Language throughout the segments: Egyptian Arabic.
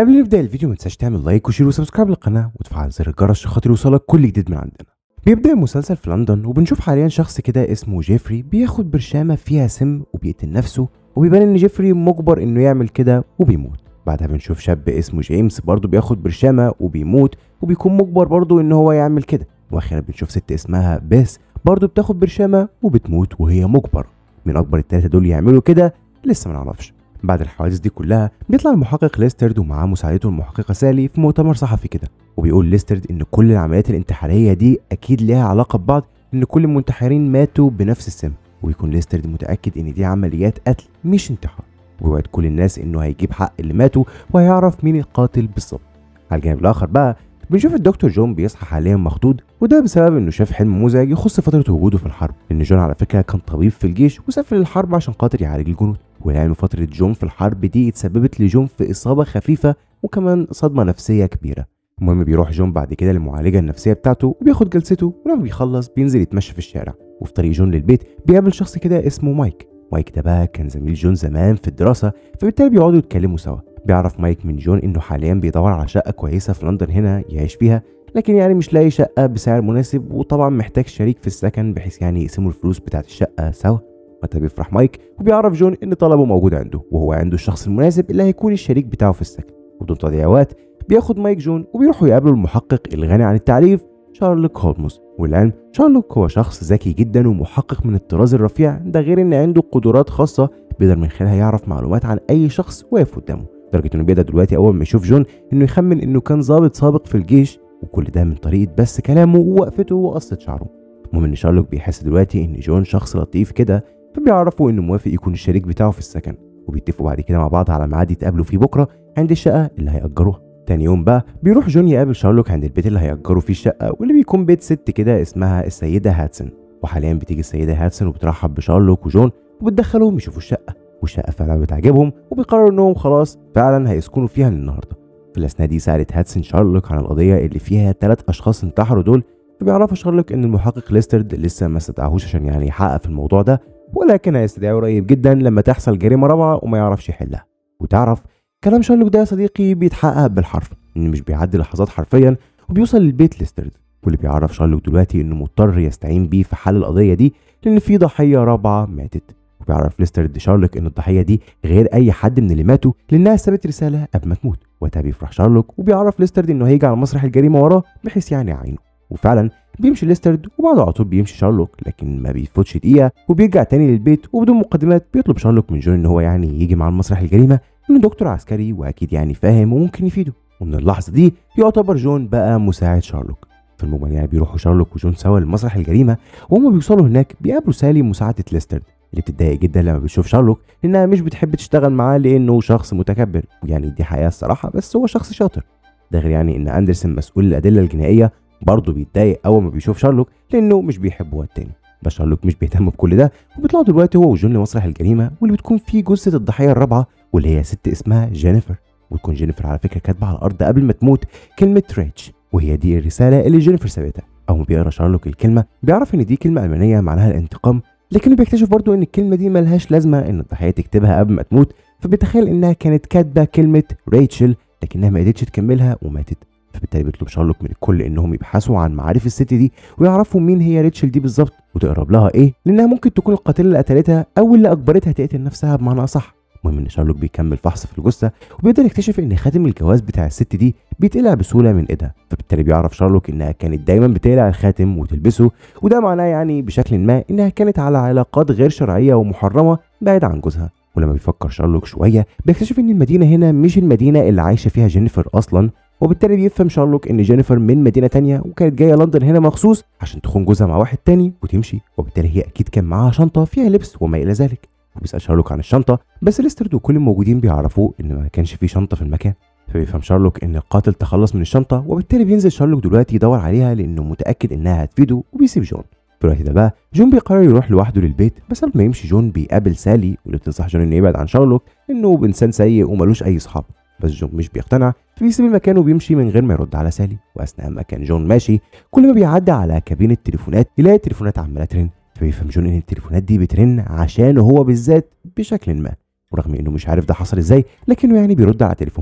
قبل نبدا الفيديو ما تنساش تعمل لايك وشير وسبسكرايب للقناه وتفعل زر الجرس عشان خاطر يوصلك كل جديد من عندنا بيبدا المسلسل في لندن وبنشوف حاليا شخص كده اسمه جيفري بياخد برشامه فيها سم وبيقتل نفسه وبيبان ان جيفري مجبر انه يعمل كده وبيموت بعدها بنشوف شاب اسمه جيمس برضه بياخد برشامه وبيموت وبيكون مجبر برضه ان هو يعمل كده واخيرا بنشوف ست اسمها بيس برضه بتاخد برشامه وبتموت وهي مجبره من اكبر التلاته دول يعملوا كده لسه ما نعرفش بعد الحوادث دي كلها بيطلع المحقق ليسترد ومعاه مساعدته المحققه سالي في مؤتمر صحفي كده وبيقول ليسترد ان كل العمليات الانتحاريه دي اكيد ليها علاقه ببعض ان كل المنتحرين ماتوا بنفس السم ويكون ليسترد متاكد ان دي عمليات قتل مش انتحار ويوعد كل الناس انه هيجيب حق اللي ماتوا وهيعرف مين القاتل بالظبط على الجانب الاخر بقى بنشوف الدكتور جون بيصحى حاليا مخضوض وده بسبب انه شاف حلم مزعج يخص فتره وجوده في الحرب ان جون على فكره كان طبيب في الجيش وسافر للحرب عشان خاطر يعالج الجنود ولعلم فتره جون في الحرب دي اتسببت لجون في اصابه خفيفه وكمان صدمه نفسيه كبيره المهم بيروح جون بعد كده للمعالجه النفسيه بتاعته وبياخد جلسته ولما بيخلص بينزل يتمشى في الشارع وفي طريق جون للبيت بيقابل شخص كده اسمه مايك مايك ده بقى كان زميل جون زمان في الدراسه فبالتالي بيقعدوا يتكلموا سوا بيعرف مايك من جون انه حاليا بيدور على شقه كويسه في لندن هنا يعيش فيها لكن يعني مش لاقي شقه بسعر مناسب وطبعا محتاج شريك في السكن بحيث يعني يقسموا الفلوس بتاعت الشقه سوا وقتها بيفرح مايك وبيعرف جون ان طلبه موجود عنده وهو عنده الشخص المناسب اللي هيكون الشريك بتاعه في السكن وبدون تضييع وقت بياخد مايك جون وبيروحوا يقابلوا المحقق الغني عن التعريف شارلوك هولمز والعلم شارلوك هو شخص ذكي جدا ومحقق من الطراز الرفيع ده غير ان عنده قدرات خاصه بيقدر من خلالها يعرف معلومات عن اي شخص واقف قدامه لدرجه انه بيقدر دلوقتي اول ما يشوف جون انه يخمن انه كان ضابط سابق في الجيش وكل ده من طريقه بس كلامه ووقفته وقصه شعره المهم ان شارلوك بيحس دلوقتي ان جون شخص لطيف كده فبيعرفوا انه موافق يكون الشريك بتاعه في السكن وبيتفقوا بعد كده مع بعض على ميعاد يتقابلوا فيه بكره عند الشقه اللي هيأجروها تاني يوم بقى بيروح جون يقابل شارلوك عند البيت اللي هيأجروا فيه الشقه واللي بيكون بيت ست كده اسمها السيده هاتسون وحاليا بتيجي السيده هاتسون وبترحب بشارلوك وجون وبتدخلهم يشوفوا الشقه والشقه فعلا بتعجبهم وبيقرروا انهم خلاص فعلا هيسكنوا فيها النهارده في الاثناء دي سالت هاتسون شارلوك عن القضيه اللي فيها ثلاث اشخاص انتحروا دول فبيعرفها شارلوك ان المحقق ليسترد لسه ما استدعاهوش عشان يعني يحقق في الموضوع ده ولكن هيستدعيه قريب جدا لما تحصل جريمه رابعه وما يعرفش يحلها وتعرف كلام شارلوك ده يا صديقي بيتحقق بالحرف ان مش بيعدي لحظات حرفيا وبيوصل للبيت ليسترد واللي بيعرف شارلوك دلوقتي انه مضطر يستعين بيه في حل القضيه دي لان في ضحيه رابعه ماتت وبيعرف ليسترد شارلوك ان الضحيه دي غير اي حد من اللي ماتوا لانها سابت رساله قبل ما تموت وقتها بيفرح شارلوك وبيعرف ليسترد انه هيجي على مسرح الجريمه وراه بحيث يعني يعينه وفعلا بيمشي ليسترد وبعده على طول بيمشي شارلوك لكن ما بيفوتش دقيقه وبيرجع تاني للبيت وبدون مقدمات بيطلب شارلوك من جون ان هو يعني يجي معاه مسرح الجريمه انه دكتور عسكري واكيد يعني فاهم وممكن يفيده ومن اللحظه دي يعتبر جون بقى مساعد شارلوك في المجمل يعني بيروحوا شارلوك وجون سوا لمسرح الجريمه وهما بيوصلوا هناك بيقابلوا سالي مساعده ليسترد اللي بتتضايق جدا لما بتشوف شارلوك لانها مش بتحب تشتغل معاه لانه شخص متكبر يعني دي حقيقه الصراحه بس هو شخص شاطر ده غير يعني ان اندرسون مسؤول الادله الجنائيه برضه بيتضايق اول ما بيشوف شارلوك لانه مش بيحب هو التاني بس شارلوك مش بيهتم بكل ده وبيطلعوا دلوقتي هو وجون لمسرح الجريمه واللي بتكون فيه جثه الضحيه الرابعه واللي هي ست اسمها جينيفر وتكون جينيفر على فكره كاتبه على الارض قبل ما تموت كلمه ريتش وهي دي الرساله اللي جينيفر سابتها اول ما بيقرا شارلوك الكلمه بيعرف ان دي كلمه المانيه معناها الانتقام لكنه بيكتشف برضه ان الكلمه دي ملهاش لازمه ان الضحيه تكتبها قبل ما تموت فبيتخيل انها كانت كاتبه كلمه ريتشل لكنها ما قدرتش تكملها وماتت فبالتالي بيطلب شارلوك من الكل انهم يبحثوا عن معارف الست دي ويعرفوا مين هي ريتشل دي بالظبط وتقرب لها ايه لانها ممكن تكون القاتله اللي قتلتها او اللي اجبرتها تقتل نفسها بمعنى اصح المهم ان شارلوك بيكمل فحص في الجثه وبيقدر يكتشف ان خاتم الجواز بتاع الست دي بيتقلع بسهوله من ايدها فبالتالي بيعرف شارلوك انها كانت دايما بتقلع الخاتم وتلبسه وده معناه يعني بشكل ما انها كانت على علاقات غير شرعيه ومحرمه بعيد عن جوزها ولما بيفكر شارلوك شويه بيكتشف ان المدينه هنا مش المدينه اللي عايشه فيها جينيفر اصلا وبالتالي بيفهم شارلوك ان جينيفر من مدينه تانية وكانت جايه لندن هنا مخصوص عشان تخون جوزها مع واحد تاني وتمشي وبالتالي هي اكيد كان معاها شنطه فيها لبس وما الى ذلك وبيسال شارلوك عن الشنطه بس ليسترد وكل الموجودين بيعرفوه ان ما كانش في شنطه في المكان فبيفهم شارلوك ان القاتل تخلص من الشنطه وبالتالي بينزل شارلوك دلوقتي يدور عليها لانه متاكد انها هتفيده وبيسيب جون في الوقت ده بقى جون بيقرر يروح لوحده للبيت بس قبل ما يمشي جون بيقابل سالي واللي بتنصح جون انه يبعد عن شارلوك انه انسان سيء وملوش اي اصحاب بس جون مش بيقتنع فبيسيب المكان وبيمشي من غير ما يرد على سالي واثناء ما كان جون ماشي كل ما بيعدي على كابينه تليفونات يلاقي التليفونات عماله ترن فبيفهم جون ان التليفونات دي بترن عشانه هو بالذات بشكل ما ورغم انه مش عارف ده حصل ازاي لكنه يعني بيرد على تليفون منهم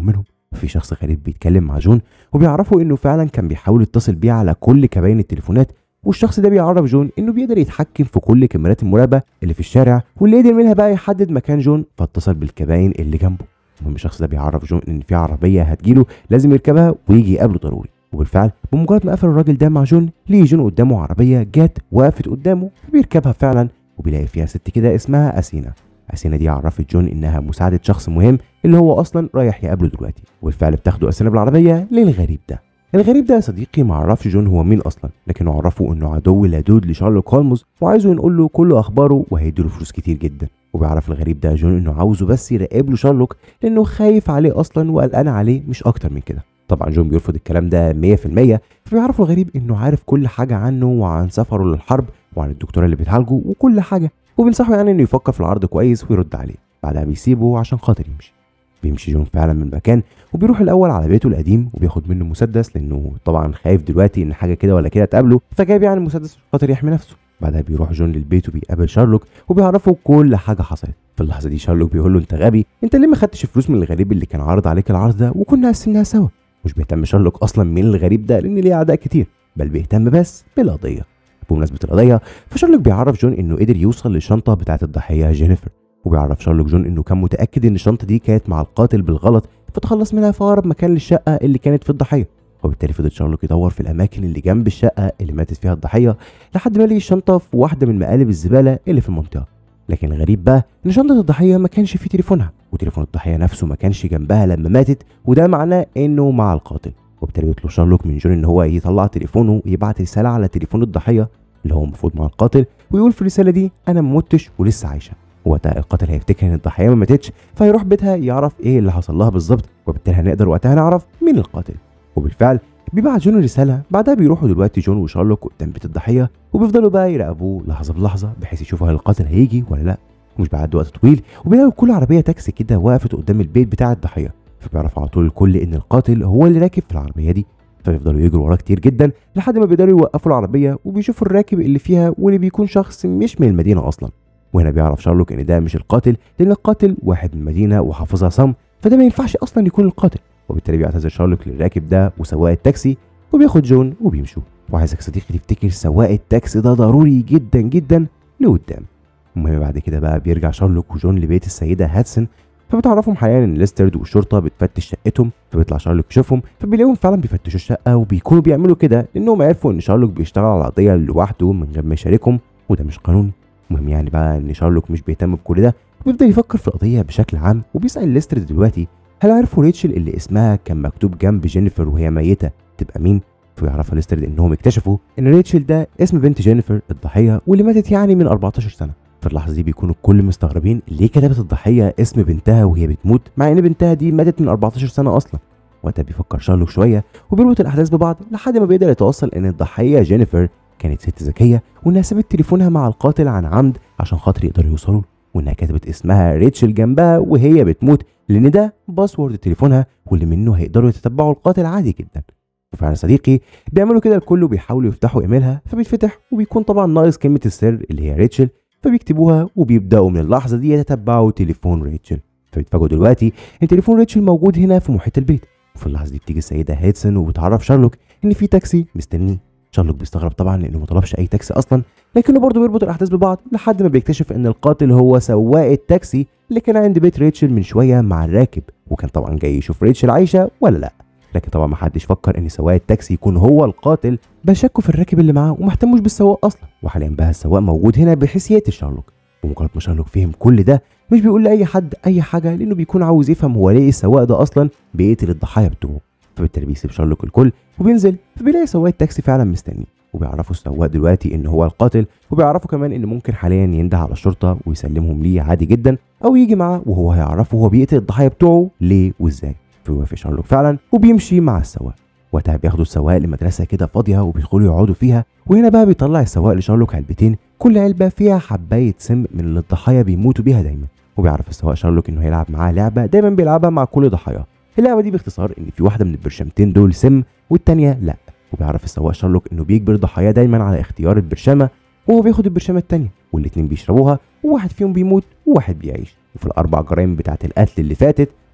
في شخص غريب بيتكلم مع جون وبيعرفوا انه فعلا كان بيحاول يتصل بيه على كل كباين التليفونات والشخص ده بيعرف جون انه بيقدر يتحكم في كل كاميرات المراقبه اللي في الشارع واللي قدر منها بقى يحدد مكان جون فاتصل بالكباين اللي جنبه المهم الشخص ده بيعرف جون ان في عربيه هتجيله لازم يركبها ويجي يقابله ضروري وبالفعل بمجرد ما قفل الراجل ده مع جون ليه جون قدامه عربيه جت وقفت قدامه بيركبها فعلا وبيلاقي فيها ست كده اسمها اسينا اسينا دي عرفت جون انها مساعده شخص مهم اللي هو اصلا رايح يقابله دلوقتي وبالفعل بتاخده اسينا بالعربيه للغريب ده الغريب ده يا صديقي ما عرفش جون هو مين اصلا لكنه عرفه انه عدو لدود لشارلوك هولمز وعايزه ينقل له كل اخباره وهيديله فلوس كتير جدا وبيعرف الغريب ده جون انه عاوزه بس يراقب له شارلوك لانه خايف عليه اصلا وقلقان عليه مش اكتر من كده طبعا جون بيرفض الكلام ده 100% فبيعرف الغريب انه عارف كل حاجه عنه وعن سفره للحرب وعن الدكتوره اللي بتعالجه وكل حاجه وبينصحه يعني انه يفكر في العرض كويس ويرد عليه بعدها بيسيبه عشان خاطر يمشي بيمشي جون فعلا من المكان وبيروح الاول على بيته القديم وبياخد منه مسدس لانه طبعا خايف دلوقتي ان حاجه كده ولا كده تقابله فجايب يعني المسدس عشان خاطر يحمي نفسه بعدها بيروح جون للبيت وبيقابل شارلوك وبيعرفه كل حاجه حصلت في اللحظه دي شارلوك بيقول له انت غبي انت ليه ما خدتش فلوس من الغريب اللي كان عارض عليك العرض ده وكنا قسمناها سوا مش بيهتم شارلوك اصلا مين الغريب ده لان ليه اعداء كتير بل بيهتم بس بالقضيه بمناسبه القضيه فشارلوك بيعرف جون انه قدر يوصل للشنطه بتاعه الضحيه جينيفر وبيعرف شارلوك جون انه كان متاكد ان الشنطه دي كانت مع القاتل بالغلط فتخلص منها في اقرب مكان للشقه اللي كانت في الضحيه وبالتالي فضل شارلوك يدور في الاماكن اللي جنب الشقه اللي ماتت فيها الضحيه لحد ما لقي الشنطه في واحده من مقالب الزباله اللي في المنطقه لكن الغريب بقى ان شنطه الضحيه ما كانش فيه تليفونها وتليفون الضحيه نفسه ما كانش جنبها لما ماتت وده معناه انه مع القاتل وبالتالي بيطلب شارلوك من جون ان هو يطلع تليفونه ويبعت رساله على تليفون الضحيه اللي هو المفروض مع القاتل ويقول في الرساله دي انا ما متش ولسه عايشه وقتها القاتل هيفتكر ان الضحيه ما ماتتش فيروح بيتها يعرف ايه اللي حصل لها بالظبط وبالتالي هنقدر وقتها نعرف مين القاتل وبالفعل بيبعت جون رساله بعدها بيروحوا دلوقتي جون وشارلوك قدام بيت الضحيه وبيفضلوا بقى يراقبوه لحظه بلحظه بحيث يشوفوا هل القاتل هيجي ولا لا ومش بعد وقت طويل وبيلاقوا كل عربيه تاكسي كده وقفت قدام البيت بتاع الضحيه فبيعرف على طول الكل ان القاتل هو اللي راكب في العربيه دي فبيفضلوا يجروا وراه كتير جدا لحد ما بيقدروا يوقفوا العربيه وبيشوفوا الراكب اللي فيها واللي بيكون شخص مش من المدينه اصلا وهنا بيعرف شارلوك ان ده مش القاتل لان القاتل واحد من المدينه وحافظها صم فده ما ينفعش اصلا يكون القاتل وبالتالي بيعتذر شارلوك للراكب ده وسواق التاكسي وبياخد جون وبيمشوا وعايزك صديقي تفتكر سواق التاكسي ده ضروري جدا جدا لقدام المهم بعد كده بقى بيرجع شارلوك وجون لبيت السيده هاتسون فبتعرفهم حاليا ان ليسترد والشرطه بتفتش شقتهم فبيطلع شارلوك يشوفهم فبيلاقيهم فعلا بيفتشوا الشقه وبيكونوا بيعملوا كده لانهم عرفوا ان شارلوك بيشتغل على قضيه لوحده من غير ما يشاركهم وده مش قانوني المهم يعني بقى ان شارلوك مش بيهتم بكل ده وبيفضل يفكر في القضيه بشكل عام وبيسال ليسترد دلوقتي هل عرفوا ريتشل اللي اسمها كان مكتوب جنب جينيفر وهي ميته تبقى مين فبيعرفها ليسترد انهم اكتشفوا ان ريتشل ده اسم بنت جينيفر الضحيه واللي ماتت يعني من 14 سنه في اللحظه دي بيكونوا الكل مستغربين ليه كتبت الضحيه اسم بنتها وهي بتموت مع ان بنتها دي ماتت من 14 سنه اصلا وقتها بيفكر شارلوك شويه وبيربط الاحداث ببعض لحد ما بيقدر يتوصل ان الضحيه جينيفر كانت ست ذكيه وانها سابت تليفونها مع القاتل عن عمد عشان خاطر يقدروا يوصلوا له وانها كتبت اسمها ريتشل جنبها وهي بتموت لان ده باسورد تليفونها واللي منه هيقدروا يتتبعوا القاتل عادي جدا وفعلا صديقي بيعملوا كده الكل وبيحاولوا يفتحوا ايميلها فبيتفتح وبيكون طبعا ناقص كلمه السر اللي هي ريتشل فبيكتبوها وبيبداوا من اللحظه دي يتتبعوا تليفون ريتشل فبيتفاجئوا دلوقتي ان تليفون ريتشل موجود هنا في محيط البيت وفي اللحظه دي بتيجي السيده هيدسون وبتعرف شارلوك ان في تاكسي مستنيه شارلوك بيستغرب طبعا لانه ما طلبش اي تاكسي اصلا لكنه برضه بيربط الاحداث ببعض لحد ما بيكتشف ان القاتل هو سواق التاكسي اللي كان عند بيت ريتشل من شويه مع الراكب وكان طبعا جاي يشوف ريتشل عايشه ولا لا لكن طبعا ما حدش فكر ان سواق التاكسي يكون هو القاتل بل شكوا في الراكب اللي معاه وما اهتموش بالسواق اصلا وحاليا بقى السواق موجود هنا بحيث يقتل شارلوك ومجرد ما شارلوك فهم كل ده مش بيقول لاي حد اي حاجه لانه بيكون عاوز يفهم هو ليه السواق ده اصلا بيقتل الضحايا بتوعه فبالتالي بيسيب شارلوك الكل وبينزل فبيلاقي سواق التاكسي فعلا مستنيه وبيعرفوا السواق دلوقتي ان هو القاتل وبيعرفوا كمان ان ممكن حاليا ينده على الشرطه ويسلمهم ليه عادي جدا او يجي معاه وهو هيعرفه هو بيقتل الضحايا بتوعه ليه وازاي فيوافق شارلوك فعلا وبيمشي مع السواق وقتها بياخدوا السواق لمدرسه كده فاضيه وبيدخلوا يقعدوا فيها وهنا بقى بيطلع السواق لشارلوك علبتين كل علبه فيها حبايه سم من اللي الضحايا بيموتوا بيها دايما وبيعرف السواق شارلوك انه هيلعب معاه لعبه دايما بيلعبها مع كل ضحاياه اللعبه دي باختصار ان في واحده من البرشامتين دول سم والتانيه لا وبيعرف السواق شارلوك انه بيجبر ضحاياه دايما على اختيار البرشامه وهو بياخد البرشامه التانيه والاتنين بيشربوها وواحد فيهم بيموت وواحد بيعيش وفي الاربع جرائم بتاعه القتل اللي فاتت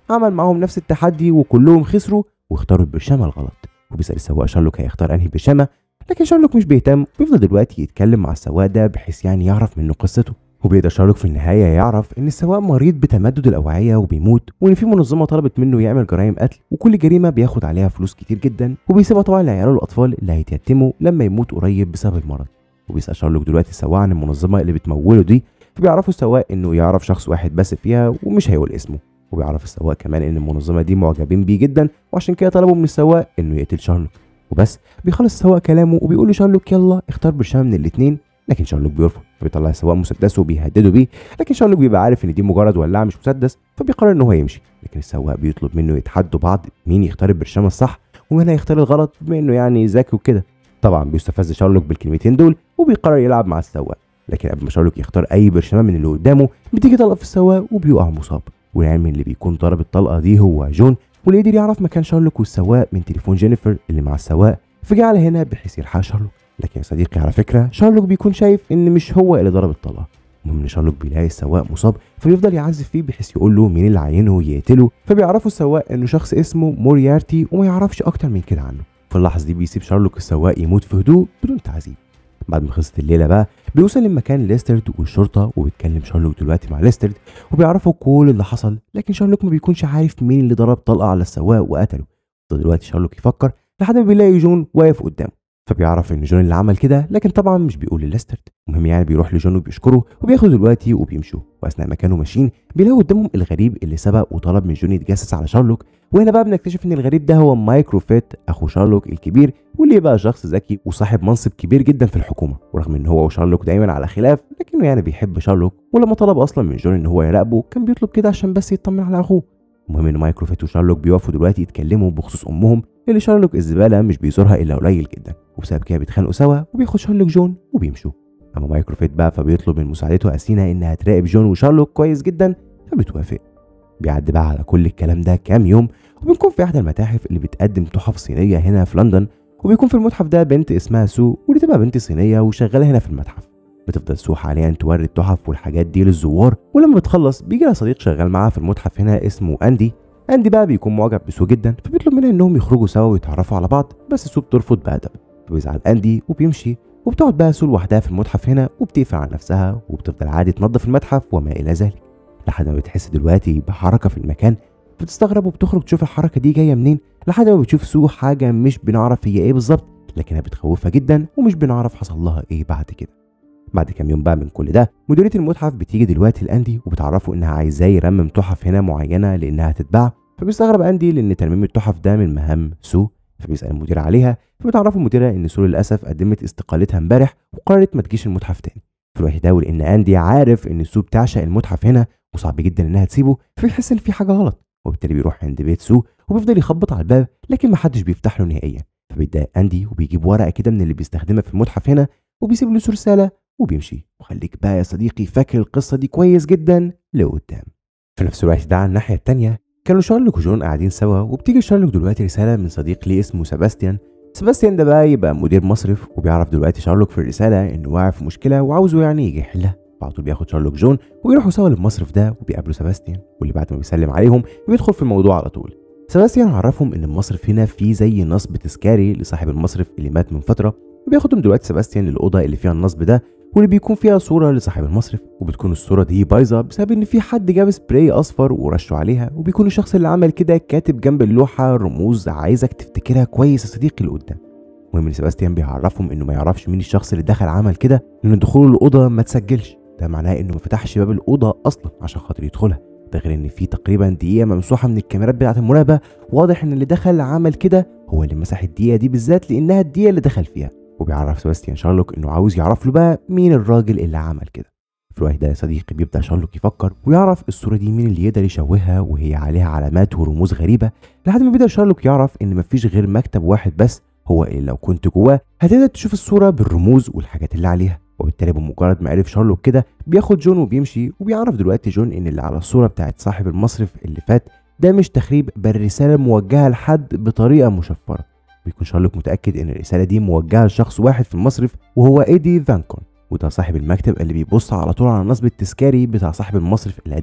عمل معاهم نفس التحدي وكلهم خسروا واختاروا البرشامه الغلط وبيسال السواق شارلوك هيختار انهي برشامه لكن شارلوك مش بيهتم بيفضل دلوقتي يتكلم مع السواق ده بحيث يعني يعرف منه قصته وبيقدر شارلوك في النهايه يعرف ان السواق مريض بتمدد الاوعيه وبيموت وان في منظمه طلبت منه يعمل جرائم قتل وكل جريمه بياخد عليها فلوس كتير جدا وبيسيبها طبعا لعياله الاطفال اللي هيتيتموا لما يموت قريب بسبب المرض وبيسال شارلوك دلوقتي السواق عن المنظمه اللي بتموله دي فبيعرفوا السواق انه يعرف شخص واحد بس فيها ومش هيقول اسمه وبيعرف السواق كمان ان المنظمه دي معجبين بيه جدا وعشان كده طلبوا من السواق انه يقتل شارلوك وبس بيخلص السواق كلامه وبيقول لشارلوك يلا اختار برشام من الاثنين لكن شارلوك بيرفض فبيطلع السواق مسدسه وبيهدده بيه لكن شارلوك بيبقى عارف ان دي مجرد ولاعه مش مسدس فبيقرر ان هو يمشي لكن السواق بيطلب منه يتحدوا بعض مين يختار البرشام الصح ومين هيختار الغلط بما انه يعني ذكي وكده طبعا بيستفز شارلوك بالكلمتين دول وبيقرر يلعب مع السواق لكن قبل ما شارلوك يختار اي برشامه من اللي قدامه بتيجي طلقه في السواق وبيقع مصاب والعلم اللي بيكون ضرب الطلقه دي هو جون واللي قدر يعرف مكان شارلوك والسواق من تليفون جينيفر اللي مع السواق فجاء على هنا بحيث يلحق شارلوك لكن يا صديقي على فكره شارلوك بيكون شايف ان مش هو اللي ضرب الطلقه المهم ان شارلوك بيلاقي السواق مصاب فبيفضل يعذب فيه بحيث يقول له مين اللي عينه يقتله فبيعرفوا السواق انه شخص اسمه موريارتي وما يعرفش اكتر من كده عنه في اللحظه دي بيسيب شارلوك السواق يموت في هدوء بدون تعذيب بعد ما خلصت الليله بقى بيوصل لمكان ليسترد والشرطه وبيتكلم شارلوك دلوقتي مع ليسترد وبيعرفوا كل اللي حصل لكن شارلوك ما بيكونش عارف مين اللي ضرب طلقه على السواق وقتله دلوقتي شارلوك يفكر لحد ما بيلاقي جون واقف قدامه فبيعرف ان جون اللي عمل كده لكن طبعا مش بيقول لليسترد المهم يعني بيروح لجون وبيشكره وبياخده دلوقتي وبيمشوا واثناء ما كانوا ماشيين بيلاقوا قدامهم الغريب اللي سبق وطلب من جون يتجسس على شارلوك وهنا بقى بنكتشف ان الغريب ده هو مايكروفيت اخو شارلوك الكبير واللي بقى شخص ذكي وصاحب منصب كبير جدا في الحكومه ورغم ان هو وشارلوك دايما على خلاف لكنه يعني بيحب شارلوك ولما طلب اصلا من جون ان هو يراقبه كان بيطلب كده عشان بس يطمن على اخوه المهم ان مايكروفيت وشارلوك بيقفوا دلوقتي يتكلموا بخصوص امهم اللي شارلوك الزباله مش بيزورها الا قليل جدا وبسبب كده بيتخانقوا سوا وبياخد شارلوك جون وبيمشوا اما مايكروفيت بقى فبيطلب من مساعدته اسينا انها تراقب جون وشارلوك كويس جدا فبتوافق بيعدي بقى على كل الكلام ده كام يوم وبنكون في احدى المتاحف اللي بتقدم تحف صينيه هنا في لندن وبيكون في المتحف ده بنت اسمها سو ودي تبقى بنت صينيه وشغاله هنا في المتحف بتفضل سو حاليا توري التحف والحاجات دي للزوار ولما بتخلص بيجي لها صديق شغال معاها في المتحف هنا اسمه اندي اندي بقى بيكون معجب بسو جدا فبيطلب منها انهم يخرجوا سوا ويتعرفوا على بعض بس سو بترفض بأدب فبيزعل اندي وبيمشي وبتقعد بقى سو لوحدها في المتحف هنا وبتقفل على نفسها وبتفضل عادي تنظف المتحف وما الى ذلك لحد ما بتحس دلوقتي بحركه في المكان بتستغرب وبتخرج تشوف الحركه دي جايه منين لحد ما بتشوف سو حاجه مش بنعرف هي ايه بالظبط لكنها بتخوفها جدا ومش بنعرف حصل لها ايه بعد كده بعد كام يوم بقى من كل ده مديريه المتحف بتيجي دلوقتي لاندي وبتعرفه انها عايزاه يرمم تحف هنا معينه لانها تتباع فبيستغرب اندي لان ترميم التحف ده من مهام سو فبيسال المدير عليها فبتعرفه المديره ان سو للاسف قدمت استقالتها امبارح وقررت ما تجيش المتحف تاني فيروح يداول ان اندي عارف ان سو بتعشق المتحف هنا وصعب جدا انها تسيبه فبيحس ان في حاجه غلط وبالتالي بيروح عند بيت سو وبيفضل يخبط على الباب لكن محدش بيفتح له نهائيا فبيتضايق اندي وبيجيب ورقه كده من اللي بيستخدمها في المتحف هنا وبيسيب له رساله وبيمشي وخليك بقى يا صديقي فاكر القصه دي كويس جدا لقدام في نفس الوقت ده على الناحيه التانيه كانوا شارلوك وجون قاعدين سوا وبتيجي شارلوك دلوقتي رساله من صديق ليه اسمه سباستيان سباستيان ده بقى يبقى مدير مصرف وبيعرف دلوقتي شارلوك في الرساله انه واقع في مشكله وعاوزه يعني يجي يحلها فعلى طول بياخد شارلوك جون ويروحوا سوا للمصرف ده وبيقابلوا سباستيان واللي بعد ما بيسلم عليهم بيدخل في الموضوع على طول سباستيان عرفهم ان المصرف هنا فيه زي نصب تذكاري لصاحب المصرف اللي مات من فتره وبياخدهم دلوقتي سباستيان للاوضه اللي فيها النصب ده واللي بيكون فيها صوره لصاحب المصرف وبتكون الصوره دي بايظه بسبب ان في حد جاب سبراي اصفر ورشه عليها وبيكون الشخص اللي عمل كده كاتب جنب اللوحه رموز عايزك تفتكرها كويس يا صديقي لقدام المهم ان سباستيان بيعرفهم انه ما يعرفش مين الشخص اللي دخل عمل كده لان دخوله الاوضه ما تسجلش ده معناه انه ما فتحش باب الاوضه اصلا عشان خاطر يدخلها ده غير ان في تقريبا دقيقه ممسوحه من الكاميرات بتاعه المراقبه واضح ان اللي دخل عمل كده هو اللي مسح الدقيقه دي بالذات لانها الدقيقه اللي دخل فيها وبيعرف سباستيان شارلوك انه عاوز يعرف له بقى مين الراجل اللي عمل كده في الوقت ده يا صديقي بيبدا شارلوك يفكر ويعرف الصوره دي مين اللي يقدر يشوهها وهي عليها علامات ورموز غريبه لحد ما بيبدا شارلوك يعرف ان مفيش غير مكتب واحد بس هو اللي لو كنت جواه هتقدر تشوف الصوره بالرموز والحاجات اللي عليها وبالتالي بمجرد ما عرف شارلوك كده بياخد جون وبيمشي وبيعرف دلوقتي جون ان اللي على الصوره بتاعت صاحب المصرف اللي فات ده مش تخريب بل رساله موجهه لحد بطريقه مشفره بيكون شارلوك متاكد ان الرساله دي موجهه لشخص واحد في المصرف وهو ايدي فانكون وده صاحب المكتب اللي بيبص على طول على النصب التذكاري بتاع صاحب المصرف القديم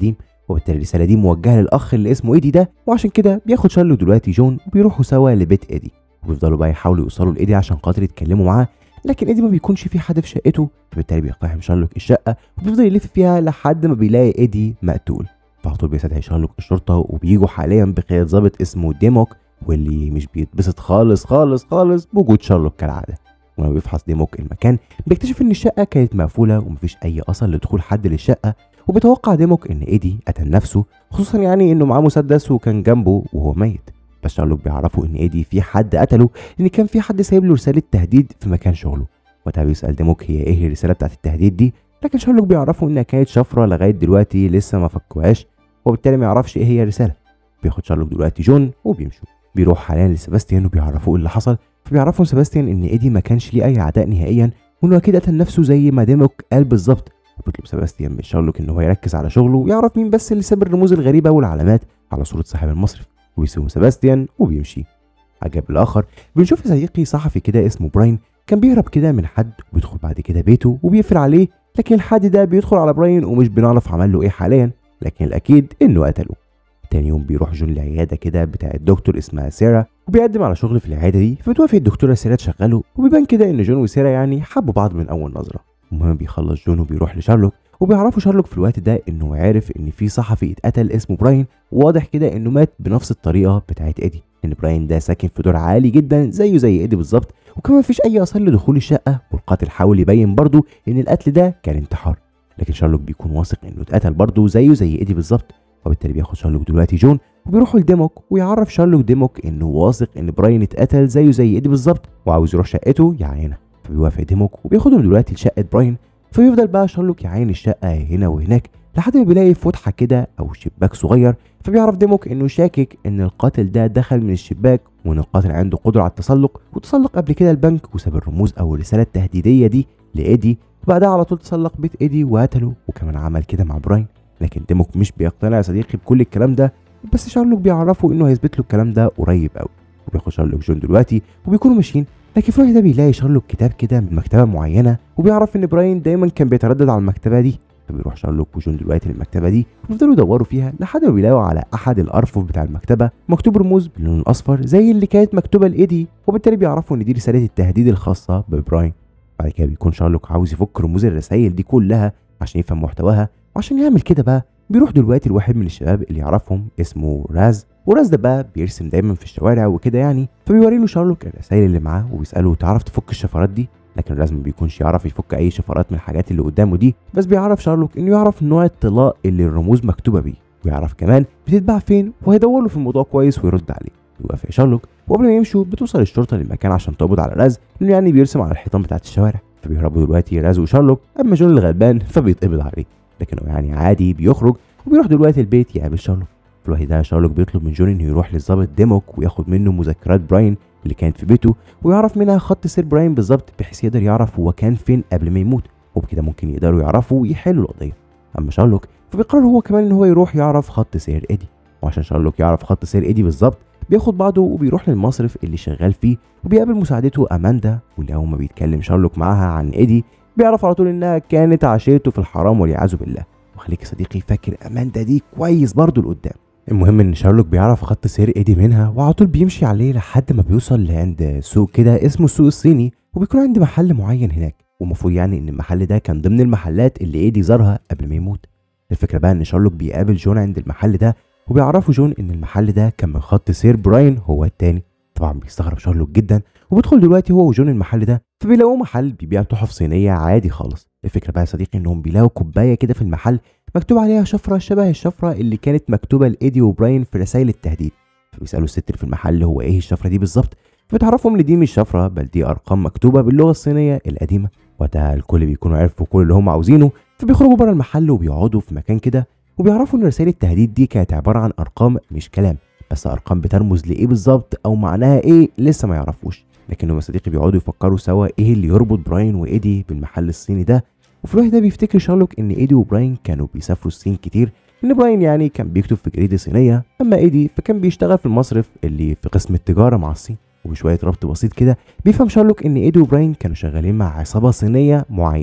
وبالتالي الرساله دي موجهه للاخ اللي اسمه ايدي ده وعشان كده بياخد شارلوك دلوقتي جون وبيروحوا سوا لبيت ايدي وبيفضلوا بقى يحاولوا يوصلوا لايدي عشان خاطر يتكلموا معاه لكن ايدي ما بيكونش في حد في شقته فبالتالي بيقتحم شارلوك الشقه وبيفضل يلف فيها لحد ما بيلاقي ايدي مقتول فعلى طول بيستدعي شارلوك الشرطه وبيجوا حاليا بقياده ضابط اسمه ديموك واللي مش بيتبسط خالص خالص خالص بوجود شارلوك كالعاده ولما بيفحص ديموك المكان بيكتشف ان الشقه كانت مقفوله ومفيش اي اثر لدخول حد للشقه وبيتوقع ديموك ان ايدي قتل نفسه خصوصا يعني انه معاه مسدس وكان جنبه وهو ميت بس شارلوك بيعرفوا ان ايدي في حد قتله لان كان في حد سايب له رساله تهديد في مكان شغله وقتها بيسال ديموك هي ايه الرساله بتاعت التهديد دي لكن شارلوك بيعرفوا انها كانت شفره لغايه دلوقتي لسه ما فكوهاش وبالتالي ما يعرفش ايه هي الرساله بياخد شارلوك دلوقتي جون وبيمشوا بيروح حاليا لسباستيان وبيعرفوه اللي حصل فبيعرفوا سباستيان ان ايدي ما كانش ليه اي اعداء نهائيا وانه اكيد قتل نفسه زي ما ديموك قال بالظبط وبيطلب سباستيان من شارلوك ان هو يركز على شغله ويعرف مين بس اللي ساب الرموز الغريبه والعلامات على صوره صاحب المصرف ويسيبهم سباستيان وبيمشي عجب الاخر بنشوف صديقي صحفي كده اسمه براين كان بيهرب كده من حد وبيدخل بعد كده بيته وبيقفل عليه لكن الحد ده بيدخل على براين ومش بنعرف عمل له ايه حاليا لكن الاكيد انه قتله تاني يوم بيروح جون لعيادة كده بتاع الدكتور اسمها سيرا وبيقدم على شغل في العيادة دي فبتوافق الدكتورة سيرا تشغله وبيبان كده ان جون وسيرا يعني حبوا بعض من اول نظرة المهم بيخلص جون وبيروح لشارلوك وبيعرفوا شارلوك في الوقت ده انه عارف ان في صحفي اتقتل اسمه براين وواضح كده انه مات بنفس الطريقة بتاعت ايدي ان براين ده ساكن في دور عالي جدا زيه زي ايدي بالظبط وكمان مفيش اي اثار لدخول الشقة والقاتل حاول يبين برضه ان القتل ده كان انتحار لكن شارلوك بيكون واثق انه اتقتل برضه زيه زي ايدي بالظبط وبالتالي بياخد شارلوك دلوقتي جون وبيروحوا لديموك ويعرف شارلوك ديموك انه واثق ان براين اتقتل زيه زي ايدي بالظبط وعاوز يروح شقته يعينها فبيوافق ديموك وبياخدهم دلوقتي لشقه براين فبيفضل بقى شارلوك يعين الشقه هنا وهناك لحد ما بيلاقي فتحه كده او شباك صغير فبيعرف ديموك انه شاكك ان القاتل ده دخل من الشباك وان القاتل عنده قدره على التسلق وتسلق قبل كده البنك وساب الرموز او الرساله التهديديه دي لايدي وبعدها على طول تسلق بيت ايدي وقتله وكمان عمل كده مع براين لكن ديموك مش بيقتنع يا صديقي بكل الكلام ده بس شارلوك بيعرفه انه هيثبت له الكلام ده قريب قوي وبياخد شارلوك جون دلوقتي وبيكونوا ماشيين لكن في الوقت ده بيلاقي شارلوك كتاب كده من مكتبه معينه وبيعرف ان براين دايما كان بيتردد على المكتبه دي فبيروح شارلوك وجون دلوقتي للمكتبه دي ويفضلوا يدوروا فيها لحد ما بيلاقوا على احد الارفف بتاع المكتبه مكتوب رموز باللون الاصفر زي اللي كانت مكتوبه لايدي وبالتالي بيعرفوا ان دي رساله التهديد الخاصه ببراين بعد كده بيكون شارلوك عاوز يفك رموز الرسائل دي كلها عشان يفهم محتواها وعشان يعمل كده بقى بيروح دلوقتي لواحد من الشباب اللي يعرفهم اسمه راز وراز ده بقى بيرسم دايما في الشوارع وكده يعني فبيوري له شارلوك الرسائل اللي معاه وبيساله تعرف تفك الشفرات دي لكن راز ما بيكونش يعرف يفك اي شفرات من الحاجات اللي قدامه دي بس بيعرف شارلوك انه يعرف نوع الطلاء اللي الرموز مكتوبه بيه ويعرف كمان بتتباع فين وهيدور له في الموضوع كويس ويرد عليه بيوافق شارلوك وقبل ما يمشوا بتوصل الشرطه للمكان عشان تقبض على راز انه يعني بيرسم على الحيطان بتاعت الشوارع فبيهربوا دلوقتي راز وشارلوك اما جون الغلبان فبيتقبض عليه لكنه يعني عادي بيخرج وبيروح دلوقتي البيت يقابل شارلوك في الوقت ده شارلوك بيطلب من جون انه يروح للظابط ديموك وياخد منه مذكرات براين اللي كانت في بيته ويعرف منها خط سير براين بالظبط بحيث يقدر يعرف هو كان فين قبل ما يموت وبكده ممكن يقدروا يعرفوا ويحلوا القضيه اما شارلوك فبيقرر هو كمان ان هو يروح يعرف خط سير ايدي وعشان شارلوك يعرف خط سير ايدي بالظبط بياخد بعضه وبيروح للمصرف اللي شغال فيه وبيقابل مساعدته اماندا واللي اول ما بيتكلم شارلوك معاها عن ايدي بيعرف على طول انها كانت عشيرته في الحرام والعياذ بالله وخليك يا صديقي فاكر اماندا دي كويس برضه لقدام المهم ان شارلوك بيعرف خط سير ايدي منها وعلى طول بيمشي عليه لحد ما بيوصل لعند سوق كده اسمه السوق الصيني وبيكون عند محل معين هناك ومفروض يعني ان المحل ده كان ضمن المحلات اللي ايدي زارها قبل ما يموت الفكره بقى ان شارلوك بيقابل جون عند المحل ده وبيعرفوا جون ان المحل ده كان من خط سير براين هو التاني طبعا بيستغرب شارلوك جدا وبيدخل دلوقتي هو وجون المحل ده فبيلاقوه محل بيبيع تحف صينيه عادي خالص الفكره بقى يا صديقي انهم بيلاقوا كوبايه كده في المحل مكتوب عليها شفره شبه الشفره اللي كانت مكتوبه لايدي وبراين في رسائل التهديد فبيسالوا الست اللي في المحل هو ايه الشفره دي بالظبط فبتعرفهم ان دي مش شفره بل دي ارقام مكتوبه باللغه الصينيه القديمه وقتها الكل بيكونوا عرفوا كل اللي هم عاوزينه فبيخرجوا بره المحل وبيقعدوا في مكان كده وبيعرفوا ان رسائل التهديد دي كانت عباره عن ارقام مش كلام بس ارقام بترمز لايه بالظبط او معناها ايه لسه ما يعرفوش لكنهم يا صديقي بيقعدوا يفكروا سوا ايه اللي يربط براين وايدي بالمحل الصيني ده وفي الوقت ده بيفتكر شارلوك ان ايدي وبراين كانوا بيسافروا الصين كتير ان براين يعني كان بيكتب في جريده صينيه اما ايدي فكان بيشتغل في المصرف اللي في قسم التجاره مع الصين وبشويه ربط بسيط كده بيفهم شارلوك ان ايدي وبراين كانوا شغالين مع عصابه صينيه معينه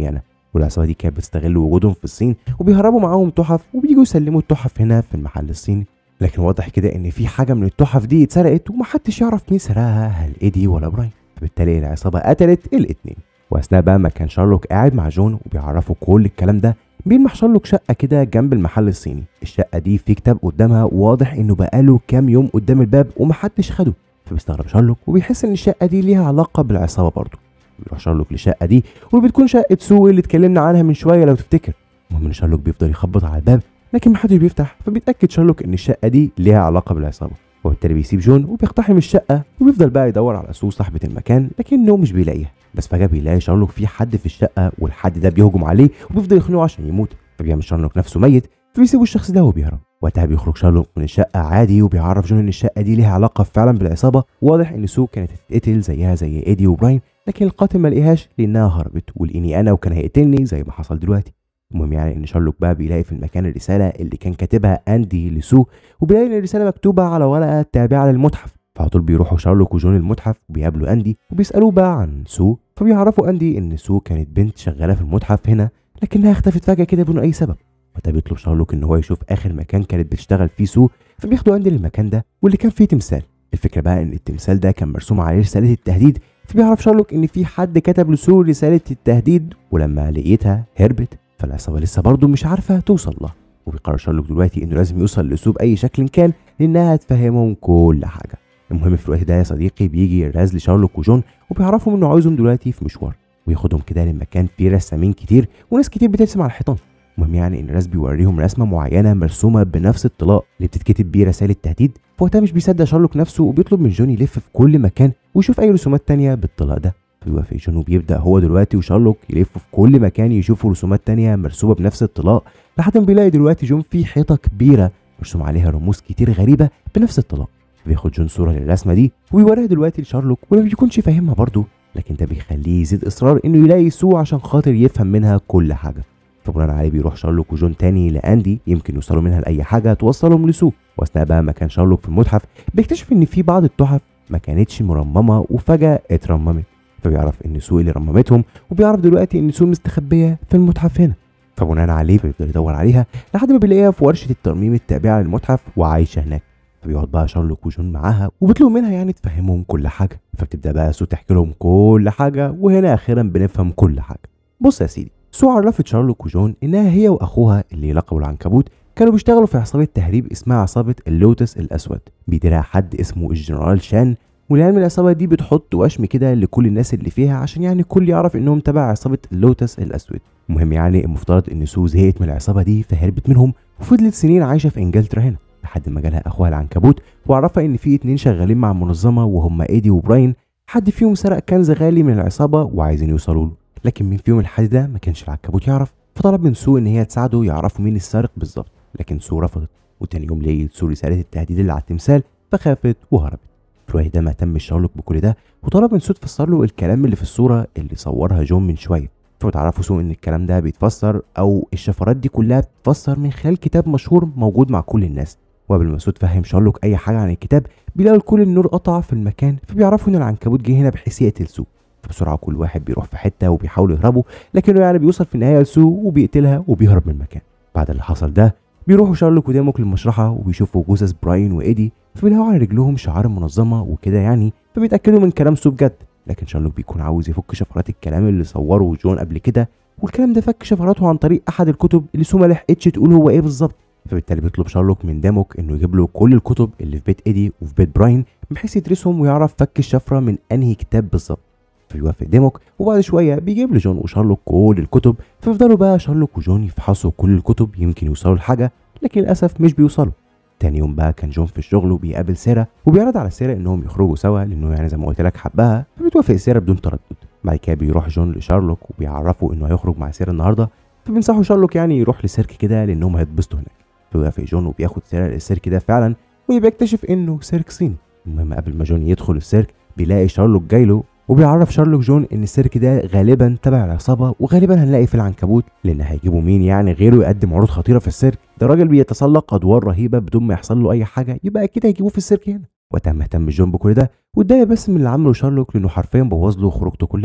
والعصابه دي كانت بتستغل وجودهم في الصين وبيهربوا معاهم تحف وبييجوا يسلموا التحف هنا في المحل الصيني لكن واضح كده ان في حاجه من التحف دي اتسرقت ومحدش يعرف مين سرقها هل ايدي ولا براين فبالتالي العصابه قتلت الاتنين واثناء بقى ما كان شارلوك قاعد مع جون وبيعرفوا كل الكلام ده بيلمح شارلوك شقه كده جنب المحل الصيني الشقه دي في كتاب قدامها واضح انه بقاله كام يوم قدام الباب ومحدش خده فبيستغرب شارلوك وبيحس ان الشقه دي ليها علاقه بالعصابه برضه بيروح شارلوك للشقه دي واللي بتكون شقه سو اللي اتكلمنا عنها من شويه لو تفتكر المهم ان شارلوك بيفضل يخبط على الباب لكن محدش بيفتح فبيتاكد شارلوك ان الشقه دي ليها علاقه بالعصابه وبالتالي بيسيب جون وبيقتحم الشقه وبيفضل بقى يدور على سو صاحبه المكان لكنه مش بيلاقيها بس فجاه بيلاقي شارلوك في حد في الشقه والحد ده بيهجم عليه وبيفضل يخنقه عشان يموت فبيعمل شارلوك نفسه ميت فبيسيبوا الشخص ده وبيهرب وقتها بيخرج شارلوك من الشقه عادي وبيعرف جون ان الشقه دي ليها علاقه فعلا بالعصابه واضح ان سو كانت هتتقتل زيها زي ايدي وبراين لكن القاتل ما لقيهاش لانها هربت ولقيني انا وكان هيقتلني زي ما حصل دلوقتي المهم يعني ان شارلوك بقى بيلاقي في المكان الرساله اللي كان كاتبها اندي لسو وبيلاقي ان الرساله مكتوبه على ورقه تابعه للمتحف فعلى طول بيروحوا شارلوك وجون المتحف وبيقابلوا اندي وبيسالوه بقى عن سو فبيعرفوا اندي ان سو كانت بنت شغاله في المتحف هنا لكنها اختفت فجاه كده بدون اي سبب وقتها بيطلب شارلوك ان هو يشوف اخر مكان كانت بتشتغل فيه سو فبياخدوا اندي للمكان ده واللي كان فيه تمثال الفكره بقى ان التمثال ده كان مرسوم عليه رساله التهديد فبيعرف شارلوك ان في حد كتب لسو رساله التهديد ولما لقيتها هربت فالعصابه لسه برضه مش عارفه توصل لها وبيقرر شارلوك دلوقتي انه لازم يوصل لسو باي شكل كان لانها هتفهمهم كل حاجه المهم في الوقت ده يا صديقي بيجي راز لشارلوك وجون وبيعرفهم انه عاوزهم دلوقتي في مشوار وياخدهم كده لمكان فيه رسامين كتير وناس كتير بترسم على الحيطان المهم يعني ان راز بيوريهم رسمه معينه مرسومه بنفس الطلاء اللي بتتكتب بيه رسائل التهديد فوقتها مش بيصدق شارلوك نفسه وبيطلب من جون يلف في كل مكان ويشوف اي رسومات تانية بالطلاء ده فبيوافق جون وبيبدا هو دلوقتي وشارلوك يلفوا في كل مكان يشوفوا رسومات تانية مرسومه بنفس الطلاء لحد ما بيلاقي دلوقتي جون في حيطه كبيره مرسوم عليها رموز كتير غريبه بنفس الطلاء بياخد جون صوره للرسمه دي ويوريها دلوقتي لشارلوك وما بيكونش فاهمها برضه لكن ده بيخليه يزيد اصرار انه يلاقي سو عشان خاطر يفهم منها كل حاجه فبناء عليه بيروح شارلوك وجون تاني لاندي يمكن يوصلوا منها لاي حاجه توصلهم لسو واثناء بقى ما كان شارلوك في المتحف بيكتشف ان في بعض التحف ما كانتش مرممه وفجاه اترممت فبيعرف ان سو اللي رممتهم وبيعرف دلوقتي ان سو مستخبيه في المتحف هنا فبناء عليه بيفضل يدور عليها لحد ما بيلاقيها في ورشه الترميم التابعه للمتحف وعايشه هناك فبيقعد بقى شارلوك وجون معاها وبيطلبوا منها يعني تفهمهم كل حاجه فبتبدا بقى سو تحكي لهم كل حاجه وهنا اخيرا بنفهم كل حاجه بص يا سيدي سو عرفت شارلوك وجون انها هي واخوها اللي لقبوا العنكبوت كانوا بيشتغلوا في عصابه تهريب اسمها عصابه اللوتس الاسود بيديرها حد اسمه الجنرال شان ولعلم العصابه دي بتحط وشم كده لكل الناس اللي فيها عشان يعني الكل يعرف انهم تبع عصابه اللوتس الاسود المهم يعني المفترض ان سو زهقت من العصابه دي فهربت منهم وفضلت سنين عايشه في انجلترا هنا لحد ما جالها اخوها العنكبوت وعرفها ان في اتنين شغالين مع المنظمه وهم ايدي وبراين حد فيهم سرق كنز غالي من العصابه وعايزين يوصلوا له لكن مين فيهم الحد ده ما كانش العنكبوت يعرف فطلب من سو ان هي تساعده يعرفوا مين السارق بالظبط لكن سو رفضت وتاني يوم لقيت سو رساله التهديد اللي على التمثال فخافت وهربت في الوقت ده ما اهتمش شارلوك بكل ده وطلب من سو تفسر له الكلام اللي في الصوره اللي صورها جون من شويه فتعرفوا سو ان الكلام ده بيتفسر او الشفرات دي كلها بتتفسر من خلال كتاب مشهور موجود مع كل الناس وقبل ما سو تفهم شارلوك اي حاجه عن الكتاب بيلاقوا كل النور قطع في المكان فبيعرفوا ان العنكبوت جه هنا بحيث يقتل سو فبسرعه كل واحد بيروح في حته وبيحاولوا يهربوا لكنه يعني بيوصل في النهايه لسو وبيقتلها وبيهرب من المكان بعد اللي حصل ده بيروحوا شارلوك وديموك للمشرحه وبيشوفوا جثث براين وايدي فبيلاقوا على رجلهم شعار المنظمه وكده يعني فبيتاكدوا من كلام سو بجد لكن شارلوك بيكون عاوز يفك شفرات الكلام اللي صوره جون قبل كده والكلام ده فك شفراته عن طريق احد الكتب اللي سو ما لحقتش تقول هو ايه بالظبط فبالتالي بيطلب شارلوك من ديموك انه يجيب له كل الكتب اللي في بيت ايدي وفي بيت براين بحيث يدرسهم ويعرف فك الشفره من انهي كتاب بالظبط فيوافق ديموك وبعد شويه بيجيب لجون وشارلوك كل الكتب فيفضلوا بقى شارلوك وجون يفحصوا كل الكتب يمكن يوصلوا لحاجه لكن للاسف مش بيوصلوا تاني يوم بقى كان جون في الشغل وبيقابل سيرا وبيعرض على سيرا انهم يخرجوا سوا لانه يعني زي ما قلت لك حبها فبتوافق سيرا بدون تردد بعد كده بيروح جون لشارلوك وبيعرفوا انه هيخرج مع سيرا النهارده فبينصحوا شارلوك يعني يروح لسيرك كده لانهم هيتبسطوا هناك فبيوافق جون وبياخد سيرا للسيرك ده فعلا وبيكتشف انه سيرك صيني المهم قبل ما جون يدخل السيرك بيلاقي شارلوك جاي له وبيعرف شارلوك جون ان السيرك ده غالبا تبع العصابه وغالبا هنلاقي في العنكبوت لان هيجيبوا مين يعني غيره يقدم عروض خطيره في السيرك ده راجل بيتسلق ادوار رهيبه بدون ما يحصل له اي حاجه يبقى اكيد هيجيبوه في السيرك هنا وقتها مهتم جون بكل ده واتضايق بس من اللي عمله شارلوك لانه حرفيا بوظ له خروجته كلها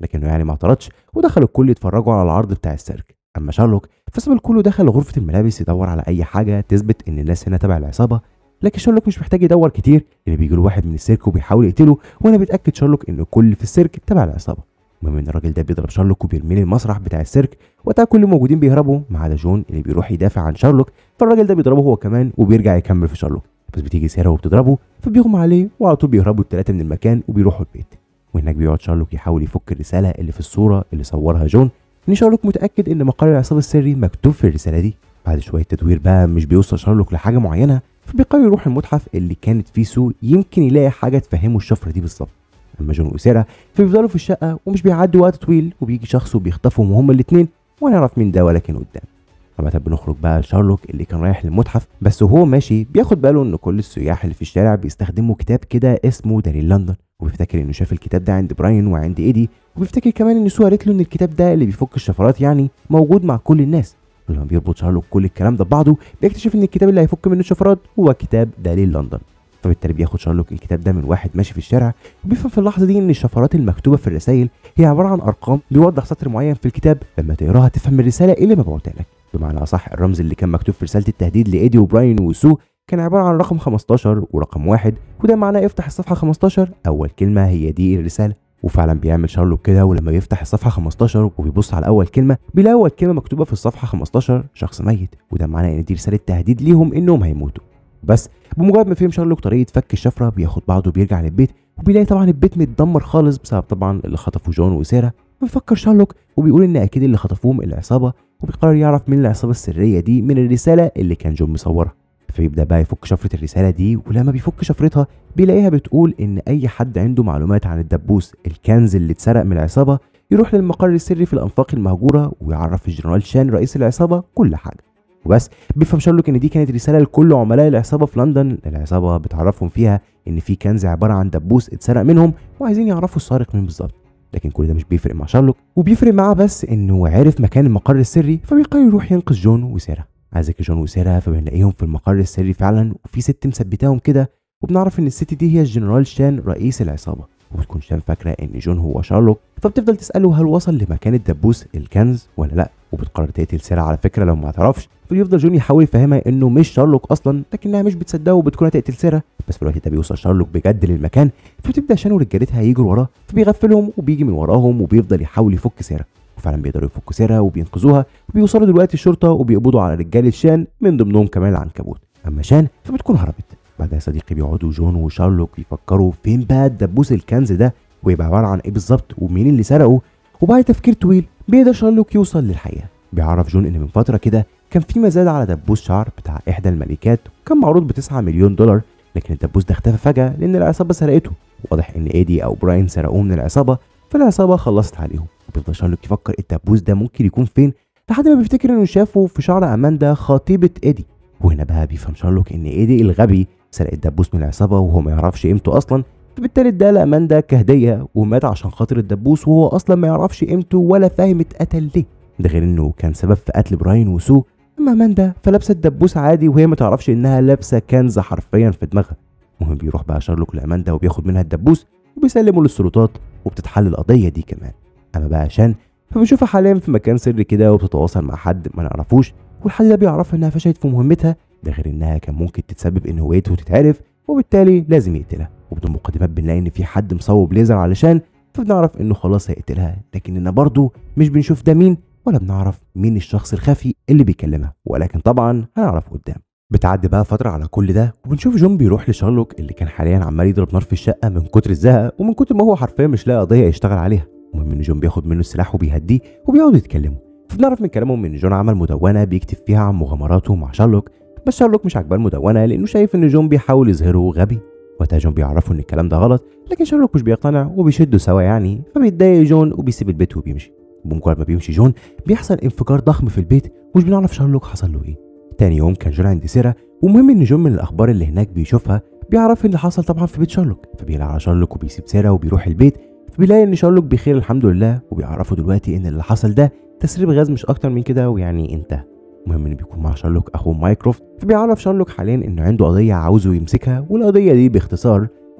لكنه يعني ما اعترضش ودخل الكل يتفرجوا على العرض بتاع السيرك اما شارلوك فساب الكل ودخل غرفه الملابس يدور على اي حاجه تثبت ان الناس هنا تبع العصابه لكن شارلوك مش محتاج يدور كتير اللي بيجي له واحد من السيرك وبيحاول يقتله وانا بيتاكد شارلوك ان الكل في السيرك تبع العصابه المهم ان الراجل ده بيضرب شارلوك وبيرميه المسرح بتاع السيرك وقتها كل الموجودين بيهربوا ما عدا جون اللي بيروح يدافع عن شارلوك فالراجل ده بيضربه هو كمان وبيرجع يكمل في شارلوك بس بتيجي سيرا وبتضربه فبيغمى عليه وعلى طول بيهربوا الثلاثه من المكان وبيروحوا البيت وهناك بيقعد شارلوك يحاول يفك الرساله اللي في الصوره اللي صورها جون ان شارلوك متاكد ان مقر العصابه السري مكتوب في الرساله دي بعد شويه تدوير بقى مش بيوصل شارلوك لحاجه معينه فبيقرر يروح المتحف اللي كانت فيه سو يمكن يلاقي حاجه تفهمه الشفره دي بالظبط اما جون وسيرا فبيفضلوا في الشقه ومش بيعدوا وقت طويل وبيجي شخص وبيخطفهم هما الاثنين ولا نعرف مين ده ولكن قدام عامة بنخرج بقى لشارلوك اللي كان رايح للمتحف بس وهو ماشي بياخد باله ان كل السياح اللي في الشارع بيستخدموا كتاب كده اسمه دليل لندن وبيفتكر انه شاف الكتاب ده عند براين وعند ايدي وبيفتكر كمان ان سو قالت له ان الكتاب ده اللي بيفك الشفرات يعني موجود مع كل الناس ولما بيربط شارلوك كل الكلام ده ببعضه بيكتشف ان الكتاب اللي هيفك منه الشفرات هو كتاب دليل لندن فبالتالي بياخد شارلوك الكتاب ده من واحد ماشي في الشارع وبيفهم في اللحظه دي ان الشفرات المكتوبه في الرسائل هي عباره عن ارقام بيوضح سطر معين في الكتاب لما تقراها تفهم الرساله اللي مبعوتها لك بمعنى اصح الرمز اللي كان مكتوب في رساله التهديد لايدي وبراين وسو كان عباره عن رقم 15 ورقم واحد وده معناه افتح الصفحه 15 اول كلمه هي دي الرساله وفعلا بيعمل شارلوك كده ولما بيفتح الصفحه 15 وبيبص على اول كلمه بيلاقي اول كلمه مكتوبه في الصفحه 15 شخص ميت وده معناه ان دي رساله تهديد ليهم انهم هيموتوا بس بمجرد ما فهم شارلوك طريقه فك الشفره بياخد بعضه وبيرجع للبيت وبيلاقي طبعا البيت متدمر خالص بسبب طبعا اللي خطفوا جون وسيرا بيفكر شارلوك وبيقول ان اكيد اللي خطفوهم العصابه وبيقرر يعرف مين العصابه السريه دي من الرساله اللي كان جون مصورها فيبدا بقى يفك شفره الرساله دي ولما بيفك شفرتها بيلاقيها بتقول ان اي حد عنده معلومات عن الدبوس الكنز اللي اتسرق من العصابه يروح للمقر السري في الانفاق المهجوره ويعرف الجنرال شان رئيس العصابه كل حاجه وبس بيفهم شارلوك ان دي كانت رساله لكل عملاء العصابه في لندن العصابه بتعرفهم فيها ان في كنز عباره عن دبوس اتسرق منهم وعايزين يعرفوا السارق مين بالظبط لكن كل ده مش بيفرق مع شارلوك وبيفرق معاه بس انه عرف مكان المقر السري فبيقرر يروح ينقذ جون وسيرا عايز جون وسيرا فبنلاقيهم في المقر السري فعلا وفي ست مثبتاهم كده وبنعرف ان الست دي هي الجنرال شان رئيس العصابه وبتكون شان فاكره ان جون هو شارلوك فبتفضل تساله هل وصل لمكان الدبوس الكنز ولا لا وبتقرر تقتل سيرا على فكره لو ما اعترفش فبيفضل جون يحاول يفهمها انه مش شارلوك اصلا لكنها مش بتصدقه وبتكون هتقتل سيرا بس في الوقت ده بيوصل شارلوك بجد للمكان فبتبدا شان ورجالتها يجروا وراه فبيغفلهم وبيجي من وراهم وبيفضل يحاول يفك سيرا وفعلا بيقدروا يفكوا سيرا وبينقذوها وبيوصلوا دلوقتي الشرطه وبيقبضوا على رجاله شان من ضمنهم كمان العنكبوت اما شان فبتكون هربت بعدها يا صديقي بيقعدوا جون وشارلوك يفكروا فين بقى الدبوس الكنز ده ويبقى عباره عن ايه بالظبط ومين اللي سرقه وبعد تفكير طويل بيقدر شارلوك يوصل للحقيقه بيعرف جون ان من فتره كده كان في مزاد على دبوس شعر بتاع احدى الملكات وكان معروض ب 9 مليون دولار لكن الدبوس ده اختفى فجاه لان العصابه سرقته واضح ان ايدي او براين سرقوه من العصابه فالعصابه خلصت عليهم وبيفضل شارلوك يفكر الدبوس ده ممكن يكون فين لحد ما بيفتكر انه شافه في شعر اماندا خطيبه ايدي وهنا بقى بيفهم شارلوك ان ايدي الغبي سرق الدبوس من العصابه وهو ما يعرفش قيمته اصلا فبالتالي اداها لاماندا كهديه ومات عشان خاطر الدبوس وهو اصلا ما يعرفش قيمته ولا فاهم اتقتل ليه ده غير انه كان سبب في قتل براين وسو اما اماندا فلابسه الدبوس عادي وهي ما تعرفش انها لابسه كنز حرفيا في دماغها المهم بيروح بقى شارلوك لاماندا وبياخد منها الدبوس وبيسلمه للسلطات وبتتحل القضيه دي كمان اما بقى شان فبنشوفها حاليا في مكان سري كده وبتتواصل مع حد ما نعرفوش والحد ده بيعرفها انها فشلت في مهمتها ده غير انها كان ممكن تتسبب ان هويته تتعرف وبالتالي لازم يقتلها وبدون مقدمات بنلاقي ان في حد مصوب ليزر علشان فبنعرف انه خلاص هيقتلها لكننا برضه مش بنشوف ده مين ولا بنعرف مين الشخص الخفي اللي بيكلمها ولكن طبعا هنعرف قدام بتعدي بقى فترة على كل ده وبنشوف جون بيروح لشارلوك اللي كان حاليا عمال يضرب نار في الشقة من كتر الزهق ومن كتر ما هو حرفيا مش لاقي قضية يشتغل عليها المهم ان جون بياخد منه السلاح وبيهديه وبيقعدوا يتكلموا فبنعرف من كلامهم ان جون عمل مدونة بيكتب فيها عن مغامراته مع شارلوك بس شارلوك مش عاجباه المدونة لانه شايف ان جون بيحاول يظهره غبي وقتها جون بيعرفوا ان الكلام ده غلط لكن شارلوك مش بيقتنع وبيشدوا سوا يعني فبيتضايق جون وبيسيب البيت وبيمشي بمجرد ما بيمشي جون بيحصل انفجار ضخم في البيت ومش بنعرف شارلوك حصل له ايه تاني يوم كان جون عند سيرا ومهم ان جون من الاخبار اللي هناك بيشوفها بيعرف اللي حصل طبعا في بيت شارلوك فبيلاقي على شارلوك وبيسيب سيرا وبيروح البيت فبيلاقي ان شارلوك بخير الحمد لله وبيعرفوا دلوقتي ان اللي حصل ده تسريب غاز مش اكتر من كده ويعني انتهى المهم ان بيكون مع شارلوك اخوه مايكروفت فبيعرف شارلوك حاليا انه عنده قضيه عاوزه يمسكها والقضيه دي باختصار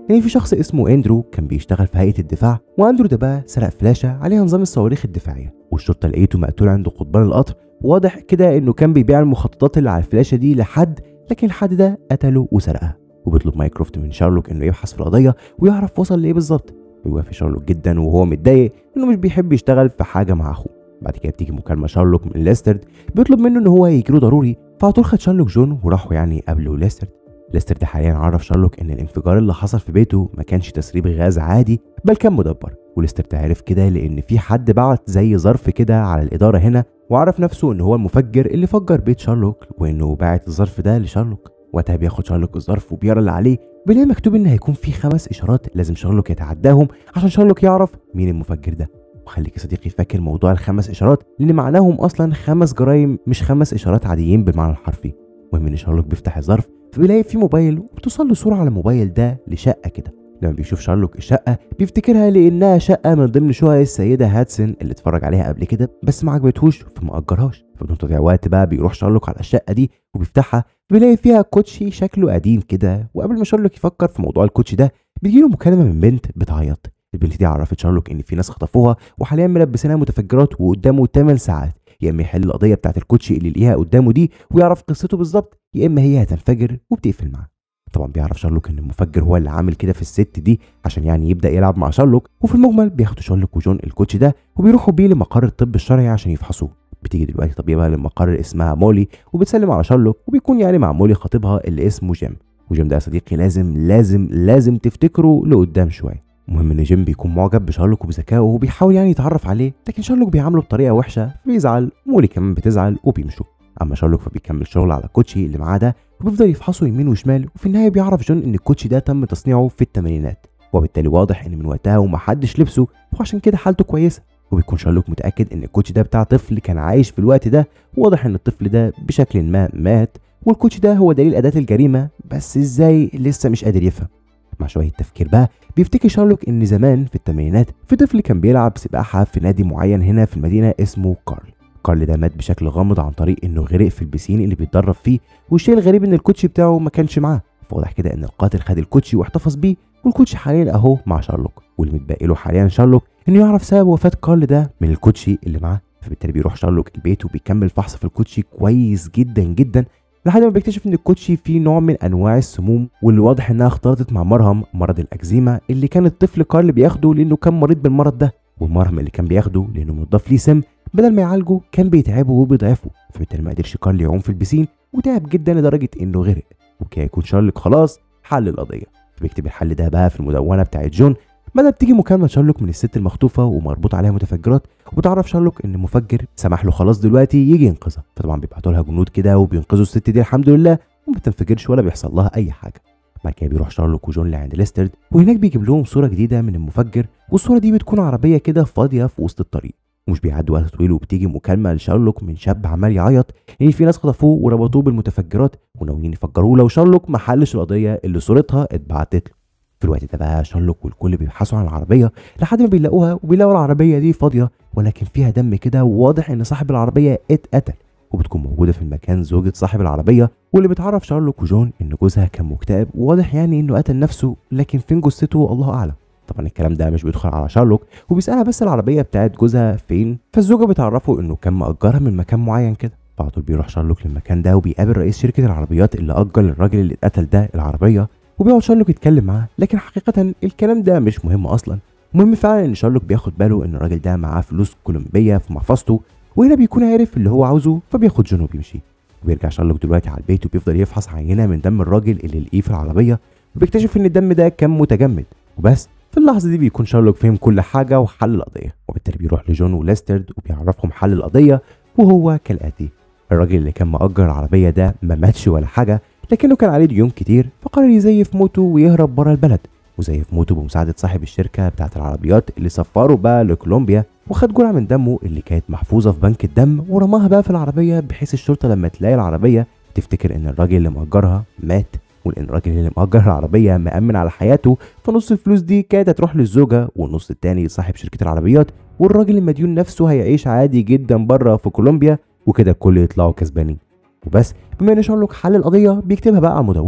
لان في شخص اسمه اندرو كان بيشتغل في هيئه الدفاع واندرو ده بقى سرق فلاشه عليها نظام الصواريخ الدفاعيه والشرطه لقيته مقتول عند قضبان القطر واضح كده انه كان بيبيع المخططات اللي على الفلاشه دي لحد لكن الحد ده قتله وسرقها وبيطلب مايكروفت من شارلوك انه يبحث في القضيه ويعرف وصل لايه بالظبط بيوافق شارلوك جدا وهو متضايق انه مش بيحب يشتغل في حاجه مع اخوه بعد كده بتيجي مكالمه شارلوك من ليسترد بيطلب منه ان هو يجيله ضروري فعلى طول خد شارلوك جون وراحوا يعني قابلوا ليسترد ليسترد حاليا عرف شارلوك ان الانفجار اللي حصل في بيته ما كانش تسريب غاز عادي بل كان مدبر وليسترد عرف كده لان في حد بعت زي ظرف كده على الاداره هنا وعرف نفسه ان هو المفجر اللي فجر بيت شارلوك وانه باعت الظرف ده لشارلوك وقتها بياخد شارلوك الظرف وبيقرا اللي عليه بيلاقي مكتوب ان هيكون في خمس اشارات لازم شارلوك يتعداهم عشان شارلوك يعرف مين المفجر ده وخليك يا صديقي فاكر موضوع الخمس اشارات لان معناهم اصلا خمس جرايم مش خمس اشارات عاديين بالمعنى الحرفي المهم ان شارلوك بيفتح الظرف فبيلاقي فيه موبايل وبتوصل له صوره على الموبايل ده لشقه كده لما بيشوف شارلوك الشقه بيفتكرها لانها شقه من ضمن شقق السيده هاتسون اللي اتفرج عليها قبل كده بس ما عجبتهوش فما اجرهاش فبدون تضييع وقت بقى بيروح شارلوك على الشقه دي وبيفتحها بيلاقي فيها كوتشي شكله قديم كده وقبل ما شارلوك يفكر في موضوع الكوتشي ده بيجيله مكالمه من بنت بتعيط البنت دي عرفت شارلوك ان في ناس خطفوها وحاليا ملبسينها متفجرات وقدامه 8 ساعات يا اما يحل القضيه بتاعت الكوتشي اللي لقيها قدامه دي ويعرف قصته بالظبط يا اما هي هتنفجر وبتقفل معاه طبعا بيعرف شارلوك ان المفجر هو اللي عامل كده في الست دي عشان يعني يبدا يلعب مع شارلوك وفي المجمل بياخدوا شارلوك وجون الكوتش ده وبيروحوا بيه لمقر الطب الشرعي عشان يفحصوه بتيجي دلوقتي طبيبه للمقر اسمها مولي وبتسلم على شارلوك وبيكون يعني مع مولي خطيبها اللي اسمه جيم وجيم ده يا صديقي لازم لازم لازم تفتكره لقدام شويه المهم ان جيم بيكون معجب بشارلوك وبذكائه وبيحاول يعني يتعرف عليه لكن شارلوك بيعامله بطريقه وحشه بيزعل مولي كمان بتزعل وبيمشوا اما شارلوك فبيكمل شغل على الكوتشي اللي معاه ده وبيفضل يفحصه يمين وشمال وفي النهايه بيعرف جون ان الكوتشي ده تم تصنيعه في الثمانينات وبالتالي واضح ان من وقتها ومحدش لبسه وعشان كده حالته كويسه وبيكون شارلوك متاكد ان الكوتشي ده بتاع طفل كان عايش في الوقت ده واضح ان الطفل ده بشكل ما مات والكوتشي ده هو دليل اداه الجريمه بس ازاي لسه مش قادر يفهم مع شويه تفكير بقى بيفتكر شارلوك ان زمان في الثمانينات في طفل كان بيلعب سباحه في نادي معين هنا في المدينه اسمه كارل كارل ده مات بشكل غامض عن طريق انه غرق في البسين اللي بيتدرب فيه والشيء الغريب ان الكوتشي بتاعه ما كانش معاه فواضح كده ان القاتل خد الكوتشي واحتفظ بيه والكوتشي حاليا اهو مع شارلوك واللي متبقي له حاليا شارلوك انه يعرف سبب وفاه كارل ده من الكوتشي اللي معاه فبالتالي بيروح شارلوك البيت وبيكمل فحص في الكوتشي كويس جدا جدا لحد ما بيكتشف ان الكوتشي فيه نوع من انواع السموم واللي واضح انها اختلطت مع مرهم مرض الاكزيما اللي كان الطفل كارل بياخده لانه كان مريض بالمرض ده والمرهم اللي كان بياخده لانه مضاف ليه سم بدل ما يعالجه كان بيتعبه وبيضعفه فبالتالي ما قدرش كارل يعوم في البسين وتعب جدا لدرجه انه غرق وكده يكون شارلوك خلاص حل القضيه فبيكتب الحل ده بقى في المدونه بتاعت جون بدأ بتيجي مكالمة شارلوك من الست المخطوفة ومربوط عليها متفجرات وبتعرف شارلوك إن المفجر سمح له خلاص دلوقتي يجي ينقذها فطبعا بيبعتوا لها جنود كده وبينقذوا الست دي الحمد لله وما بتنفجرش ولا بيحصل لها أي حاجة بعد كده بيروح شارلوك وجون لعند ليسترد وهناك بيجيب لهم صورة جديدة من المفجر والصورة دي بتكون عربية كده فاضية في وسط الطريق ومش بيعدي وقت طويل وبتيجي مكالمة لشارلوك من شاب عمال يعيط إن في ناس خطفوه وربطوه بالمتفجرات وناويين يفجروه لو شارلوك ما حلش القضية اللي صورتها اتبعتت له في الوقت ده بقى شارلوك والكل بيبحثوا عن العربيه لحد ما بيلاقوها وبيلاقوا العربيه دي فاضيه ولكن فيها دم كده وواضح ان صاحب العربيه اتقتل وبتكون موجوده في المكان زوجة صاحب العربيه واللي بتعرف شارلوك وجون ان جوزها كان مكتئب وواضح يعني انه قتل نفسه لكن فين جثته الله اعلم طبعا الكلام ده مش بيدخل على شارلوك وبيسالها بس العربيه بتاعت جوزها فين فالزوجه بتعرفه انه كان مأجرها من مكان معين كده فعلى طول بيروح شارلوك للمكان ده وبيقابل رئيس شركه العربيات اللي اجر للراجل اللي اتقتل ده العربيه وبيقعد شارلوك يتكلم معاه لكن حقيقة الكلام ده مش مهم أصلا المهم فعلا إن شارلوك بياخد باله إن الراجل ده معاه فلوس كولومبية في محفظته وهنا بيكون عارف اللي هو عاوزه فبياخد جون وبيمشي وبيرجع شارلوك دلوقتي على البيت وبيفضل يفحص عينة من دم الراجل اللي لقيه في العربية وبيكتشف إن الدم ده كان متجمد وبس في اللحظة دي بيكون شارلوك فهم كل حاجة وحل القضية وبالتالي بيروح لجون وليسترد وبيعرفهم حل القضية وهو كالآتي الراجل اللي كان مأجر العربية ده ما ماتش ولا حاجة لكنه كان عليه ديون كتير فقرر يزيف موته ويهرب بره البلد وزيف موته بمساعدة صاحب الشركة بتاعة العربيات اللي سفره بقى لكولومبيا وخد جرعة من دمه اللي كانت محفوظة في بنك الدم ورماها بقى في العربية بحيث الشرطة لما تلاقي العربية تفتكر ان الراجل اللي مأجرها مات ولان الراجل اللي مأجر العربية مأمن على حياته فنص الفلوس دي كانت هتروح للزوجة والنص التاني لصاحب شركة العربيات والراجل المديون نفسه هيعيش عادي جدا بره في كولومبيا وكده الكل يطلعوا كسبانين وبس بما ان شارلوك حل القضيه بيكتبها بقى على المدونه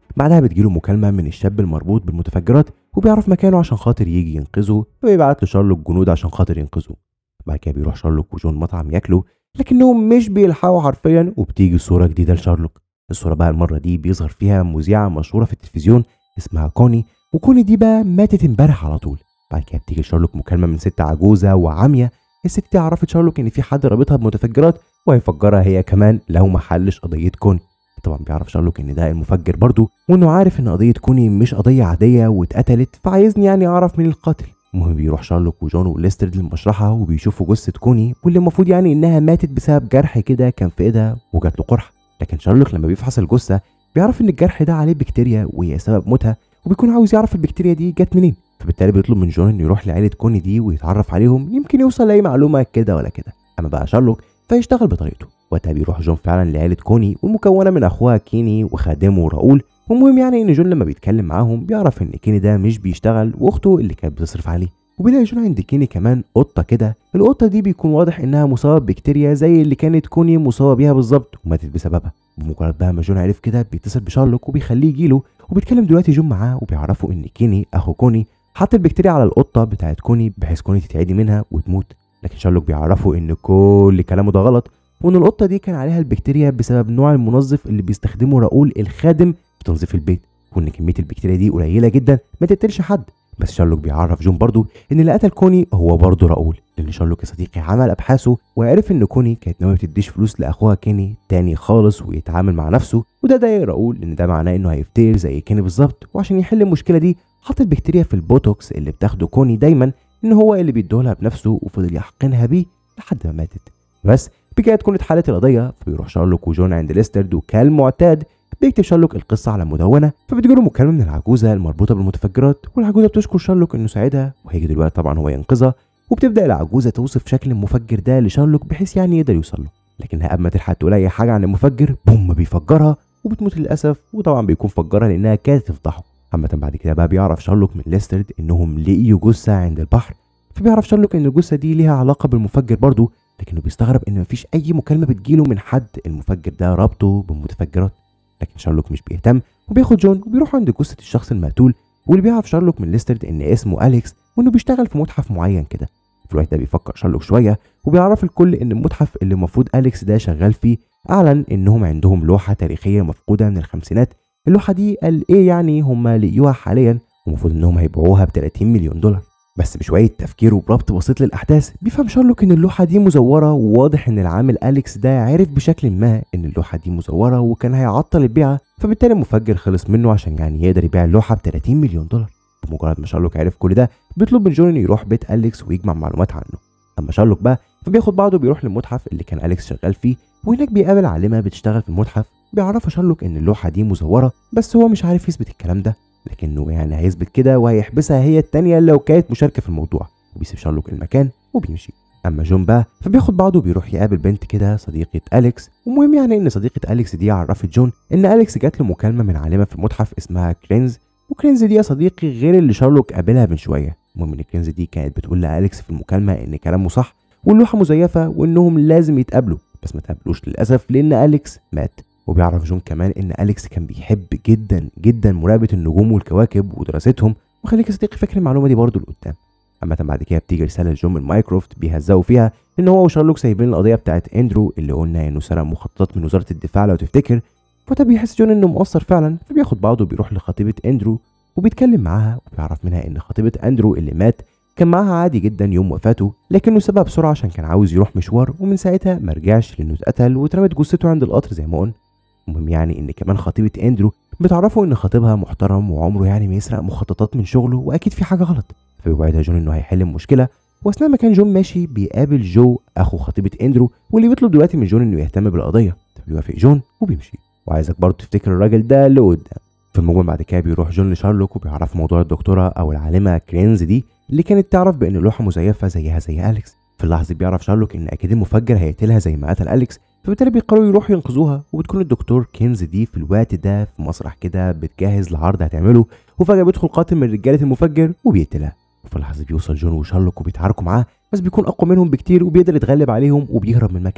بعدها بتجيله مكالمه من الشاب المربوط بالمتفجرات وبيعرف مكانه عشان خاطر يجي ينقذه فبيبعت لشارلوك جنود عشان خاطر ينقذه بعد كده بيروح شارلوك وجون مطعم ياكلوا لكنهم مش بيلحقوا حرفيا وبتيجي صوره جديده لشارلوك الصوره بقى المره دي بيظهر فيها مذيعه مشهوره في التلفزيون اسمها كوني وكوني دي بقى ماتت امبارح على طول بعد كده بتيجي شارلوك مكالمه من ست عجوزه وعاميه الست دي عرفت شارلوك ان في حد رابطها بمتفجرات وهيفجرها هي كمان لو ما حلش قضيه كوني طبعا بيعرف شارلوك ان ده المفجر برضه وانه عارف ان قضيه كوني مش قضيه عاديه واتقتلت فعايزني يعني اعرف مين القاتل المهم بيروح شارلوك وجون وليسترد للمشرحه وبيشوفوا جثه كوني واللي المفروض يعني انها ماتت بسبب جرح كده كان في ايدها وجات له قرحه لكن شارلوك لما بيفحص الجثه بيعرف ان الجرح ده عليه بكتيريا وهي سبب موتها وبيكون عاوز يعرف البكتيريا دي جت منين فبالتالي بيطلب من جون انه يروح لعيله كوني دي ويتعرف عليهم يمكن يوصل لاي معلومه كده ولا كده اما بقى شارلوك فيشتغل بطريقته وقتها بيروح جون فعلا لعيله كوني ومكونه من اخوها كيني وخادمه راؤول والمهم يعني ان جون لما بيتكلم معاهم بيعرف ان كيني ده مش بيشتغل واخته اللي كانت بتصرف عليه وبيلاقي جون عند كيني كمان قطه كده القطه دي بيكون واضح انها مصابه ببكتيريا زي اللي كانت كوني مصابه بيها بالظبط وماتت بسببها بمجرد بقى ما جون عرف كده بيتصل بشارلوك وبيخليه يجيله وبيتكلم دلوقتي جون معاه وبيعرفوا ان كيني اخو كوني حط البكتيريا على القطه بتاعت كوني بحيث كوني تتعدي منها وتموت لكن شارلوك بيعرفوا ان كل كلامه ده غلط وان القطه دي كان عليها البكتيريا بسبب نوع المنظف اللي بيستخدمه راؤول الخادم في تنظيف البيت وان كميه البكتيريا دي قليله جدا ما تقتلش حد بس شارلوك بيعرف جون برضو ان اللي قتل كوني هو برضو راؤول لان شارلوك يا صديقي عمل ابحاثه وعرف ان كوني كانت ناويه تديش فلوس لاخوها كيني تاني خالص ويتعامل مع نفسه وده ضايق راؤول لان ده معناه انه هيفتكر زي كيني بالظبط وعشان يحل المشكله دي حط البكتيريا في البوتوكس اللي بتاخده كوني دايما ان هو اللي بيديهولها بنفسه وفضل يحقنها بيه لحد ما ماتت بس بكده تكون اتحلت القضيه فبيروح شارلوك وجون عند ليسترد وكالمعتاد بيكتب شارلوك القصة على مدونة فبتجيله مكالمة من العجوزة المربوطة بالمتفجرات والعجوزة بتشكر شارلوك إنه ساعدها وهيجي دلوقتي طبعا هو ينقذها وبتبدأ العجوزة توصف شكل المفجر ده لشارلوك بحيث يعني يقدر يوصل له لكنها قبل ما تلحق تقول أي حاجة عن المفجر بوم بيفجرها وبتموت للأسف وطبعا بيكون فجرها لأنها كانت تفضحه عامة بعد كده بقى بيعرف شارلوك من ليسترد إنهم لقيوا جثة عند البحر فبيعرف شارلوك إن الجثة دي ليها علاقة بالمفجر برضه لكنه بيستغرب إن مفيش أي مكالمة بتجيله من حد المفجر ده رابطه بالمتفجرات لكن شارلوك مش بيهتم وبياخد جون وبيروح عند جثة الشخص المقتول واللي بيعرف شارلوك من ليسترد إن اسمه أليكس وإنه بيشتغل في متحف معين كده في الوقت ده بيفكر شارلوك شوية وبيعرف الكل إن المتحف اللي المفروض أليكس ده شغال فيه أعلن إنهم عندهم لوحة تاريخية مفقودة من الخمسينات اللوحة دي قال إيه يعني هم لقيوها حاليا ومفروض إنهم هيبيعوها ب 30 مليون دولار بس بشوية تفكير وبربط بسيط للأحداث بيفهم شارلوك إن اللوحة دي مزورة وواضح إن العامل أليكس ده عرف بشكل ما إن اللوحة دي مزورة وكان هيعطل البيعة فبالتالي المفجر خلص منه عشان يعني يقدر يبيع اللوحة ب 30 مليون دولار بمجرد ما شارلوك عرف كل ده بيطلب من جون إنه يروح بيت أليكس ويجمع معلومات عنه أما شارلوك بقى فبياخد بعضه وبيروح للمتحف اللي كان أليكس شغال فيه وهناك بيقابل عالمة بتشتغل في المتحف بيعرفها شارلوك إن اللوحة دي مزورة بس هو مش عارف يثبت الكلام ده لكنه يعني هيثبت كده وهيحبسها هي التانية لو كانت مشاركة في الموضوع وبيسيب شارلوك المكان وبيمشي اما جون بقى فبياخد بعضه وبيروح يقابل بنت كده صديقه اليكس ومهم يعني ان صديقه اليكس دي عرفت جون ان اليكس جات له مكالمه من عالمه في المتحف اسمها كرينز وكرينز دي يا صديقي غير اللي شارلوك قابلها من شويه المهم ان كرينز دي كانت بتقول لاليكس في المكالمه ان كلامه صح واللوحه مزيفه وانهم لازم يتقابلوا بس ما تقابلوش للاسف لان اليكس مات وبيعرف جون كمان ان اليكس كان بيحب جدا جدا مراقبه النجوم والكواكب ودراستهم وخليك يا صديقي فاكر المعلومه دي برضه لقدام اما بعد كده بتيجي رساله لجون من مايكروفت بيهزقوا فيها ان هو وشارلوك سايبين القضيه بتاعت اندرو اللي قلنا انه سرق مخططات من وزاره الدفاع لو تفتكر فده بيحس جون انه مقصر فعلا فبياخد بعضه وبيروح لخطيبه اندرو وبيتكلم معاها وبيعرف منها ان خطيبه اندرو اللي مات كان معاها عادي جدا يوم وفاته لكنه سابها بسرعه عشان كان عاوز يروح مشوار ومن ساعتها ما رجعش لانه اتقتل واترمت جثته عند القطر زي ما قلنا المهم يعني ان كمان خطيبه اندرو بتعرفه ان خطيبها محترم وعمره يعني ما يسرق مخططات من شغله واكيد في حاجه غلط فبيوعدها جون انه هيحل المشكله واثناء ما كان جون ماشي بيقابل جو اخو خطيبه اندرو واللي بيطلب دلوقتي من جون انه يهتم بالقضيه فبيوافق جون وبيمشي وعايزك برضه تفتكر الراجل ده اللي قدام في المجمل بعد كده بيروح جون لشارلوك وبيعرف موضوع الدكتوره او العالمه كرينز دي اللي كانت تعرف بان اللوحه مزيفه زيها زي اليكس في اللحظه دي بيعرف شارلوك ان اكيد المفجر هيقتلها زي ما قتل اليكس فبالتالي بيقرروا يروحوا ينقذوها وبتكون الدكتور كينز دي في الوقت ده في مسرح كده بتجهز لعرض هتعمله وفجاه بيدخل قاتل من رجاله المفجر وبيقتلها وفي اللحظه دي بيوصل جون وشارلوك وبيتعاركوا معاه بس بيكون اقوى منهم بكتير وبيقدر يتغلب عليهم وبيهرب من المكان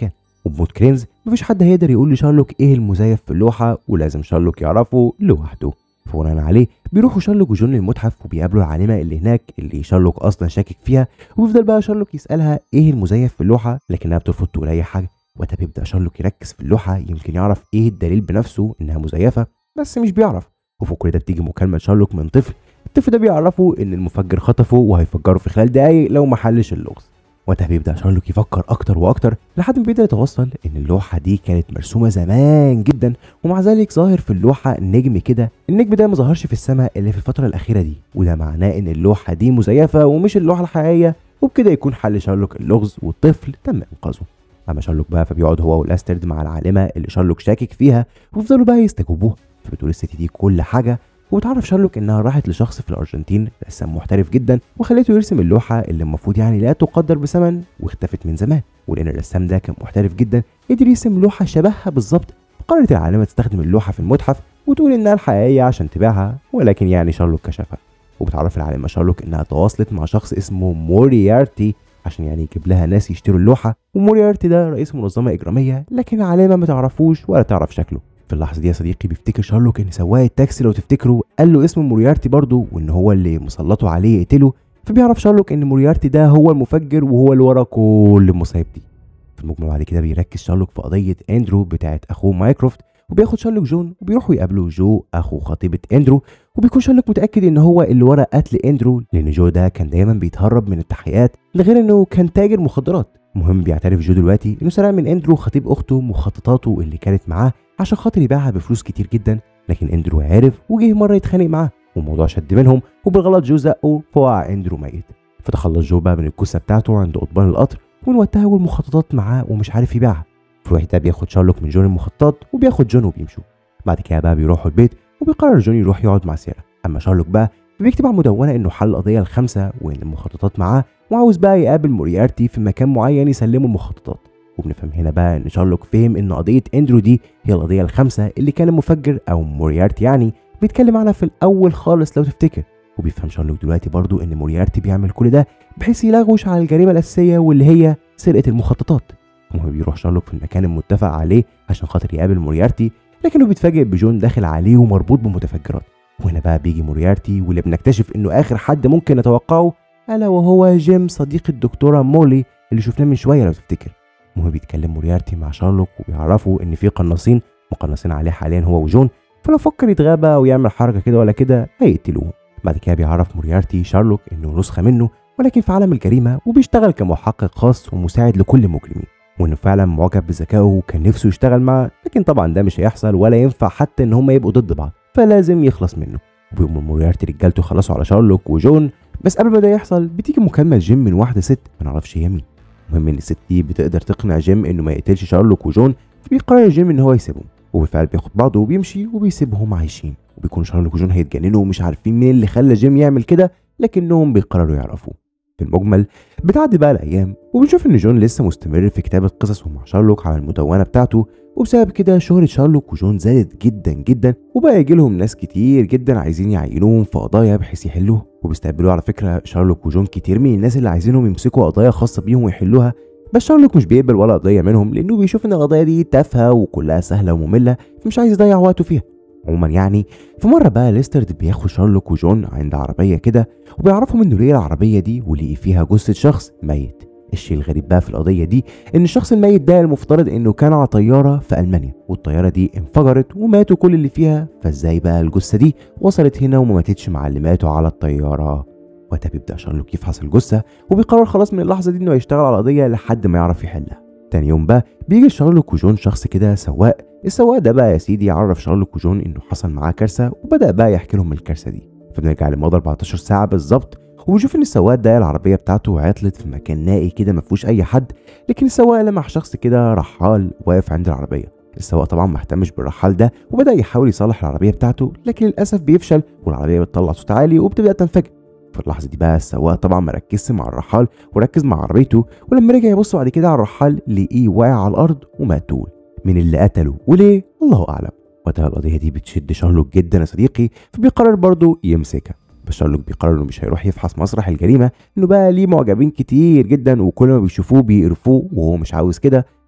وبموت كرينز مفيش حد هيقدر يقول لشارلوك ايه المزيف في اللوحه ولازم شارلوك يعرفه لوحده فبناء عليه بيروحوا شارلوك وجون للمتحف وبيقابلوا العالمه اللي هناك اللي شارلوك اصلا شاكك فيها وبيفضل بقى شارلوك يسالها ايه المزيف في اللوحه لكنها بترفض تقول اي حاجه وقتها بيبدا شارلوك يركز في اللوحه يمكن يعرف ايه الدليل بنفسه انها مزيفه بس مش بيعرف وفوق كل ده بتيجي مكالمه شارلوك من طفل الطفل ده بيعرفه ان المفجر خطفه وهيفجره في خلال دقايق لو ما حلش اللغز وقتها بيبدا شارلوك يفكر اكتر واكتر لحد ما بيقدر يتوصل ان اللوحه دي كانت مرسومه زمان جدا ومع ذلك ظاهر في اللوحه نجم كده النجم ده ما ظهرش في السماء الا في الفتره الاخيره دي وده معناه ان اللوحه دي مزيفه ومش اللوحه الحقيقيه وبكده يكون حل شارلوك اللغز والطفل تم انقاذه اما شارلوك بقى فبيقعد هو والاسترد مع العالمه اللي شارلوك شاكك فيها ويفضلوا بقى يستجوبوها فبتقول الست دي كل حاجه وبتعرف شارلوك انها راحت لشخص في الارجنتين رسام محترف جدا وخليته يرسم اللوحه اللي المفروض يعني لا تقدر بثمن واختفت من زمان ولان الرسام ده كان محترف جدا قدر يرسم لوحه شبهها بالظبط قررت العالمه تستخدم اللوحه في المتحف وتقول انها الحقيقيه عشان تبيعها ولكن يعني شارلوك كشفها وبتعرف العالمه شارلوك انها تواصلت مع شخص اسمه موريارتي عشان يعني يجيب لها ناس يشتروا اللوحه وموريارتي ده رئيس منظمه اجراميه لكن العالمه ما تعرفوش ولا تعرف شكله في اللحظه دي يا صديقي بيفتكر شارلوك ان سواق التاكسي لو تفتكروا قال له اسم موريارتي برضه وان هو اللي مسلطه عليه يقتله فبيعرف شارلوك ان موريارتي ده هو المفجر وهو اللي ورا كل المصايب دي في المجمل بعد كده بيركز شارلوك في قضيه اندرو بتاعت اخوه مايكروفت وبياخد شارلوك جون وبيروحوا يقابلوا جو اخو خطيبه اندرو وبيكون شارلوك متاكد ان هو اللي ورا قتل اندرو لان جو ده كان دايما بيتهرب من التحقيقات ده غير انه كان تاجر مخدرات المهم بيعترف جو دلوقتي انه سرق من اندرو خطيب اخته مخططاته اللي كانت معاه عشان خاطر يبيعها بفلوس كتير جدا لكن اندرو عرف وجه مره يتخانق معاه والموضوع شد منهم وبالغلط جو زقه فوقع اندرو ميت فتخلص جو بقى من الجثه بتاعته عند قضبان القطر ومن وقتها والمخططات معاه ومش عارف يبيعها في الوقت ده بياخد شارلوك من جون المخطط وبياخد جون وبيمشوا بعد كده بقى بيروحوا البيت وبيقرر جون يروح يقعد مع سيرا اما شارلوك بقى بيكتب على مدونه انه حل القضيه الخامسه وان المخططات معاه وعاوز بقى يقابل موريارتي في مكان معين يسلمه المخططات وبنفهم هنا بقى ان شارلوك فهم ان قضيه اندرو دي هي القضيه الخامسه اللي كان المفجر او موريارتي يعني بيتكلم عنها في الاول خالص لو تفتكر وبيفهم شارلوك دلوقتي برضو ان موريارتي بيعمل كل ده بحيث يلغوش على الجريمه الاساسيه واللي هي سرقه المخططات المهم بيروح شارلوك في المكان المتفق عليه عشان خاطر يقابل موريارتي لكنه بيتفاجئ بجون داخل عليه ومربوط بمتفجرات وهنا بقى بيجي موريارتي واللي بنكتشف انه اخر حد ممكن نتوقعه الا وهو جيم صديق الدكتوره مولي اللي شفناه من شويه لو تفتكر المهم بيتكلم موريارتي مع شارلوك وبيعرفوا ان في قناصين مقنصين عليه حاليا هو وجون فلو فكر يتغابى او يعمل حركه كده ولا كده هيقتلوه بعد كده بيعرف موريارتي شارلوك انه نسخه منه ولكن في عالم الجريمه وبيشتغل كمحقق خاص ومساعد لكل المجرمين وانه فعلا معجب بذكائه وكان نفسه يشتغل معاه لكن طبعا ده مش هيحصل ولا ينفع حتى ان هما يبقوا ضد بعض فلازم يخلص منه وبيقوم موريارتي رجالته يخلصوا على شارلوك وجون بس قبل ما ده يحصل بتيجي مكالمه جيم من واحده ست ما نعرفش هي مين المهم ان الست دي بتقدر تقنع جيم انه ما يقتلش شارلوك وجون فبيقرر جيم ان هو يسيبهم وبالفعل بياخد بعضه وبيمشي وبيسيبهم عايشين وبيكون شارلوك وجون هيتجننوا ومش عارفين مين اللي خلى جيم يعمل كده لكنهم بيقرروا يعرفوه في المجمل بتعدي بقى الايام وبنشوف ان جون لسه مستمر في كتابه قصصه مع شارلوك على المدونه بتاعته وبسبب كده شهرة شارلوك وجون زادت جدا جدا وبقى يجي لهم ناس كتير جدا عايزين يعينوهم في قضايا بحيث يحلوها وبيستقبلوا على فكره شارلوك وجون كتير من الناس اللي عايزينهم يمسكوا قضايا خاصه بيهم ويحلوها بس شارلوك مش بيقبل ولا قضيه منهم لانه بيشوف ان القضايا دي تافهه وكلها سهله وممله فمش عايز يضيع وقته فيها عموما يعني في مره بقى ليسترد بياخد شارلوك وجون عند عربيه كده وبيعرفهم انه ليه العربيه دي ولقي فيها جثه شخص ميت الشيء الغريب بقى في القضيه دي ان الشخص الميت ده المفترض انه كان على طياره في المانيا والطياره دي انفجرت وماتوا كل اللي فيها فازاي بقى الجثه دي وصلت هنا وما ماتتش مع اللي ماتوا على الطياره وقتها بيبدا شارلوك يفحص الجثه وبيقرر خلاص من اللحظه دي انه هيشتغل على القضيه لحد ما يعرف يحلها تاني يوم بقى بيجي شارلوك وجون شخص كده سواق السواق ده بقى يا سيدي يعرف شارلوك وجون انه حصل معاه كارثه وبدا بقى يحكي لهم الكارثه دي فبنرجع لمدى 14 ساعه بالظبط وبنشوف ان السواق ده العربيه بتاعته عطلت في مكان نائي كده ما فيهوش اي حد لكن السواق لمح شخص كده رحال واقف عند العربيه السواق طبعا ما اهتمش بالرحال ده وبدا يحاول يصلح العربيه بتاعته لكن للاسف بيفشل والعربيه بتطلع صوت عالي وبتبدا تنفجر في اللحظه دي بقى السواق طبعا ما ركزش مع الرحال وركز مع عربيته ولما رجع يبص بعد كده على الرحال لقيه واقع على الارض ومقتول من اللي قتله وليه الله اعلم وقتها القضيه دي بتشد شارلوك جدا يا صديقي فبيقرر برضه يمسكها بس شارلوك بيقرر انه مش هيروح يفحص مسرح الجريمه انه بقى ليه معجبين كتير جدا وكل ما بيشوفوه بيقرفوه وهو مش عاوز كده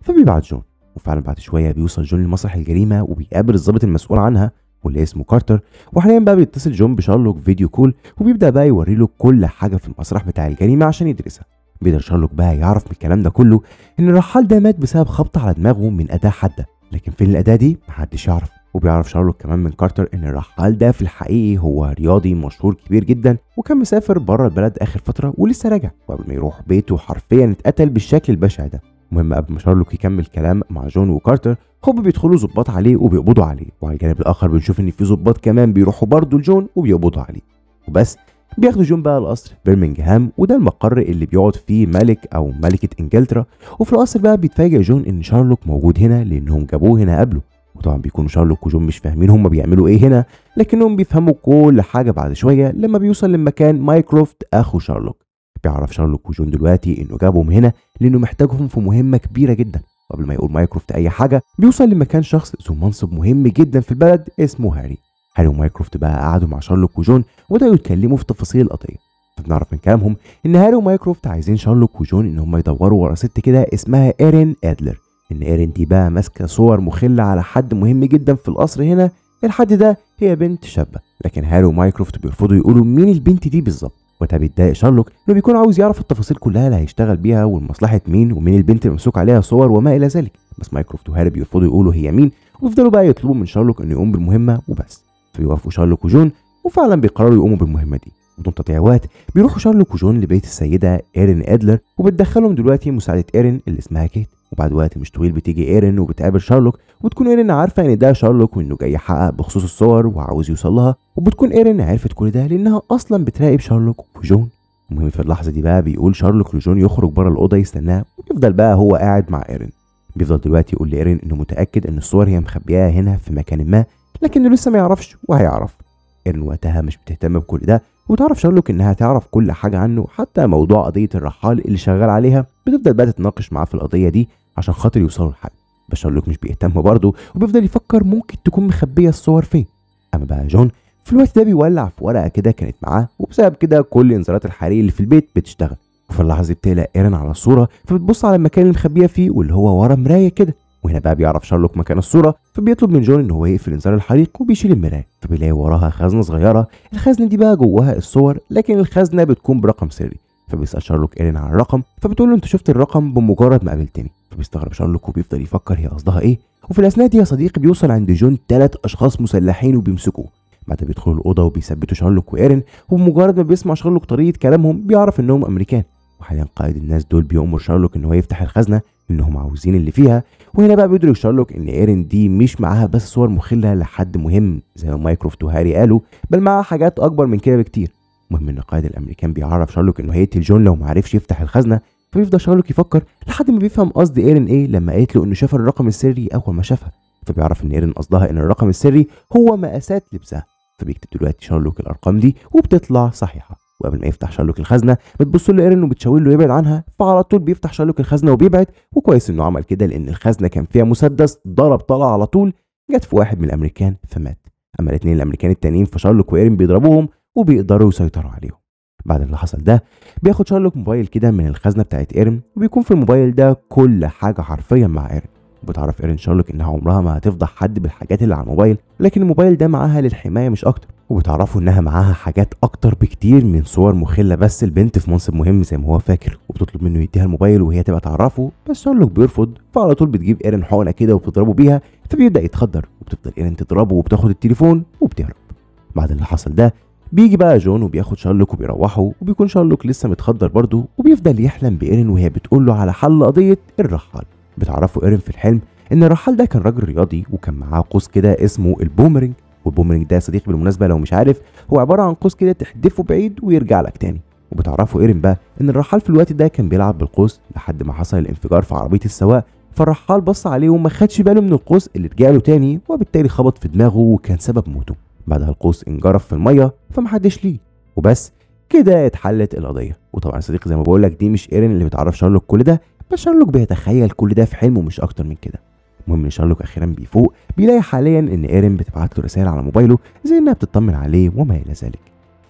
فبيبعت جون وفعلا بعد شويه بيوصل جون لمسرح الجريمه وبيقابل الضابط المسؤول عنها واللي اسمه كارتر وحاليا بقى بيتصل جون بشارلوك فيديو كول وبيبدا بقى يوري له كل حاجه في المسرح بتاع الجريمه عشان يدرسها بيقدر شارلوك بقى يعرف من الكلام ده كله ان الرحال ده مات بسبب خبطه على دماغه من اداه حاده لكن فين الاداه دي محدش يعرف وبيعرف شارلوك كمان من كارتر ان الرحال ده في الحقيقي هو رياضي مشهور كبير جدا وكان مسافر بره البلد اخر فتره ولسه راجع وقبل ما يروح بيته حرفيا اتقتل بالشكل البشع ده المهم قبل ما شارلوك يكمل كلام مع جون وكارتر هوب بيدخلوا ظباط عليه وبيقبضوا عليه وعلى الجانب الاخر بنشوف ان في ظباط كمان بيروحوا برضه لجون وبيقبضوا عليه وبس بياخدوا جون بقى القصر برمنجهام وده المقر اللي بيقعد فيه ملك او ملكه انجلترا وفي القصر بقى بيتفاجئ جون ان شارلوك موجود هنا لانهم جابوه هنا قبله وطبعا بيكونوا شارلوك وجون مش فاهمين هما بيعملوا ايه هنا لكنهم بيفهموا كل حاجه بعد شويه لما بيوصل لمكان مايكروفت اخو شارلوك بيعرف شارلوك وجون دلوقتي انه جابهم هنا لانه محتاجهم في مهمه كبيره جدا قبل ما يقول مايكروفت اي حاجه بيوصل لمكان شخص ذو منصب مهم جدا في البلد اسمه هاري هاري ومايكروفت بقى قعدوا مع شارلوك وجون وبداوا يتكلموا في تفاصيل القضيه فبنعرف من كلامهم ان هاري ومايكروفت عايزين شارلوك وجون ان هم يدوروا ورا ست كده اسمها ايرين ادلر ان ايرين دي بقى ماسكه صور مخله على حد مهم جدا في القصر هنا الحد ده هي بنت شابه لكن هاري ومايكروفت بيرفضوا يقولوا مين البنت دي بالظبط وده بيتضايق شارلوك انه بيكون عاوز يعرف التفاصيل كلها اللي هيشتغل بيها ولمصلحه مين ومين البنت اللي ممسوك عليها صور وما الى ذلك بس مايكروفت وهاري بيرفضوا يقولوا هي مين ويفضلوا بقى يطلبوا من شارلوك انه يقوم بالمهمه وبس فبيوافقوا شارلوك وجون وفعلا بيقرروا يقوموا بالمهمه دي بدون تضييع وقت بيروحوا شارلوك وجون لبيت السيده ايرين ادلر وبتدخلهم دلوقتي مساعده ايرين اللي اسمها كيت وبعد وقت مش طويل بتيجي ايرين وبتقابل شارلوك وتكون ايرين عارفه ان ده شارلوك وانه جاي يحقق بخصوص الصور وعاوز يوصل لها وبتكون ايرين عرفت كل ده لانها اصلا بتراقب شارلوك وجون المهم في اللحظه دي بقى بيقول شارلوك لجون يخرج بره الاوضه يستناه ويفضل بقى هو قاعد مع ايرين بيفضل دلوقتي يقول لايرين انه متاكد ان الصور هي مخبياها هنا في مكان ما لكنه لسه ما يعرفش وهيعرف ايرين وقتها مش بتهتم بكل ده وتعرف شارلوك انها تعرف كل حاجه عنه حتى موضوع قضيه الرحال اللي شغال عليها بتفضل بقى تتناقش معاه في القضيه دي عشان خاطر يوصلوا لحل بس شارلوك مش بيهتم برضه وبيفضل يفكر ممكن تكون مخبيه الصور فين اما بقى جون في الوقت ده بيولع في ورقه كده كانت معاه وبسبب كده كل انذارات الحريق اللي في البيت بتشتغل وفي اللحظه دي بتقلق ايرين على الصوره فبتبص على المكان اللي مخبيه فيه واللي هو ورا مرايه كده وهنا بقى بيعرف شارلوك مكان الصوره فبيطلب من جون ان هو يقفل انذار الحريق وبيشيل المرايه فبيلاقي وراها خزنه صغيره الخزنه دي بقى جواها الصور لكن الخزنه بتكون برقم سري فبيسال شارلوك ايرين على الرقم فبتقول له انت شفت الرقم بمجرد ما قابلتني فبيستغرب شارلوك وبيفضل يفكر هي قصدها ايه وفي الاثناء دي يا صديقي بيوصل عند جون ثلاث اشخاص مسلحين وبيمسكوه بعد بيدخلوا الاوضه وبيثبتوا شارلوك وايرين وبمجرد ما بيسمع شارلوك طريقه كلامهم بيعرف انهم امريكان وحاليا قائد الناس دول بيأمر شارلوك ان هو يفتح الخزنه لانهم عاوزين اللي فيها وهنا بقى بيدرك شارلوك ان ايرين دي مش معاها بس صور مخله لحد مهم زي ما مايكروفت وهاري قالوا بل معاها حاجات اكبر من كده بكتير المهم ان قائد الامريكان بيعرف شارلوك انه هيقتل جون لو معرفش يفتح الخزنه فبيفضل شارلوك يفكر لحد ما بيفهم قصد ايرين ايه لما قالت له انه شاف الرقم السري اول ما شافها فبيعرف ان ايرين قصدها ان الرقم السري هو مقاسات لبسها فبيكتب دلوقتي شارلوك الارقام دي وبتطلع صحيحه وقبل ما يفتح شارلوك الخزنه بتبص له ايرين وبتشاور له يبعد عنها فعلى طول بيفتح شارلوك الخزنه وبيبعد وكويس انه عمل كده لان الخزنه كان فيها مسدس ضرب طلع على طول جت في واحد من الامريكان فمات اما الاثنين الامريكان التانيين فشارلوك وايرين بيضربوهم وبيقدروا يسيطروا عليهم بعد اللي حصل ده بياخد شارلوك موبايل كده من الخزنه بتاعت ايرين وبيكون في الموبايل ده كل حاجه حرفيا مع ايرين وبتعرف ايرين شارلوك انها عمرها ما هتفضح حد بالحاجات اللي على الموبايل لكن الموبايل ده معاها للحمايه مش اكتر وبتعرفوا انها معاها حاجات اكتر بكتير من صور مخله بس البنت في منصب مهم زي ما هو فاكر وبتطلب منه يديها الموبايل وهي تبقى تعرفه بس شارلوك بيرفض فعلى طول بتجيب ايرين حقنه كده وبتضربه بيها فبيبدا يتخدر وبتفضل ايرين تضربه وبتاخد التليفون وبتهرب بعد اللي حصل ده بيجي بقى جون وبياخد شارلوك وبيروحوا وبيكون شارلوك لسه متخدر برضه وبيفضل يحلم بايرين وهي بتقول له على حل قضيه الرحال بتعرفوا ايرين في الحلم ان الرحال ده كان راجل رياضي وكان معاه قوس كده اسمه البومرنج والبومرنج ده يا صديقي بالمناسبه لو مش عارف هو عباره عن قوس كده تحدفه بعيد ويرجع لك تاني وبتعرفوا ايرين بقى ان الرحال في الوقت ده كان بيلعب بالقوس لحد ما حصل الانفجار في عربيه السواق فالرحال بص عليه وما خدش باله من القوس اللي رجع له تاني وبالتالي خبط في دماغه وكان سبب موته بعدها القوس انجرف في الميه فمحدش ليه وبس كده اتحلت القضيه وطبعا يا صديقي زي ما بقول لك دي مش ايرين اللي بتعرف شارلوك كل ده بس شارلوك بيتخيل كل ده في حلمه مش اكتر من كده المهم ان شارلوك اخيرا بيفوق بيلاقي حاليا ان ايرين بتبعت له رسائل على موبايله زي انها بتطمن عليه وما الى ذلك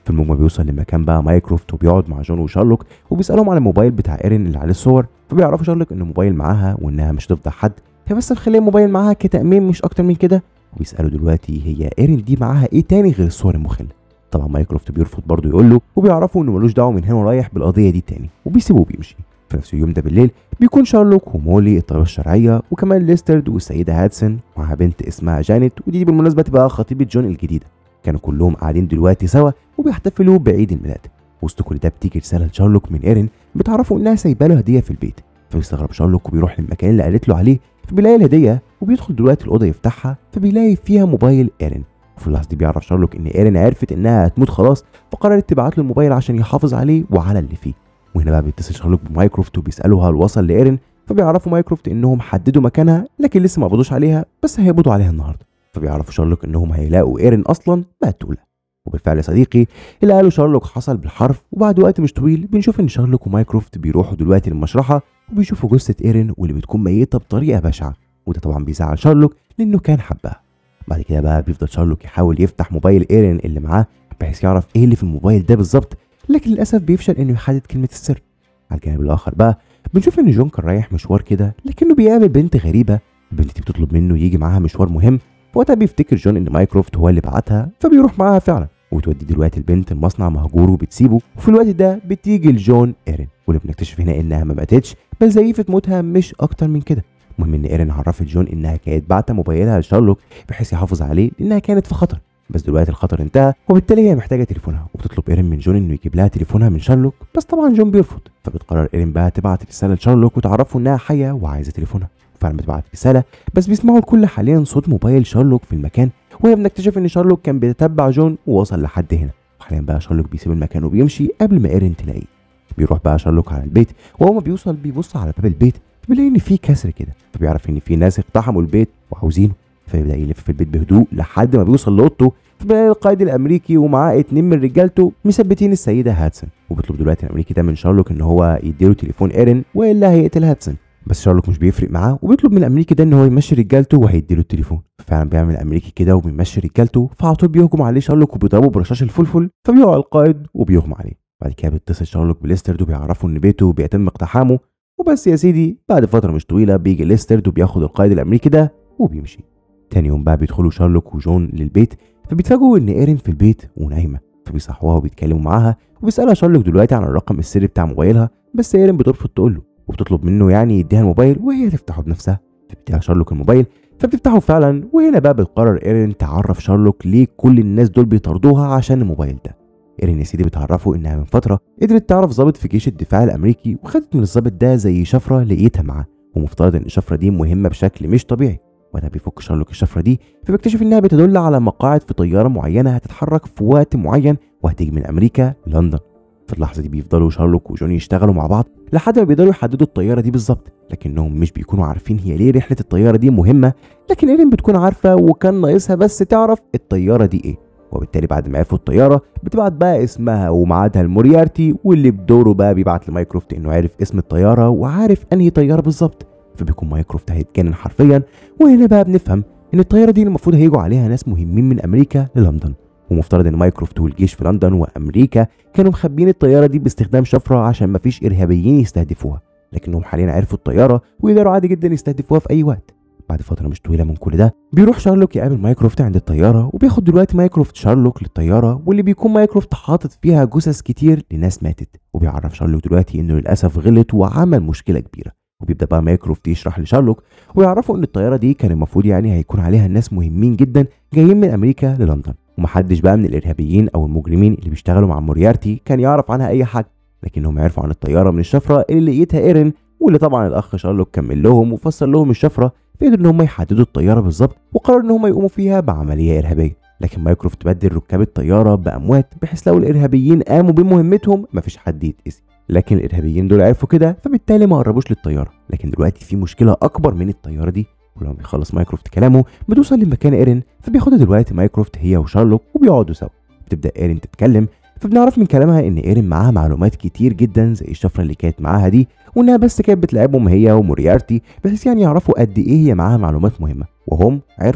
في المجمل بيوصل لمكان بقى مايكروفت وبيقعد مع جون وشارلوك وبيسالهم على الموبايل بتاع ايرين اللي عليه الصور فبيعرفوا شارلوك ان الموبايل معاها وانها مش هتفضح حد هي بس مخليه الموبايل معاها كتامين مش اكتر من كده وبيسالوا دلوقتي هي ايرين دي معاها ايه تاني غير الصور المخله طبعا مايكروفت بيرفض برضه يقول له وبيعرفوا انه ملوش دعوه من هنا ورايح بالقضيه دي تاني وبيسيبوه وبيمشي في نفس اليوم ده بالليل بيكون شارلوك ومولي الطبيبه الشرعيه وكمان ليسترد والسيده هادسون معاها بنت اسمها جانيت ودي بالمناسبه تبقى خطيبه جون الجديده كانوا كلهم قاعدين دلوقتي سوا وبيحتفلوا بعيد الميلاد وسط كل ده بتيجي رساله لشارلوك من ايرين بتعرفوا انها سايبه له هديه في البيت فبيستغرب شارلوك وبيروح للمكان اللي قالت له عليه فبيلاقي الهديه وبيدخل دلوقتي الاوضه يفتحها فبيلاقي فيها موبايل ايرين وفي اللحظه دي بيعرف شارلوك ان ايرين عرفت انها هتموت خلاص فقررت تبعت له الموبايل عشان يحافظ عليه وعلى اللي فيه وهنا بقى بيتصل شارلوك بمايكروفت وبيساله هل وصل لايرين فبيعرفوا مايكروفت انهم حددوا مكانها لكن لسه ما قبضوش عليها بس هيقبضوا عليها النهارده فبيعرفوا شارلوك انهم هيلاقوا ايرين اصلا مقتوله وبالفعل يا صديقي اللي قاله شارلوك حصل بالحرف وبعد وقت مش طويل بنشوف ان شارلوك ومايكروفت بيروحوا دلوقتي للمشرحه وبيشوفوا جثه ايرين واللي بتكون ميته بطريقه بشعه وده طبعا بيزعل شارلوك لانه كان حبها بعد كده بقى بيفضل شارلوك يحاول يفتح موبايل ايرين اللي معاه بحيث يعرف ايه اللي في الموبايل ده بالظبط لكن للاسف بيفشل انه يحدد كلمه السر على الجانب الاخر بقى بنشوف ان جون كان رايح مشوار كده لكنه بيقابل بنت غريبه البنت دي بتطلب منه يجي معاها مشوار مهم وقتها بيفتكر جون ان مايكروفت هو اللي بعتها فبيروح معاها فعلا وتودي دلوقتي البنت المصنع مهجور وبتسيبه وفي الوقت ده بتيجي لجون ايرين واللي بنكتشف هنا انها ما ماتتش بل زيفت موتها مش اكتر من كده المهم ان ايرين عرفت جون انها كانت باعته موبايلها لشارلوك بحيث يحافظ عليه لانها كانت في خطر بس دلوقتي الخطر انتهى وبالتالي هي محتاجه تليفونها وبتطلب ايرين من جون انه يجيب لها تليفونها من شارلوك بس طبعا جون بيرفض فبتقرر ايرين بقى تبعت رساله لشارلوك وتعرفه انها حيه وعايزه تليفونها وفعلا بتبعت رساله بس بيسمعوا الكل حاليا صوت موبايل شارلوك في المكان وهي بنكتشف ان شارلوك كان بيتتبع جون ووصل لحد هنا وحاليا بقى شارلوك بيسيب المكان وبيمشي قبل ما ايرين تلاقيه بيروح بقى شارلوك على البيت وهو ما بيوصل بيبص على باب البيت فبيلاقي ان في كسر كده فبيعرف ان في ناس اقتحموا البيت وعاوزينه فيبدا يلف في البيت بهدوء لحد ما بيوصل لاوضته فبيلاقي القائد الامريكي ومعاه اتنين من رجالته مثبتين السيده هاتسون وبيطلب دلوقتي الامريكي ده من شارلوك ان هو يديله تليفون ايرين والا هيقتل هاتسون بس شارلوك مش بيفرق معاه وبيطلب من الامريكي ده ان هو يمشي رجالته وهيديله التليفون فعلا بيعمل الامريكي كده وبيمشي رجالته فعلى طول بيهجم عليه شارلوك وبيضربه برشاش الفلفل فبيقع القائد وبيغمى عليه بعد كده بيتصل شارلوك بليسترد وبيعرفوا ان بيته بيتم اقتحامه وبس يا سيدي بعد فتره مش طويله بيجي ليسترد وبياخد القائد الامريكي ده وبيمشي تاني يوم بقى بيدخلوا شارلوك وجون للبيت فبيتفاجئوا ان ايرين في البيت ونايمه فبيصحوها وبيتكلموا معاها وبيسالها شارلوك دلوقتي عن الرقم السري بتاع موبايلها بس ايرين بترفض تقول له وبتطلب منه يعني يديها الموبايل وهي تفتحه بنفسها فبيديها شارلوك الموبايل فبتفتحه فعلا وهنا بقى بتقرر ايرين تعرف شارلوك ليه كل الناس دول بيطاردوها عشان الموبايل ده ايرين يا سيدي بتعرفه انها من فتره قدرت تعرف ضابط في جيش الدفاع الامريكي وخدت من الضابط ده زي شفره لقيتها معاه ومفترض ان الشفره دي مهمه بشكل مش طبيعي وده بيفك شارلوك الشفره دي فبيكتشف انها بتدل على مقاعد في طياره معينه هتتحرك في وقت معين وهتيجي من امريكا لندن في اللحظه دي بيفضلوا شارلوك وجون يشتغلوا مع بعض لحد ما بيقدروا يحددوا الطياره دي بالظبط لكنهم مش بيكونوا عارفين هي ليه رحله الطياره دي مهمه لكن ايرين بتكون عارفه وكان ناقصها بس تعرف الطياره دي ايه وبالتالي بعد ما عرفوا الطياره بتبعت بقى اسمها وميعادها لموريارتي واللي بدوره بقى بيبعت لمايكروفت انه عارف اسم الطياره وعارف انهي طياره بالظبط فبيكون مايكروفت هيتجنن حرفيا وهنا بقى بنفهم ان الطياره دي المفروض هيجوا عليها ناس مهمين من امريكا للندن ومفترض ان مايكروفت والجيش في لندن وامريكا كانوا مخبيين الطياره دي باستخدام شفره عشان مفيش ارهابيين يستهدفوها لكنهم حاليا عرفوا الطياره ويقدروا عادي جدا يستهدفوها في اي وقت بعد فتره مش طويله من كل ده بيروح شارلوك يقابل مايكروفت عند الطياره وبياخد دلوقتي مايكروفت شارلوك للطياره واللي بيكون مايكروفت حاطط فيها جثث كتير لناس ماتت وبيعرف شارلوك دلوقتي انه للاسف غلط وعمل مشكله كبيره وبيبدا بقى مايكروفت يشرح لشارلوك ويعرفوا ان الطياره دي كان المفروض يعني هيكون عليها ناس مهمين جدا جايين من امريكا للندن ومحدش بقى من الارهابيين او المجرمين اللي بيشتغلوا مع موريارتي كان يعرف عنها اي حاجه لكنهم عرفوا عن الطياره من الشفره اللي لقيتها ايرين واللي طبعا الاخ شارلوك كمل لهم وفسر لهم الشفره فقدروا ان هم يحددوا الطياره بالظبط وقرروا ان هم يقوموا فيها بعمليه ارهابيه لكن مايكروفت بدل ركاب الطياره باموات بحيث لو الارهابيين قاموا بمهمتهم مفيش حد يتاذي لكن الارهابيين دول عرفوا كده فبالتالي ما قربوش للطياره لكن دلوقتي في مشكله اكبر من الطياره دي ولما بيخلص مايكروفت كلامه بتوصل لمكان ايرين فبياخدها دلوقتي مايكروفت هي وشارلوك وبيقعدوا سوا بتبدا ايرين تتكلم فبنعرف من كلامها ان ايرين معاها معلومات كتير جدا زي الشفره اللي كانت معاها دي وانها بس كانت بتلعبهم هي وموريارتي بحيث يعني يعرفوا قد ايه هي معاها معلومات مهمه وهم عرفوا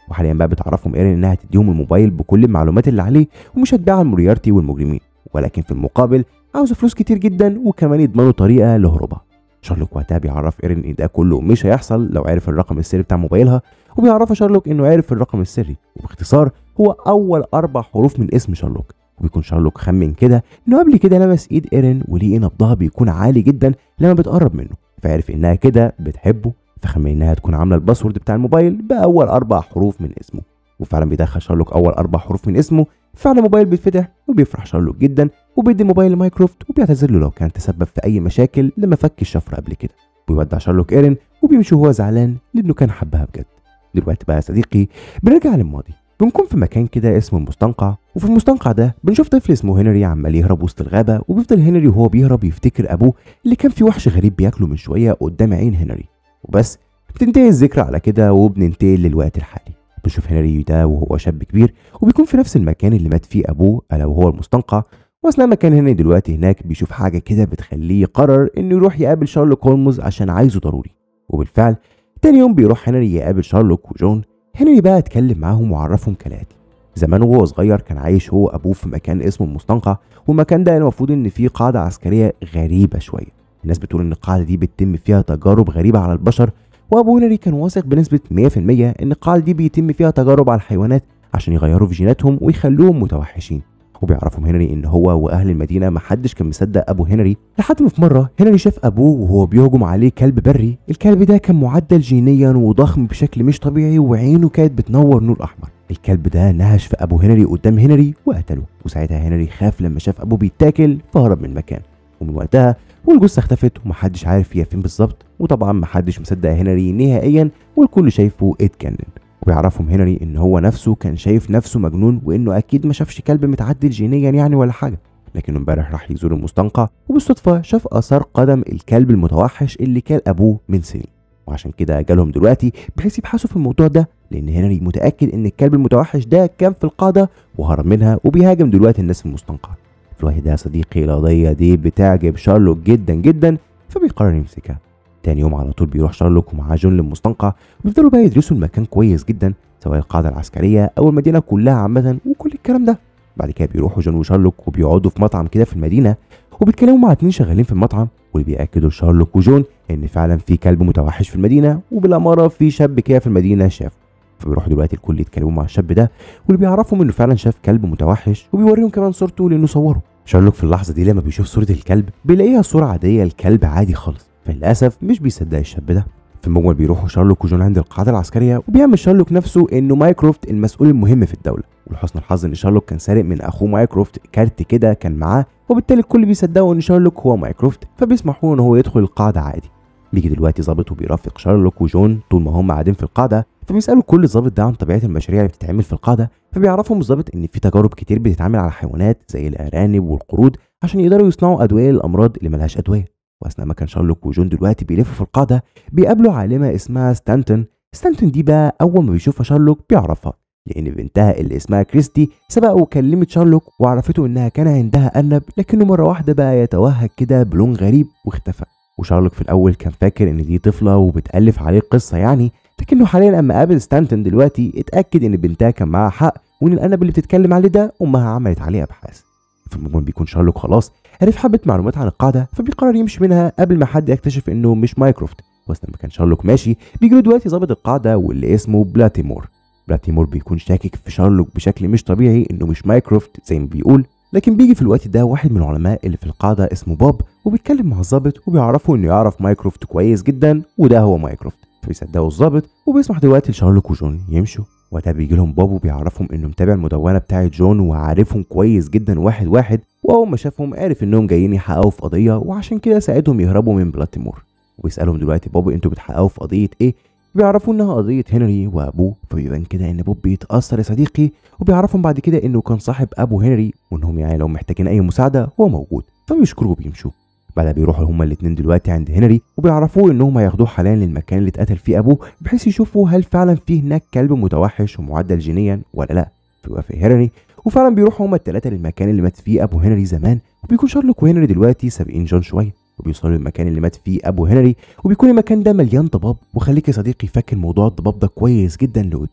وحاليا بقى بتعرفهم ايرين انها تديهم الموبايل بكل المعلومات اللي عليه ومش هتبيعها لموريارتي والمجرمين ولكن في المقابل عاوزه فلوس كتير جدا وكمان يضمنوا طريقه لهروبها شارلوك وقتها بيعرف ايرين ان ده كله مش هيحصل لو عرف الرقم السري بتاع موبايلها وبيعرفها شارلوك انه عرف الرقم السري وباختصار هو اول اربع حروف من اسم شارلوك وبيكون شارلوك خمن كده انه قبل كده لمس ايد ايرين وليه نبضها بيكون عالي جدا لما بتقرب منه فعرف انها كده بتحبه فخمن انها تكون عامله الباسورد بتاع الموبايل باول اربع حروف من اسمه وفعلا بيدخل شارلوك اول اربع حروف من اسمه فعلا الموبايل بيتفتح وبيفرح شارلوك جدا وبيدي الموبايل لمايكروفت وبيعتذر له لو كان تسبب في اي مشاكل لما فك الشفره قبل كده ويودع شارلوك ايرين وبيمشي وهو زعلان لانه كان حبها بجد دلوقتي بقى يا صديقي بنرجع للماضي بنكون في مكان كده اسمه المستنقع وفي المستنقع ده بنشوف طفل اسمه هنري عمال يهرب وسط الغابه وبيفضل هنري وهو بيهرب يفتكر ابوه اللي كان في وحش غريب بياكله من شويه قدام عين هنري وبس بتنتهي الذكرى على كده وبننتقل للوقت الحالي بنشوف هنري ده وهو شاب كبير وبيكون في نفس المكان اللي مات فيه ابوه الا وهو المستنقع واثناء ما كان هنري دلوقتي هناك بيشوف حاجه كده بتخليه يقرر انه يروح يقابل شارلوك هولمز عشان عايزه ضروري وبالفعل تاني يوم بيروح هنري يقابل شارلوك وجون هنري بقى اتكلم معاهم وعرفهم كالاتي زمان وهو صغير كان عايش هو وابوه في مكان اسمه المستنقع والمكان ده المفروض ان فيه قاعده عسكريه غريبه شويه الناس بتقول ان القاعده دي بتتم فيها تجارب غريبه على البشر وابو هنري كان واثق بنسبه 100% ان القاعده دي بيتم فيها تجارب على الحيوانات عشان يغيروا في جيناتهم ويخلوهم متوحشين وبيعرفهم هنري ان هو واهل المدينه محدش كان مصدق ابو هنري لحد ما في مره هنري شاف ابوه وهو بيهجم عليه كلب بري الكلب ده كان معدل جينيا وضخم بشكل مش طبيعي وعينه كانت بتنور نور احمر الكلب ده نهش في ابو هنري قدام هنري وقتله وساعتها هنري خاف لما شاف ابوه بيتاكل فهرب من المكان ومن وقتها والجثه اختفت ومحدش عارف هي فين بالظبط وطبعا محدش مصدق هنري نهائيا والكل شايفه اتجنن وبيعرفهم هنري ان هو نفسه كان شايف نفسه مجنون وانه اكيد ما شافش كلب متعدل جينيا يعني ولا حاجه لكنه امبارح راح يزور المستنقع وبالصدفه شاف اثار قدم الكلب المتوحش اللي كان ابوه من سنين وعشان كده جالهم دلوقتي بحيث يبحثوا في الموضوع ده لان هنري متاكد ان الكلب المتوحش ده كان في القاعده وهرب منها وبيهاجم دلوقتي الناس في المستنقع في الوقت ده يا صديقي القضيه دي بتعجب شارلوك جدا جدا فبيقرر يمسكها تاني يوم على طول بيروح شارلوك ومعاه جون للمستنقع وبيفضلوا بقى يدرسوا المكان كويس جدا سواء القاعده العسكريه او المدينه كلها عامه وكل الكلام ده بعد كده بيروحوا جون وشارلوك وبيقعدوا في مطعم كده في المدينه وبيتكلموا مع اتنين شغالين في المطعم واللي بياكدوا لشارلوك وجون ان فعلا في كلب متوحش في المدينه وبالاماره في شاب كده في المدينه شافه فبيروحوا دلوقتي الكل يتكلموا مع الشاب ده واللي بيعرفهم انه فعلا شاف كلب متوحش وبيوريهم كمان صورته لانه صوره شارلوك في اللحظه دي لما بيشوف صوره الكلب بيلاقيها صوره عاديه الكلب عادي خالص فللاسف مش بيصدق الشاب ده في المجمل بيروحوا شارلوك وجون عند القاعده العسكريه وبيعمل شارلوك نفسه انه مايكروفت المسؤول المهم في الدوله ولحسن الحظ ان شارلوك كان سارق من اخوه مايكروفت كارت كده كان معاه وبالتالي الكل بيصدقوا ان شارلوك هو مايكروفت فبيسمحوا ان هو يدخل القاعده عادي بيجي دلوقتي ظابط وبيرافق شارلوك وجون طول ما هم قاعدين في القاعده فبيسالوا كل ظابط ده عن طبيعه المشاريع اللي بتتعمل في القاعده فبيعرفهم الظابط ان في تجارب كتير بتتعمل على حيوانات زي الارانب والقرود عشان يقدروا يصنعوا ادويه للامراض اللي ملهاش ادويه واثناء ما كان شارلوك وجون دلوقتي بيلفوا في القاعده بيقابلوا عالمه اسمها ستانتون ستانتون دي بقى اول ما بيشوفها شارلوك بيعرفها لان بنتها اللي اسمها كريستي سبق وكلمت شارلوك وعرفته انها كان عندها ارنب لكنه مره واحده بقى يتوهج كده بلون غريب واختفى وشارلوك في الاول كان فاكر ان دي طفله وبتالف عليه قصه يعني لكنه حاليا اما قابل ستانتون دلوقتي اتاكد ان بنتها كان معاها حق وان الارنب اللي بتتكلم عليه ده امها عملت عليه ابحاث في المجمل بيكون شارلوك خلاص عرف حبه معلومات عن القاعده فبيقرر يمشي منها قبل ما حد يكتشف انه مش مايكروفت واثناء ما كان شارلوك ماشي بيجي له دلوقتي ظابط القاعده واللي اسمه بلاتيمور بلاتيمور بيكون شاكك في شارلوك بشكل مش طبيعي انه مش مايكروفت زي ما بيقول لكن بيجي في الوقت ده واحد من العلماء اللي في القاعده اسمه بوب وبيتكلم مع الظابط وبيعرفه انه يعرف مايكروفت كويس جدا وده هو مايكروفت فبيصدقوا الظابط وبيسمح دلوقتي لشارلوك وجون يمشوا وقتها بيجي لهم بوب وبيعرفهم انه متابع المدونه بتاعه جون وعارفهم كويس جدا واحد واحد واول ما شافهم عرف انهم جايين يحققوا في قضيه وعشان كده ساعدهم يهربوا من بلاتيمور وبيسالهم دلوقتي بوب انتوا بتحققوا في قضيه ايه بيعرفوا انها قضيه هنري وابوه فبيبان كده ان بوب بيتاثر يا صديقي وبيعرفهم بعد كده انه كان صاحب ابو هنري وانهم يعني لو محتاجين اي مساعده هو موجود فبيشكروا وبيمشوا بعدها بيروحوا هما الاتنين دلوقتي عند هنري وبيعرفوه انهم هياخدوه حاليا للمكان اللي اتقتل فيه ابوه بحيث يشوفوا هل فعلا في هناك كلب متوحش ومعدل جينيا ولا لا فيوافق هنري وفعلا بيروحوا هما التلاته للمكان اللي مات فيه ابو هنري زمان وبيكون شارلوك وهنري دلوقتي سابقين جون شويه وبيوصلوا للمكان اللي مات فيه ابو هنري وبيكون المكان ده مليان ضباب وخليك يا صديقي فاكر موضوع الضباب ده كويس جدا لقدام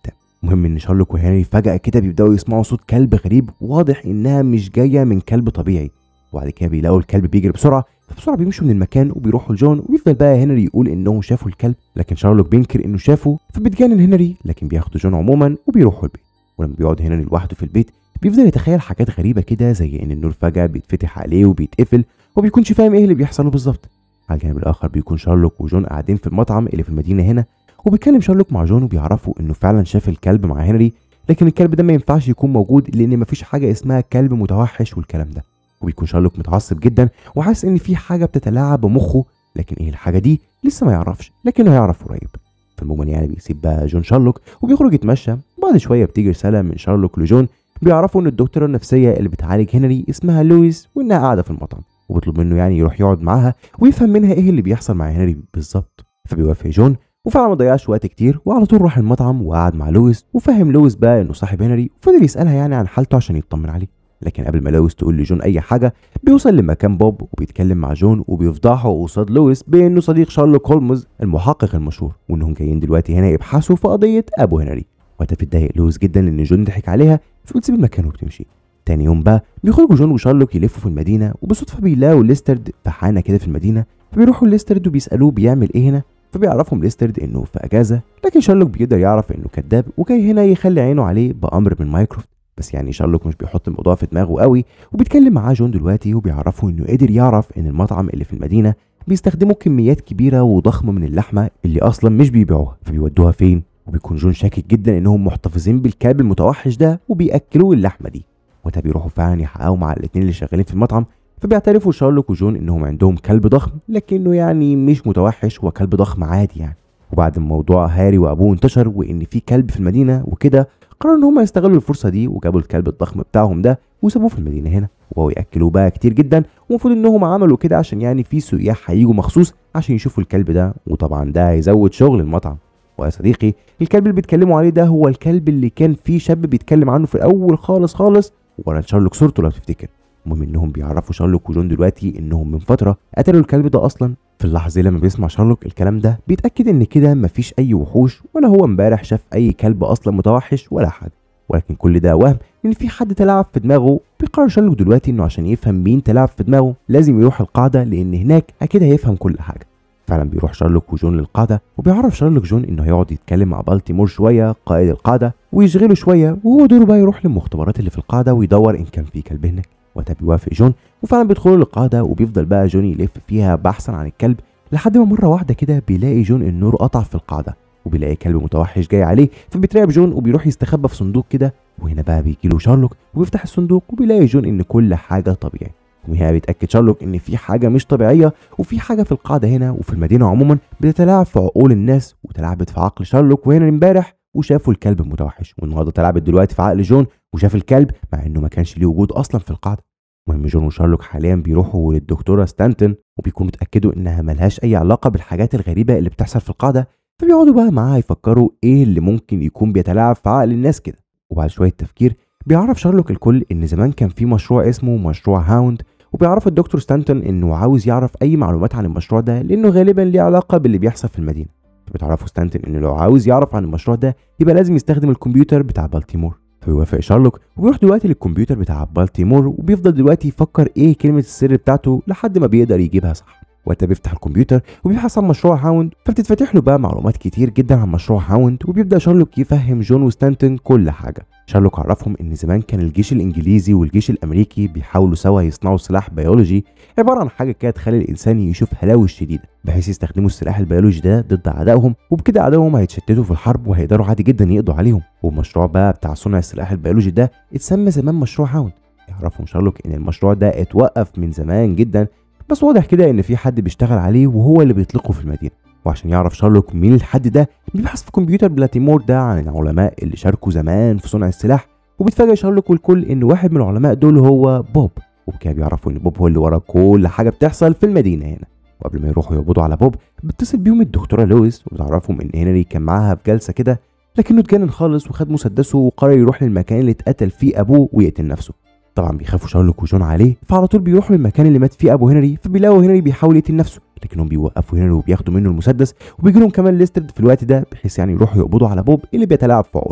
المهم ان شارلوك وهنري فجأة كده بيبدأوا يسمعوا صوت كلب غريب واضح انها مش جاية من كلب طبيعي وبعد كده بيلاقوا الكلب بيجري بسرعة فبسرعة بيمشوا من المكان وبيروحوا لجون وبيفضل بقى هنري يقول انهم شافوا الكلب لكن شارلوك بينكر انه شافه فبيتجنن هنري لكن بياخدوا جون عموما وبيروحوا البيت ولما بيقعد هنري لوحده في البيت بيفضل يتخيل حاجات غريبة كده زي ان النور فجأة بيتفتح عليه وبيتقفل وبيكونش فاهم ايه اللي بيحصل له بالظبط على الجانب الاخر بيكون شارلوك وجون قاعدين في المطعم اللي في المدينة هنا وبيتكلم شارلوك مع جون وبيعرفوا انه فعلا شاف الكلب مع هنري لكن الكلب ده ما ينفعش يكون موجود لان مفيش حاجه اسمها كلب متوحش والكلام ده وبيكون شارلوك متعصب جدا وحاسس ان في حاجه بتتلاعب بمخه لكن ايه الحاجه دي لسه ما يعرفش لكنه هيعرف قريب فالمهم يعني بيسيب بقى جون شارلوك وبيخرج يتمشى بعد شويه بتيجي رساله من شارلوك لجون بيعرفوا ان الدكتوره النفسيه اللي بتعالج هنري اسمها لويس وانها قاعده في المطعم وبيطلب منه يعني يروح يقعد معاها ويفهم منها ايه اللي بيحصل مع هنري بالظبط فبيوافق جون وفعلا ما ضيعش وقت كتير وعلى طول راح المطعم وقعد مع لويس وفهم لويس بقى انه صاحب هنري وفضل يسالها يعني عن حالته عشان يطمن عليه لكن قبل ما لويس تقول لجون اي حاجه بيوصل لمكان بوب وبيتكلم مع جون وبيفضحه قصاد لويس بانه صديق شارلوك هولمز المحقق المشهور وانهم جايين دلوقتي هنا يبحثوا في قضيه ابو هنري وقتها بتضايق لويس جدا ان جون ضحك عليها فبتسيب المكان وبتمشي تاني يوم بقى بيخرجوا جون وشارلوك يلفوا في المدينه وبالصدفه بيلاقوا ليسترد في حانه كده في المدينه فبيروحوا ليسترد وبيسالوه بيعمل ايه هنا فبيعرفهم ليسترد انه في اجازه لكن شارلوك بيقدر يعرف انه كذاب وجاي هنا يخلي عينه عليه بامر من مايكروفت بس يعني شارلوك مش بيحط الموضوع في دماغه قوي وبيتكلم معاه جون دلوقتي وبيعرفه انه قدر يعرف ان المطعم اللي في المدينه بيستخدموا كميات كبيره وضخمه من اللحمه اللي اصلا مش بيبيعوها فبيودوها فين وبيكون جون شاكك جدا انهم محتفظين بالكلب المتوحش ده وبياكلوه اللحمه دي وقتها بيروحوا فعلا يحققوا مع الاتنين اللي شغالين في المطعم فبيعترفوا شارلوك وجون انهم عندهم كلب ضخم لكنه يعني مش متوحش هو كلب ضخم عادي يعني وبعد ما موضوع هاري وابوه انتشر وان في كلب في المدينه وكده قرروا ان هم يستغلوا الفرصه دي وجابوا الكلب الضخم بتاعهم ده وسابوه في المدينه هنا وهو ياكلوه بقى كتير جدا ومفروض انهم عملوا كده عشان يعني في سياح هيجوا مخصوص عشان يشوفوا الكلب ده وطبعا ده هيزود شغل المطعم ويا صديقي الكلب اللي بيتكلموا عليه ده هو الكلب اللي كان فيه شاب بيتكلم عنه في الاول خالص خالص ورا شارلوك صورته لو تفتكر المهم انهم بيعرفوا شارلوك وجون دلوقتي انهم من فتره قتلوا الكلب ده اصلا في اللحظه لما بيسمع شارلوك الكلام ده بيتاكد ان كده مفيش اي وحوش ولا هو امبارح شاف اي كلب اصلا متوحش ولا حاجه ولكن كل ده وهم ان في حد تلاعب في دماغه بيقرر شارلوك دلوقتي انه عشان يفهم مين تلاعب في دماغه لازم يروح القاعده لان هناك اكيد هيفهم كل حاجه فعلا بيروح شارلوك وجون للقاعده وبيعرف شارلوك جون انه هيقعد يتكلم مع بالتيمور شويه قائد القاعده ويشغله شويه وهو دوره بقى يروح للمختبرات اللي في القاعده ويدور ان كان في كلب هناك وقتها بيوافق جون وفعلا بيدخلوا للقاعده وبيفضل بقى جون يلف فيها بحثا عن الكلب لحد ما مره واحده كده بيلاقي جون النور قطع في القاعده وبيلاقي كلب متوحش جاي عليه فبيترعب جون وبيروح يستخبى في صندوق كده وهنا بقى بيجي له شارلوك وبيفتح الصندوق وبيلاقي جون ان كل حاجه طبيعي وهنا بيتاكد شارلوك ان في حاجه مش طبيعيه وفي حاجه في القاعده هنا وفي المدينه عموما بتتلاعب في عقول الناس وتلعبت في عقل شارلوك وهنا امبارح وشافوا الكلب المتوحش والنهارده اتلعبت دلوقتي في عقل جون وشاف الكلب مع انه ما كانش ليه وجود اصلا في القاعده المهم جون وشارلوك حاليا بيروحوا للدكتوره ستانتون وبيكونوا اتاكدوا انها ملهاش اي علاقه بالحاجات الغريبه اللي بتحصل في القاعده فبيقعدوا بقى معاها يفكروا ايه اللي ممكن يكون بيتلاعب في عقل الناس كده وبعد شويه تفكير بيعرف شارلوك الكل ان زمان كان في مشروع اسمه مشروع هاوند وبيعرف الدكتور ستانتون انه عاوز يعرف اي معلومات عن المشروع ده لانه غالبا ليه علاقه باللي بيحصل في المدينه فبتعرفوا ستانتون انه لو عاوز يعرف عن المشروع ده يبقى لازم يستخدم الكمبيوتر بتاع بالتيمور فبيوافق شارلوك وبيروح دلوقتي للكمبيوتر بتاع بالتيمور وبيفضل دلوقتي يفكر ايه كلمه السر بتاعته لحد ما بيقدر يجيبها صح وقتها بيفتح الكمبيوتر وبيبحث عن مشروع هاوند فبتتفتح له بقى معلومات كتير جدا عن مشروع هاوند وبيبدا شارلوك يفهم جون وستانتون كل حاجه شارلوك عرفهم ان زمان كان الجيش الانجليزي والجيش الامريكي بيحاولوا سوا يصنعوا سلاح بيولوجي عباره عن حاجه كده تخلي الانسان يشوف هلاوس شديده بحيث يستخدموا السلاح البيولوجي ده ضد اعدائهم وبكده اعدائهم هيتشتتوا في الحرب وهيقدروا عادي جدا يقضوا عليهم والمشروع بقى بتاع صنع السلاح البيولوجي ده اتسمى زمان مشروع هاوند يعرفهم شارلوك ان المشروع ده اتوقف من زمان جدا بس واضح كده ان في حد بيشتغل عليه وهو اللي بيطلقه في المدينه وعشان يعرف شارلوك مين الحد ده بيبحث في كمبيوتر بلاتيمور ده عن العلماء اللي شاركوا زمان في صنع السلاح وبيتفاجئ شارلوك والكل ان واحد من العلماء دول هو بوب وبكده بيعرفوا ان بوب هو اللي ورا كل حاجه بتحصل في المدينه هنا وقبل ما يروحوا يقبضوا على بوب بتتصل بيهم الدكتوره لويس وبتعرفهم ان هنري كان معاها في جلسه كده لكنه اتجنن خالص وخد مسدسه وقرر يروح للمكان اللي اتقتل فيه ابوه ويقتل نفسه طبعا بيخافوا شارلوك وجون عليه فعلى طول بيروحوا للمكان اللي مات فيه ابو هنري فبيلاقوا هنري بيحاول يقتل نفسه لكنهم بيوقفوا هنري وبياخدوا منه المسدس وبيجي لهم كمان ليسترد في الوقت ده بحيث يعني يروحوا يقبضوا على بوب اللي بيتلاعب في عقولهم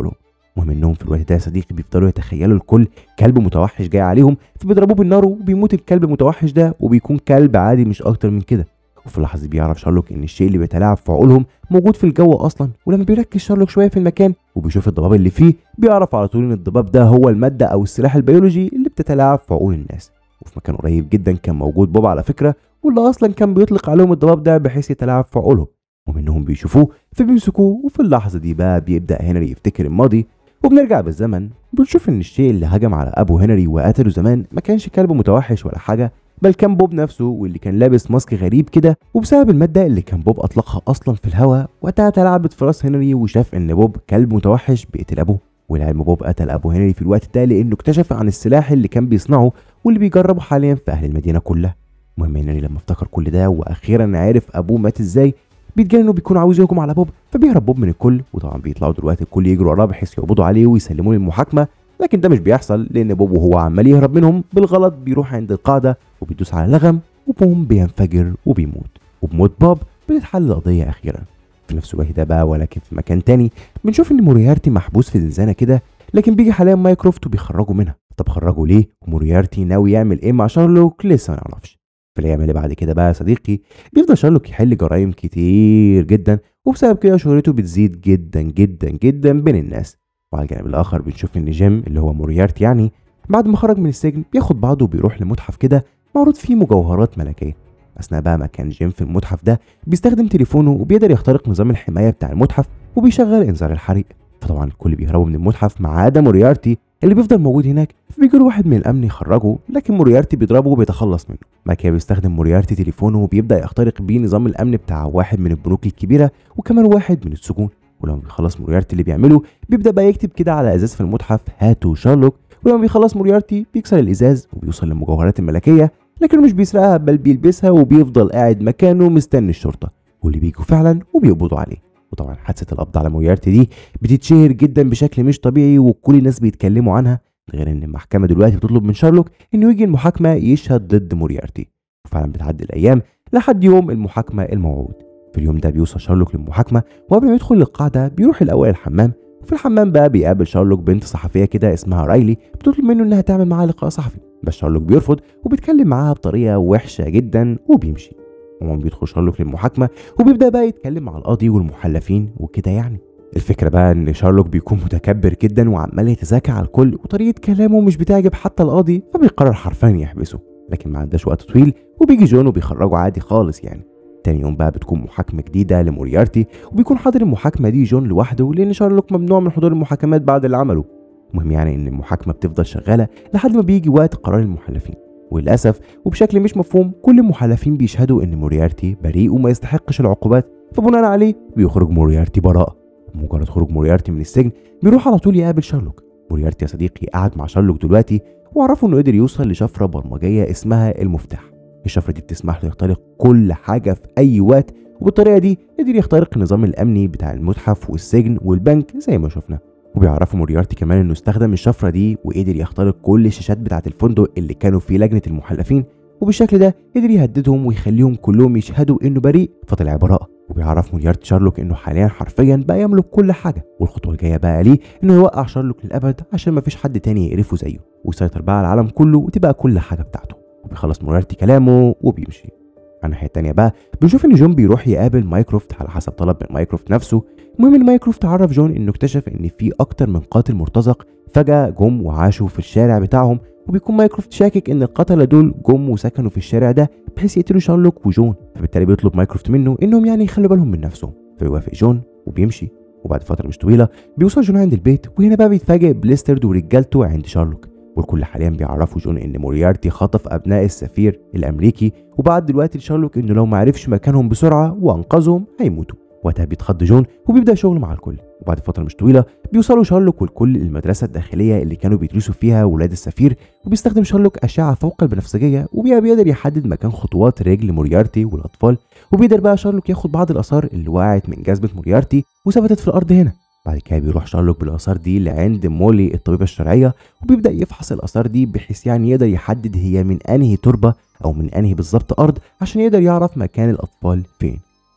المهم انهم في الوقت ده يا صديقي بيفضلوا يتخيلوا الكل كلب متوحش جاي عليهم فبيضربوه بالنار وبيموت الكلب المتوحش ده وبيكون كلب عادي مش اكتر من كده وفي اللحظه دي بيعرف شارلوك ان الشيء اللي بيتلاعب في عقولهم موجود في الجو اصلا ولما بيركز شارلوك شويه في المكان وبيشوف الضباب اللي فيه بيعرف على طول ان الضباب ده هو الماده او السلاح البيولوجي اللي بتتلاعب في عقول الناس وفي مكان قريب جدا كان موجود بوب على فكره واللي اصلا كان بيطلق عليهم الضباب ده بحيث يتلاعب في عقولهم ومنهم بيشوفوه فبيمسكوه وفي اللحظه دي بقى بيبدا هنري يفتكر الماضي وبنرجع بالزمن بنشوف ان الشيء اللي هجم على ابو هنري وقتله زمان ما كانش كلب متوحش ولا حاجه بل كان بوب نفسه واللي كان لابس ماسك غريب كده وبسبب المادة اللي كان بوب أطلقها أصلا في الهواء وقتها تلعبت في راس هنري وشاف إن بوب كلب متوحش بيقتل أبوه والعلم بوب قتل أبو هنري في الوقت ده لأنه اكتشف عن السلاح اللي كان بيصنعه واللي بيجربه حاليا في أهل المدينة كلها المهم هنري لما افتكر كل ده وأخيرا عرف أبوه مات إزاي بيتجنن انه بيكون عاوز يهجم على بوب فبيهرب بوب من الكل وطبعا بيطلعوا دلوقتي الكل يجروا وراه بحيث يقبضوا عليه ويسلموه للمحاكمه لكن ده مش بيحصل لان بوب وهو عمال يهرب منهم بالغلط بيروح عند القاعده وبيدوس على لغم وبوم بينفجر وبيموت وبموت بوب بتتحل القضيه اخيرا في نفس الوقت ده بقى ولكن في مكان تاني بنشوف ان موريارتي محبوس في زنزانه كده لكن بيجي حاليا مايكروفت وبيخرجوا منها طب خرجوا ليه وموريارتي ناوي يعمل ايه مع شارلوك لسه ما نعرفش في الايام اللي بعد كده بقى يا صديقي بيفضل شارلوك يحل جرائم كتير جدا وبسبب كده شهرته بتزيد جدا جدا جدا بين الناس وعلى الجانب الاخر بنشوف ان جيم اللي هو موريارتي يعني بعد ما خرج من السجن بياخد بعضه وبيروح لمتحف كده معروض فيه مجوهرات ملكيه اثناء بقى ما كان جيم في المتحف ده بيستخدم تليفونه وبيقدر يخترق نظام الحمايه بتاع المتحف وبيشغل انذار الحريق فطبعا الكل بيهربوا من المتحف ما عدا موريارتي اللي بيفضل موجود هناك فبيجي له واحد من الامن يخرجه لكن موريارتي بيضربه وبيتخلص منه بعد كده بيستخدم موريارتي تليفونه وبيبدا يخترق بيه نظام الامن بتاع واحد من البنوك الكبيره وكمان واحد من السجون ولما بيخلص موريارتي اللي بيعمله بيبدا بقى يكتب كده على ازاز في المتحف هاتوا شارلوك ولما بيخلص موريارتي بيكسر الازاز وبيوصل للمجوهرات الملكيه لكنه مش بيسرقها بل بيلبسها وبيفضل قاعد مكانه مستني الشرطه واللي بيجوا فعلا وبيقبضوا عليه وطبعا حادثه القبض على موريارتي دي بتتشهر جدا بشكل مش طبيعي وكل الناس بيتكلموا عنها غير ان المحكمه دلوقتي بتطلب من شارلوك انه يجي المحاكمه يشهد ضد موريارتي وفعلا بتعدي الايام لحد يوم المحاكمه الموعود في اليوم ده بيوصل شارلوك للمحاكمه وقبل ما يدخل للقاعده بيروح الاول الحمام وفي الحمام بقى بيقابل شارلوك بنت صحفيه كده اسمها رايلي بتطلب منه انها تعمل معاه لقاء صحفي بس شارلوك بيرفض وبيتكلم معاها بطريقه وحشه جدا وبيمشي عموما بيدخل شارلوك للمحاكمه وبيبدا بقى يتكلم مع القاضي والمحلفين وكده يعني الفكرة بقى ان شارلوك بيكون متكبر جدا وعمال يتذاكى على الكل وطريقة كلامه مش بتعجب حتى القاضي فبيقرر حرفيا يحبسه لكن ما عداش وقت طويل وبيجي جون وبيخرجه عادي خالص يعني تاني يوم بقى بتكون محاكمة جديدة لموريارتي وبيكون حاضر المحاكمة دي جون لوحده لأن شارلوك ممنوع من حضور المحاكمات بعد اللي عمله المهم يعني إن المحاكمة بتفضل شغالة لحد ما بيجي وقت قرار المحلفين وللأسف وبشكل مش مفهوم كل المحلفين بيشهدوا إن موريارتي بريء وما يستحقش العقوبات فبناء عليه بيخرج موريارتي براءة بمجرد خروج موريارتي من السجن بيروح على طول يقابل شارلوك موريارتي يا صديقي قعد مع شارلوك دلوقتي وعرفوا انه قدر يوصل لشفره برمجيه اسمها المفتاح الشفره دي بتسمح له يخترق كل حاجه في اي وقت وبالطريقه دي قدر يخترق النظام الامني بتاع المتحف والسجن والبنك زي ما شفنا وبيعرفوا موريارتي كمان انه استخدم الشفره دي وقدر يخترق كل الشاشات بتاعه الفندق اللي كانوا فيه لجنه المحلفين وبالشكل ده قدر يهددهم ويخليهم كلهم يشهدوا انه بريء فطلع براءه وبيعرف موريارتي شارلوك انه حاليا حرفيا بقى يملك كل حاجه والخطوه الجايه بقى ليه انه يوقع شارلوك للابد عشان مفيش حد تاني يقرفه زيه ويسيطر بقى على العالم كله وتبقى كل حاجه بتاعته وبيخلص موريارتي كلامه وبيمشي على الناحيه التانيه بقى بنشوف ان جون بيروح يقابل مايكروفت على حسب طلب من مايكروفت نفسه المهم ان مايكروفت عرف جون انه اكتشف ان في اكتر من قاتل مرتزق فجاه جم وعاشوا في الشارع بتاعهم وبيكون مايكروفت شاكك ان القتله دول جم وسكنوا في الشارع ده بحيث يقتلوا شارلوك وجون فبالتالي بيطلب مايكروفت منه انهم يعني يخلوا بالهم من نفسهم فيوافق جون وبيمشي وبعد فتره مش طويله بيوصل جون عند البيت وهنا بقى بيتفاجئ بليسترد ورجالته عند شارلوك والكل حاليا بيعرفوا جون ان موريارتي خطف ابناء السفير الامريكي وبعد دلوقتي لشارلوك انه لو ما عرفش مكانهم بسرعه وانقذهم هيموتوا وقتها بيتخض جون وبيبدا شغل مع الكل وبعد فتره مش طويله بيوصلوا شارلوك والكل للمدرسه الداخليه اللي كانوا بيدرسوا فيها ولاد السفير وبيستخدم شارلوك اشعه فوق البنفسجيه وبيها بيقدر يحدد مكان خطوات رجل موريارتي والاطفال وبيقدر بقى شارلوك ياخد بعض الاثار اللي وقعت من جذبه موريارتي وثبتت في الارض هنا بعد كده بيروح شارلوك بالاثار دي لعند مولي الطبيبه الشرعيه وبيبدا يفحص الاثار دي بحيث يعني يقدر يحدد هي من انهي تربه او من انهي بالظبط ارض عشان يقدر يعرف مكان الاطفال فين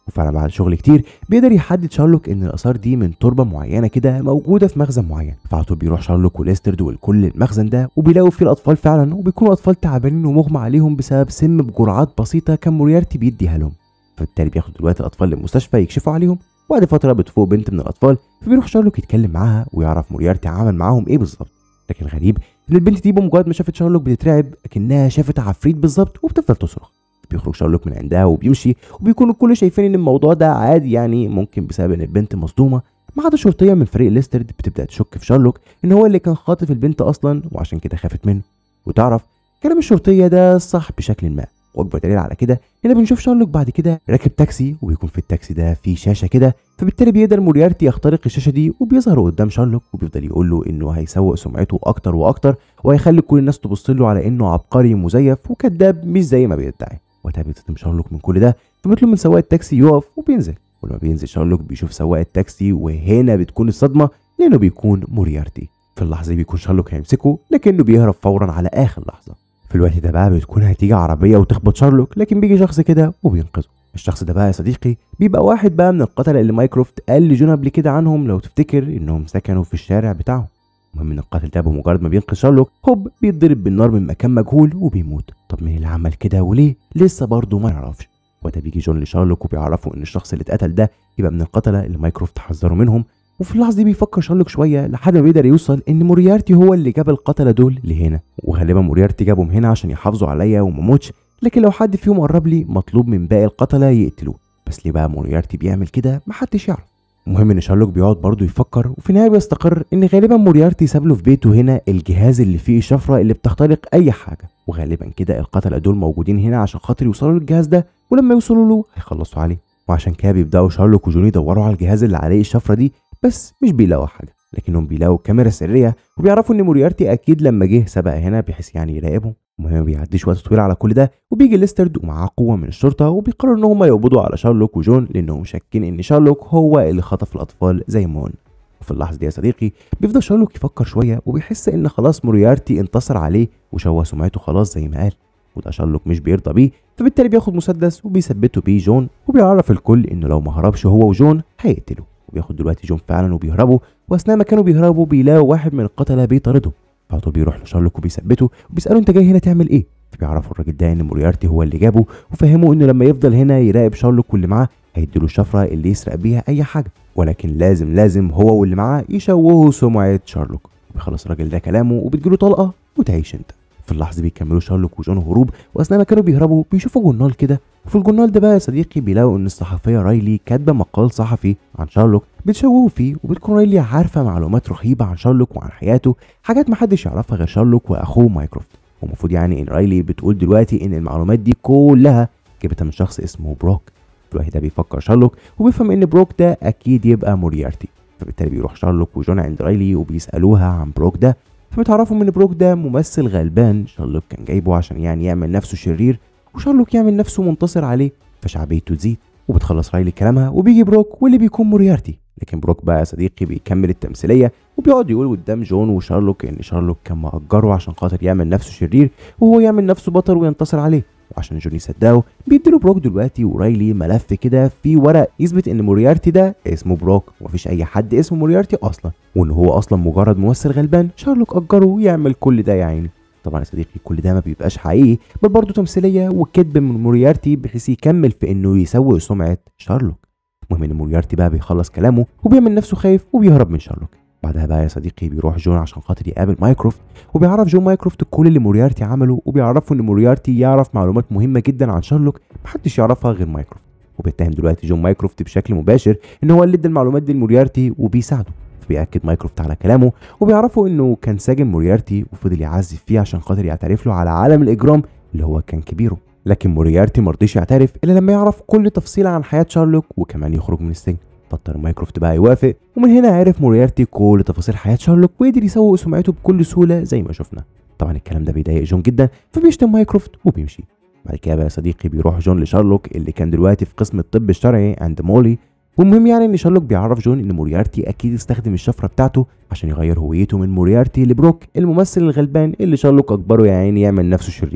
وفعلا بعد شغل كتير بيقدر يحدد شارلوك ان الاثار دي من تربه معينه كده موجوده في مخزن معين فعلى طول بيروح شارلوك وليسترد والكل المخزن ده وبيلاقوا فيه الاطفال فعلا وبيكونوا اطفال تعبانين ومغمى عليهم بسبب سم بجرعات بسيطه كان موريارتي بيديها لهم فبالتالي بياخد دلوقتي الاطفال للمستشفى يكشفوا عليهم وبعد فتره بتفوق بنت من الاطفال فبيروح شارلوك يتكلم معاها ويعرف موريارتي عمل معاهم ايه بالظبط لكن الغريب ان البنت دي بمجرد ما شافت شارلوك بتترعب اكنها شافت عفريت بالظبط وبتفضل تصرخ بيخرج شارلوك من عندها وبيمشي وبيكون الكل شايفين ان الموضوع ده عادي يعني ممكن بسبب ان البنت مصدومه ما عدا شرطيه من فريق ليسترد بتبدا تشك في شارلوك ان هو اللي كان خاطف البنت اصلا وعشان كده خافت منه وتعرف كلام الشرطيه ده صح بشكل ما واكبر دليل على كده ان بنشوف شارلوك بعد كده راكب تاكسي وبيكون في التاكسي ده في شاشه كده فبالتالي بيقدر موريارتي يخترق الشاشه دي وبيظهر قدام شارلوك وبيفضل يقول له انه هيسوق سمعته اكتر واكتر وهيخلي كل الناس تبص له على انه عبقري مزيف وكذاب مش زي ما بيدعي وقتها بيتصدم شارلوك من كل ده فبيطلب من سواق التاكسي يقف وبينزل ولما بينزل شارلوك بيشوف سواق التاكسي وهنا بتكون الصدمه لانه بيكون موريارتي في اللحظه دي بيكون شارلوك هيمسكه لكنه بيهرب فورا على اخر لحظه في الوقت ده بقى بتكون هتيجي عربيه وتخبط شارلوك لكن بيجي شخص كده وبينقذه الشخص ده بقى يا صديقي بيبقى واحد بقى من القتله اللي مايكروفت قال لجون قبل كده عنهم لو تفتكر انهم سكنوا في الشارع بتاعهم المهم ان القاتل ده بمجرد ما بينقذ شارلوك هوب بيتضرب بالنار من مكان مجهول وبيموت طب مين اللي عمل كده وليه لسه برضه ما نعرفش وقتها بيجي جون لشارلوك وبيعرفوا ان الشخص اللي اتقتل ده يبقى من القتله اللي مايكروفت حذروا منهم وفي اللحظه دي بيفكر شارلوك شويه لحد ما بيقدر يوصل ان موريارتي هو اللي جاب القتله دول لهنا وغالبا موريارتي جابهم هنا عشان يحافظوا عليا وما موتش لكن لو حد فيهم قرب لي مطلوب من باقي القتله يقتلوه بس ليه بقى موريارتي بيعمل كده محدش يعرف المهم ان شارلوك بيقعد برضه يفكر وفي النهايه بيستقر ان غالبا موريارتي ساب له في بيته هنا الجهاز اللي فيه الشفره اللي بتخترق اي حاجه وغالبا كده القتله دول موجودين هنا عشان خاطر يوصلوا للجهاز ده ولما يوصلوا له هيخلصوا عليه وعشان كده بيبداوا شارلوك وجون يدوروا على الجهاز اللي عليه الشفره دي بس مش بيلاقوا حاجه لكنهم بيلاقوا كاميرا سريه وبيعرفوا ان موريارتي اكيد لما جه سبق هنا بحيث يعني يراقبهم المهم ما بيعديش وقت طويل على كل ده وبيجي ليسترد ومعاه قوه من الشرطه وبيقرروا ان هم يقبضوا على شارلوك وجون لانهم شاكين ان شارلوك هو اللي خطف الاطفال زي ما قلنا وفي اللحظه دي يا صديقي بيفضل شارلوك يفكر شويه وبيحس ان خلاص موريارتي انتصر عليه وشوه سمعته خلاص زي ما قال وده شارلوك مش بيرضى بيه فبالتالي بياخد مسدس وبيثبته بيه جون وبيعرف الكل انه لو ما هربش هو وجون هيقتله وبياخد دلوقتي جون فعلا وبيهربوا واثناء ما كانوا بيهربوا بيلاقوا واحد من القتله بيطاردهم فعلى طول بيروح لشارلوك وبيثبته وبيساله انت جاي هنا تعمل ايه فبيعرفوا الراجل ده ان موريارتي هو اللي جابه وفهموا انه لما يفضل هنا يراقب شارلوك واللي معاه هيديله الشفره اللي يسرق بيها اي حاجه ولكن لازم لازم هو واللي معاه يشوهوا سمعه شارلوك وبيخلص الراجل ده كلامه وبتجيله طلقه وتعيش انت في اللحظه دي بيكملوا شارلوك وجون هروب واثناء ما كانوا بيهربوا بيشوفوا جورنال كده وفي الجورنال ده بقى يا صديقي بيلاقوا ان الصحفيه رايلي كاتبه مقال صحفي عن شارلوك بتشوهوا فيه وبتكون رايلي عارفه معلومات رهيبه عن شارلوك وعن حياته حاجات محدش يعرفها غير شارلوك واخوه مايكروفت والمفروض يعني ان رايلي بتقول دلوقتي ان المعلومات دي كلها جابتها من شخص اسمه بروك دلوقتي ده بيفكر شارلوك وبيفهم ان بروك ده اكيد يبقى موريارتي فبالتالي بيروح شارلوك وجون عند رايلي وبيسالوها عن بروك ده فبتعرفوا ان بروك ده ممثل غلبان شارلوك كان جايبه عشان يعني يعمل نفسه شرير وشارلوك يعمل نفسه منتصر عليه فشعبيته تزيد وبتخلص رايلي كلامها وبيجي بروك واللي بيكون موريارتي لكن بروك بقى يا صديقي بيكمل التمثيليه وبيقعد يقول قدام جون وشارلوك ان شارلوك كان مأجره عشان خاطر يعمل نفسه شرير وهو يعمل نفسه بطل وينتصر عليه وعشان جون يصدقه بيديله بروك دلوقتي ورايلي ملف كده فيه ورق يثبت ان موريارتي ده اسمه بروك ومفيش اي حد اسمه موريارتي اصلا وان هو اصلا مجرد ممثل غلبان شارلوك اجره يعمل كل ده يا عيني طبعا يا صديقي كل ده ما بيبقاش حقيقي بل برضه تمثيليه وكذب من موريارتي بحيث يكمل في انه يسوق سمعه شارلوك المهم ان موريارتي بقى بيخلص كلامه وبيعمل نفسه خايف وبيهرب من شارلوك بعدها بقى يا صديقي بيروح جون عشان خاطر يقابل مايكروفت وبيعرف جون مايكروفت كل اللي موريارتي عمله وبيعرفوا ان موريارتي يعرف معلومات مهمه جدا عن شارلوك محدش يعرفها غير مايكروفت وبيتهم دلوقتي جون مايكروفت بشكل مباشر ان هو اللي ادى المعلومات دي لموريارتي وبيساعده فبيأكد مايكروفت على كلامه وبيعرفوا انه كان ساجن موريارتي وفضل يعذب فيه عشان خاطر يعترف له على عالم الاجرام اللي هو كان كبيره لكن موريارتي مرضيش يعترف الا لما يعرف كل تفصيله عن حياه شارلوك وكمان يخرج من السجن فاضطر مايكروفت بقى يوافق ومن هنا عرف موريارتي كل تفاصيل حياه شارلوك وقدر يسوق سمعته بكل سهوله زي ما شفنا طبعا الكلام ده بيضايق جون جدا فبيشتم مايكروفت وبيمشي بعد كده بقى يا صديقي بيروح جون لشارلوك اللي كان دلوقتي في قسم الطب الشرعي عند مولي والمهم يعني ان شارلوك بيعرف جون ان موريارتي اكيد استخدم الشفره بتاعته عشان يغير هويته من موريارتي لبروك الممثل الغلبان اللي شارلوك اجبره يا عيني يعمل نفسه شرير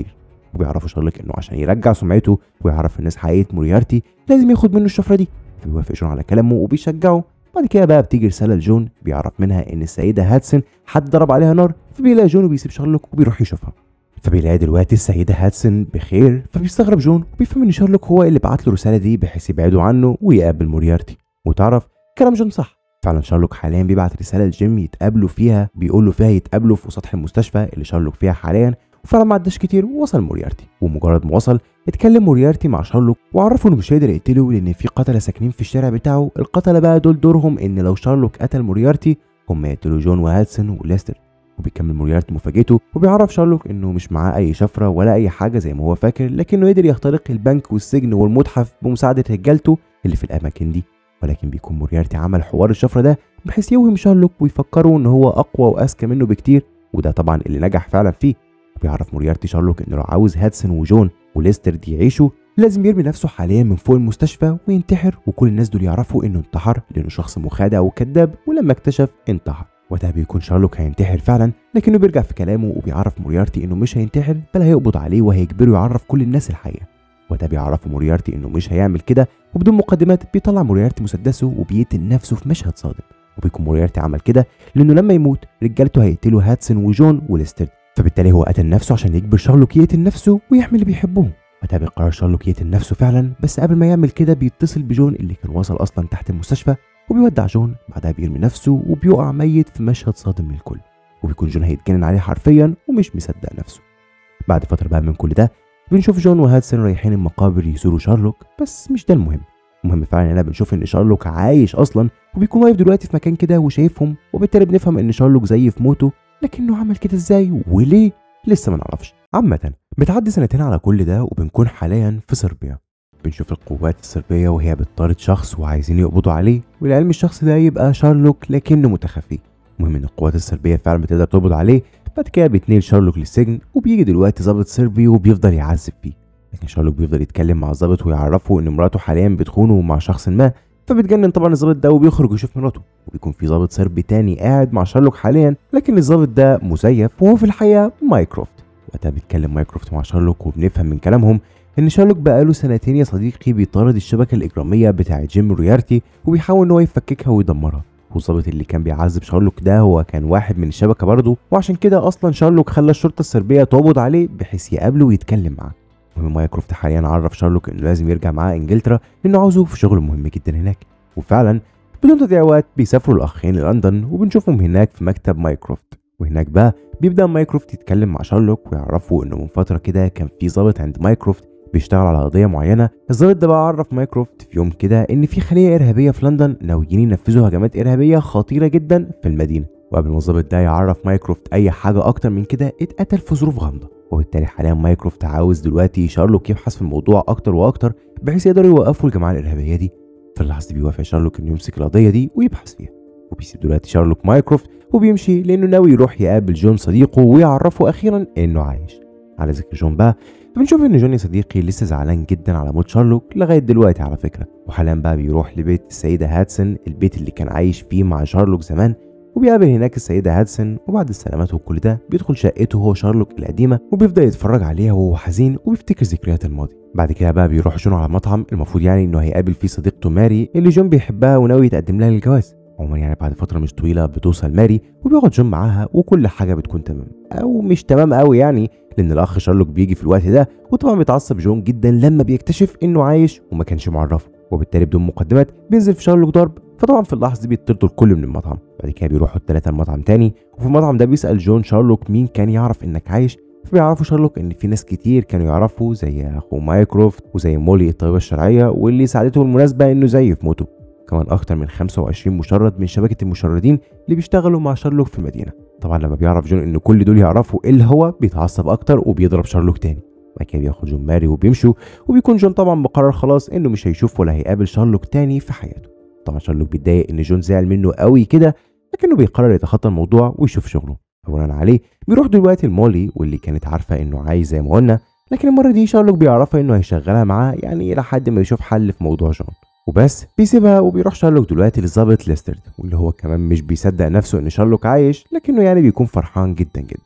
وبيعرفوا شارلوك انه عشان يرجع سمعته ويعرف الناس حقيقه موريارتي لازم ياخد منه الشفره دي فبيوافق جون على كلامه وبيشجعه بعد كده بقى بتيجي رساله لجون بيعرف منها ان السيده هاتسون حد ضرب عليها نار فبيلاقي جون وبيسيب شارلوك وبيروح يشوفها فبيلاقي دلوقتي السيده هاتسون بخير فبيستغرب جون وبيفهم ان شارلوك هو اللي بعت له الرساله دي بحيث يبعده عنه ويقابل موريارتي وتعرف كلام جون صح فعلا شارلوك حاليا بيبعت رساله لجيم يتقابلوا فيها بيقول له فيها يتقابلوا في سطح المستشفى اللي شارلوك فيها حاليا وفعلا ما عداش كتير ووصل موريارتي ومجرد ما وصل اتكلم موريارتي مع شارلوك وعرفه انه مش هيقدر يقتله لان في قتله ساكنين في الشارع بتاعه القتله بقى دول دورهم ان لو شارلوك قتل موريارتي هم يقتلوا جون وهاتسون وليستر وبيكمل موريارتي مفاجأته وبيعرف شارلوك انه مش معاه اي شفره ولا اي حاجه زي ما هو فاكر لكنه قدر يخترق البنك والسجن والمتحف بمساعده رجالته اللي في الاماكن دي ولكن بيكون موريارتي عمل حوار الشفره ده بحيث يوهم شارلوك ويفكره ان هو اقوى واذكى منه بكتير وده طبعا اللي نجح فعلا فيه وبيعرف موريارتي شارلوك انه لو عاوز هاتسون وجون وليستر دي يعيشوا لازم يرمي نفسه حاليا من فوق المستشفى وينتحر وكل الناس دول يعرفوا انه انتحر لانه شخص مخادع وكذاب ولما اكتشف انتحر وده بيكون شارلوك هينتحر فعلا لكنه بيرجع في كلامه وبيعرف موريارتي انه مش هينتحر بل هيقبض عليه وهيجبره يعرف كل الناس الحقيقه وده بيعرفه موريارتي انه مش هيعمل كده وبدون مقدمات بيطلع موريارتي مسدسه وبيقتل نفسه في مشهد صادم وبيكون موريارتي عمل كده لانه لما يموت رجالته هيقتلوا هاتسون وجون وليستر فبالتالي هو قتل نفسه عشان يجبر شارلوك يقتل نفسه ويحمي اللي بيحبهم وده بيقرر شارلوك يقتل نفسه فعلا بس قبل ما يعمل كده بيتصل بجون اللي كان وصل اصلا تحت المستشفى وبيودع جون بعدها بيرمي نفسه وبيقع ميت في مشهد صادم للكل وبيكون جون هيتجنن عليه حرفيا ومش مصدق نفسه بعد فتره بقى من كل ده بنشوف جون وهاتسون رايحين المقابر يزوروا شارلوك بس مش ده المهم المهم فعلا هنا بنشوف ان شارلوك عايش اصلا وبيكون واقف دلوقتي في مكان كده وشايفهم وبالتالي بنفهم ان شارلوك زي في موته لكنه عمل كده ازاي وليه لسه ما نعرفش عامة بتعدي سنتين على كل ده وبنكون حاليا في صربيا بنشوف القوات الصربية وهي بتطارد شخص وعايزين يقبضوا عليه والعلم الشخص ده يبقى شارلوك لكنه متخفي المهم ان القوات الصربية فعلا بتقدر تقبض عليه بعد كده بيتنقل شارلوك للسجن وبيجي دلوقتي ضابط صربي وبيفضل يعذب فيه لكن شارلوك بيفضل يتكلم مع الضابط ويعرفه ان مراته حاليا بتخونه مع شخص ما فبتجنن طبعا الضابط ده وبيخرج يشوف مراته وبيكون في ضابط صربي تاني قاعد مع شارلوك حاليا لكن الضابط ده مزيف وهو في الحقيقه مايكروفت وقتها بيتكلم مايكروفت مع شارلوك وبنفهم من كلامهم ان شارلوك بقاله سنتين يا صديقي بيطارد الشبكه الاجراميه بتاعه جيم ريارتي وبيحاول ان هو يفككها ويدمرها والظابط اللي كان بيعذب شارلوك ده هو كان واحد من الشبكه برضه وعشان كده اصلا شارلوك خلى الشرطه الصربيه تقبض عليه بحيث يقابله ويتكلم معاه المهم مايكروفت حاليا عرف شارلوك انه لازم يرجع معاه انجلترا لانه عاوزه في شغل مهم جدا هناك وفعلا بدون تضييع وقت بيسافروا الاخين للندن وبنشوفهم هناك في مكتب مايكروفت وهناك بقى بيبدا مايكروفت يتكلم مع شارلوك ويعرفوا انه من فتره كده كان في ضابط عند مايكروفت بيشتغل على قضيه معينه الضابط ده بقى عرف مايكروفت في يوم كده ان في خليه ارهابيه في لندن ناويين ينفذوا هجمات ارهابيه خطيره جدا في المدينه وقبل ما الضابط ده يعرف مايكروفت اي حاجه اكتر من كده اتقتل في ظروف غامضه وبالتالي حاليا مايكروفت عاوز دلوقتي شارلوك يبحث في الموضوع اكتر واكتر بحيث يقدروا يوقفوا الجماعه الارهابيه دي في اللحظه دي بيوافق شارلوك انه يمسك القضيه دي ويبحث فيها وبيسيب دلوقتي شارلوك مايكروفت وبيمشي لانه ناوي يروح يقابل جون صديقه ويعرفه اخيرا انه عايش على ذكر جون بقى بنشوف ان جون يا صديقي لسه زعلان جدا على موت شارلوك لغايه دلوقتي على فكره وحاليا بقى بيروح لبيت السيده هاتسون البيت اللي كان عايش فيه مع شارلوك زمان وبيقابل هناك السيدة هادسون وبعد السلامات وكل ده بيدخل شقته هو شارلوك القديمة وبيفضل يتفرج عليها وهو حزين وبيفتكر ذكريات الماضي بعد كده بقى بيروح جون على مطعم المفروض يعني انه هيقابل فيه صديقته ماري اللي جون بيحبها وناوي يتقدم لها للجواز عموما يعني بعد فترة مش طويلة بتوصل ماري وبيقعد جون معاها وكل حاجة بتكون تمام أو مش تمام قوي يعني لأن الأخ شارلوك بيجي في الوقت ده وطبعا بيتعصب جون جدا لما بيكتشف إنه عايش وما كانش معرفه وبالتالي بدون مقدمات بينزل في شارلوك ضرب فطبعا في اللحظه دي بيطردوا الكل من المطعم بعد كده بيروحوا الثلاثه المطعم تاني وفي المطعم ده بيسال جون شارلوك مين كان يعرف انك عايش فبيعرفوا شارلوك ان في ناس كتير كانوا يعرفوا زي اخو مايكروفت وزي مولي الطبيبه الشرعيه واللي ساعدته بالمناسبه انه زي في موته كمان اكتر من 25 مشرد من شبكه المشردين اللي بيشتغلوا مع شارلوك في المدينه طبعا لما بيعرف جون ان كل دول يعرفوا ايه اللي هو بيتعصب اكتر وبيضرب شارلوك تاني بعد كده بياخد جون ماري وبيمشوا وبيكون جون طبعا مقرر خلاص انه مش هيشوف ولا هيقابل شارلوك تاني في حياته طبعا شارلوك بيتضايق ان جون زعل منه قوي كده لكنه بيقرر يتخطى الموضوع ويشوف شغله فبناء عليه بيروح دلوقتي لمولي واللي كانت عارفه انه عايز زي ما قلنا لكن المره دي شارلوك بيعرفها انه هيشغلها معاه يعني لحد ما يشوف حل في موضوع جون وبس بيسيبها وبيروح شارلوك دلوقتي للظابط ليسترد واللي هو كمان مش بيصدق نفسه ان شارلوك عايش لكنه يعني بيكون فرحان جدا جدا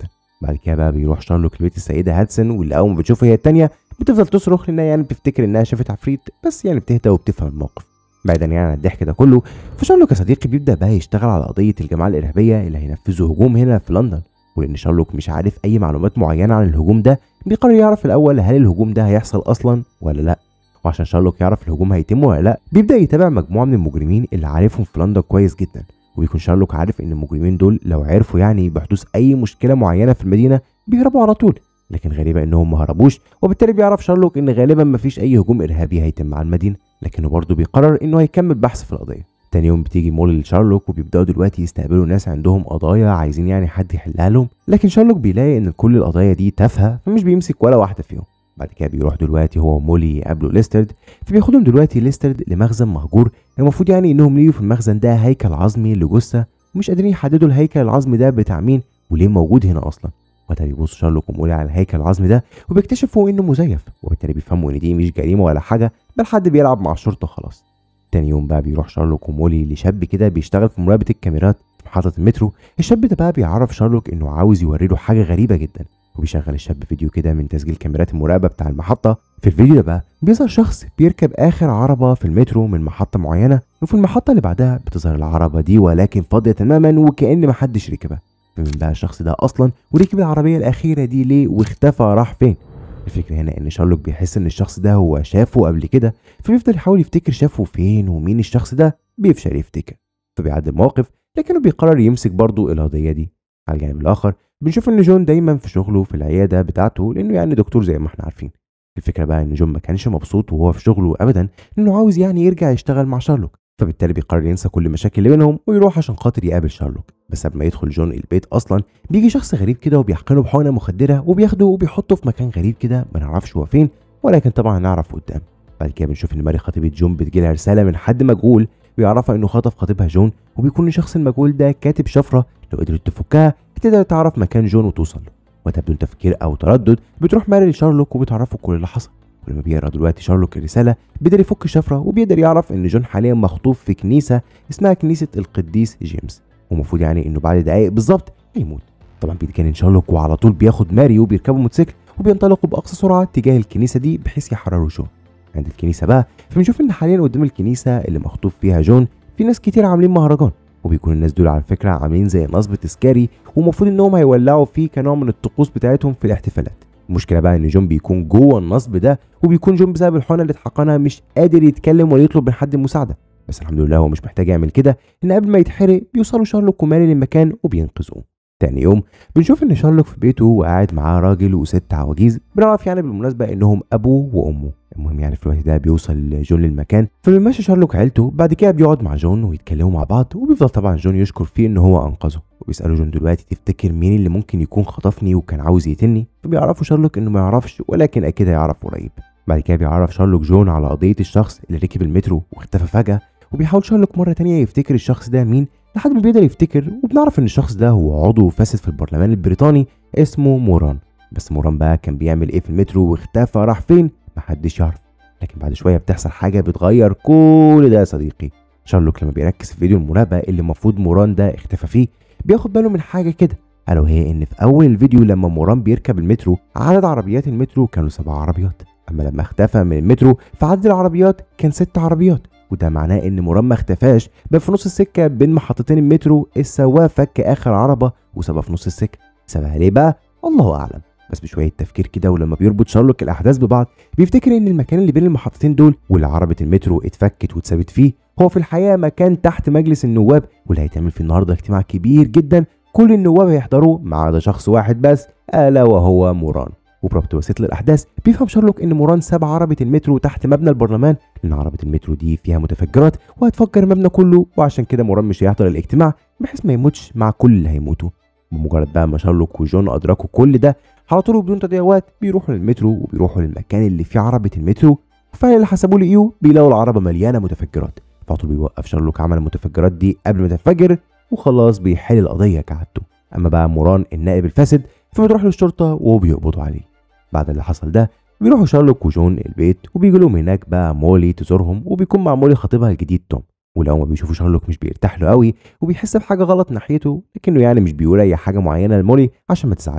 بعد كده بقى بيروح شارلوك لبيت السيده هاتسون واللي اول ما بتشوفها هي التانيه بتفضل تصرخ لانها يعني بتفتكر انها شافت عفريت بس يعني بتهدى وبتفهم الموقف بعيدا يعني عن الضحك ده كله فشارلوك يا صديقي بيبدا بقى يشتغل على قضيه الجماعه الارهابيه اللي هينفذوا هجوم هنا في لندن ولان شارلوك مش عارف اي معلومات معينه عن الهجوم ده بيقرر يعرف الاول هل الهجوم ده هيحصل اصلا ولا لا وعشان شارلوك يعرف الهجوم هيتم ولا لا بيبدا يتابع مجموعه من المجرمين اللي عارفهم في لندن كويس جدا وبيكون شارلوك عارف ان المجرمين دول لو عرفوا يعني بحدوث اي مشكله معينه في المدينه بيهربوا على طول لكن غريبة انهم ما هربوش وبالتالي بيعرف شارلوك ان غالبا مفيش اي هجوم ارهابي هيتم على المدينة لكنه برضه بيقرر انه هيكمل بحث في القضية تاني يوم بتيجي مول لشارلوك وبيبداوا دلوقتي يستقبلوا ناس عندهم قضايا عايزين يعني حد يحلها لهم لكن شارلوك بيلاقي ان كل القضايا دي تافهه فمش بيمسك ولا واحده فيهم بعد كده بيروح دلوقتي هو ومولي يقابلوا ليسترد فبياخدهم دلوقتي ليسترد لمخزن مهجور المفروض يعني انهم لقيوا في المخزن ده هيكل عظمي لجثه ومش قادرين يحددوا الهيكل العظمي ده بتاع مين وليه موجود هنا اصلا وقتها بيبص شارلوك ومولي على الهيكل العظمي ده وبيكتشفوا انه مزيف وبالتالي بيفهموا ان دي مش جريمه ولا حاجه بل حد بيلعب مع الشرطه خلاص تاني يوم بقى بيروح شارلوك ومولي لشاب كده بيشتغل في مراقبه الكاميرات في محطه المترو الشاب ده بقى بيعرف شارلوك انه عاوز يوري له حاجه غريبه جدا وبيشغل الشاب فيديو كده من تسجيل كاميرات المراقبه بتاع المحطه في الفيديو ده بقى بيظهر شخص بيركب اخر عربه في المترو من محطه معينه وفي المحطه اللي بعدها بتظهر العربه دي ولكن فاضيه تماما وكأن محدش ركبها فمين بقى الشخص ده اصلا وركب العربيه الاخيره دي ليه واختفى راح فين الفكره هنا ان شارلوك بيحس ان الشخص ده هو شافه قبل كده فبيفضل يحاول يفتكر شافه فين ومين الشخص ده بيفشل يفتكر فبيعدي المواقف لكنه بيقرر يمسك برضه القضيه دي على الجانب الاخر بنشوف ان جون دايما في شغله في العياده بتاعته لانه يعني دكتور زي ما احنا عارفين الفكره بقى ان جون ما كانش مبسوط وهو في شغله ابدا انه عاوز يعني يرجع يشتغل مع شارلوك فبالتالي بيقرر ينسى كل المشاكل اللي بينهم ويروح عشان خاطر يقابل شارلوك بس قبل ما يدخل جون البيت اصلا بيجي شخص غريب كده وبيحقنه بحقنه مخدره وبياخده وبيحطه في مكان غريب كده ما نعرفش هو فين ولكن طبعا هنعرف قدام بعد كده بنشوف ان ماري خطيبه جون بتجيلها رساله من حد مجهول بيعرفها انه خطف خطيبها جون وبيكون الشخص المجهول ده كاتب شفره لو قدرت تفكها هتقدر تعرف مكان جون وتوصل له وتبدون تفكير او تردد بتروح ماري لشارلوك وبتعرفه كل اللي حصل ولما بيقرا دلوقتي شارلوك الرساله بيقدر يفك الشفره وبيقدر يعرف ان جون حاليا مخطوف في كنيسه اسمها كنيسه القديس جيمس ومفروض يعني انه بعد دقائق بالظبط هيموت طبعا بيتجنن شارلوك وعلى طول بياخد ماري وبيركبوا موتوسيكل وبينطلقوا باقصى سرعه تجاه الكنيسه دي بحيث يحرروا جون عند الكنيسه بقى فبنشوف ان حاليا قدام الكنيسه اللي مخطوف فيها جون في ناس كتير عاملين مهرجان وبيكون الناس دول على فكره عاملين زي نصب تذكاري ومفروض انهم هيولعوا فيه كنوع من الطقوس بتاعتهم في الاحتفالات المشكله بقى ان جون بيكون جوه النصب ده وبيكون جون بسبب الحقنه اللي اتحقنها مش قادر يتكلم ولا يطلب من حد المساعده بس الحمد لله هو مش محتاج يعمل كده لان قبل ما يتحرق بيوصلوا شارلوك وماري للمكان وبينقذوه تاني يوم بنشوف ان شارلوك في بيته وقاعد معاه راجل وست عواجيز بنعرف يعني بالمناسبه انهم ابوه وامه المهم يعني في الوقت ده بيوصل جون للمكان فبيمشي شارلوك عيلته بعد كده بيقعد مع جون ويتكلموا مع بعض وبيفضل طبعا جون يشكر فيه ان هو انقذه وبيسالوا جون دلوقتي تفتكر مين اللي ممكن يكون خطفني وكان عاوز يقتلني فبيعرفوا شارلوك انه ما يعرفش ولكن اكيد هيعرف قريب بعد كده بيعرف شارلوك جون على قضيه الشخص اللي ركب المترو واختفى فجاه وبيحاول شارلوك مره تانية يفتكر الشخص ده مين لحد ما بيقدر يفتكر وبنعرف ان الشخص ده هو عضو فاسد في البرلمان البريطاني اسمه موران بس موران بقى كان بيعمل ايه في المترو واختفى راح فين محدش يعرف لكن بعد شويه بتحصل حاجه بتغير كل ده يا صديقي شارلوك لما بيركز في فيديو المراقبه اللي المفروض موران ده اختفى فيه بياخد باله من حاجه كده الا وهي ان في اول الفيديو لما موران بيركب المترو عدد عربيات المترو كانوا سبع عربيات اما لما اختفى من المترو فعدد العربيات كان ست عربيات وده معناه ان موران ما اختفاش بل في نص السكه بين محطتين المترو السواق فك اخر عربه وسابها في نص السكه سابها ليه بقى الله اعلم بس بشويه تفكير كده ولما بيربط شارلوك الاحداث ببعض بيفتكر ان المكان اللي بين المحطتين دول واللي عربه المترو اتفكت واتثبت فيه هو في الحقيقه مكان تحت مجلس النواب واللي هيتعمل فيه النهارده اجتماع كبير جدا كل النواب هيحضروه ما عدا شخص واحد بس الا وهو موران وبربط وسيط الاحداث بيفهم شارلوك ان موران ساب عربه المترو تحت مبنى البرلمان لان عربه المترو دي فيها متفجرات وهتفجر المبنى كله وعشان كده موران مش هيحضر الاجتماع بحيث ما يموتش مع كل اللي هيموتوا بمجرد بقى ما شارلوك وجون ادركوا كل ده على طول وبدون تضييعات بيروحوا للمترو وبيروحوا للمكان اللي فيه عربه المترو وفعلا اللي حسبوه لقيوه بيلاقوا العربه مليانه متفجرات فعلى طول بيوقف شارلوك عمل المتفجرات دي قبل ما تنفجر وخلاص بيحل القضيه كعادته اما بقى موران النائب الفاسد فبتروح للشرطه وبيقبضوا عليه بعد اللي حصل ده بيروحوا شارلوك وجون البيت وبيجي لهم هناك بقى مولي تزورهم وبيكون مع مولي خطيبها الجديد توم ولو ما بيشوفوا شارلوك مش بيرتاح له قوي وبيحس بحاجه غلط ناحيته لكنه يعني مش بيقول اي حاجه معينه لمولي عشان ما تزعلش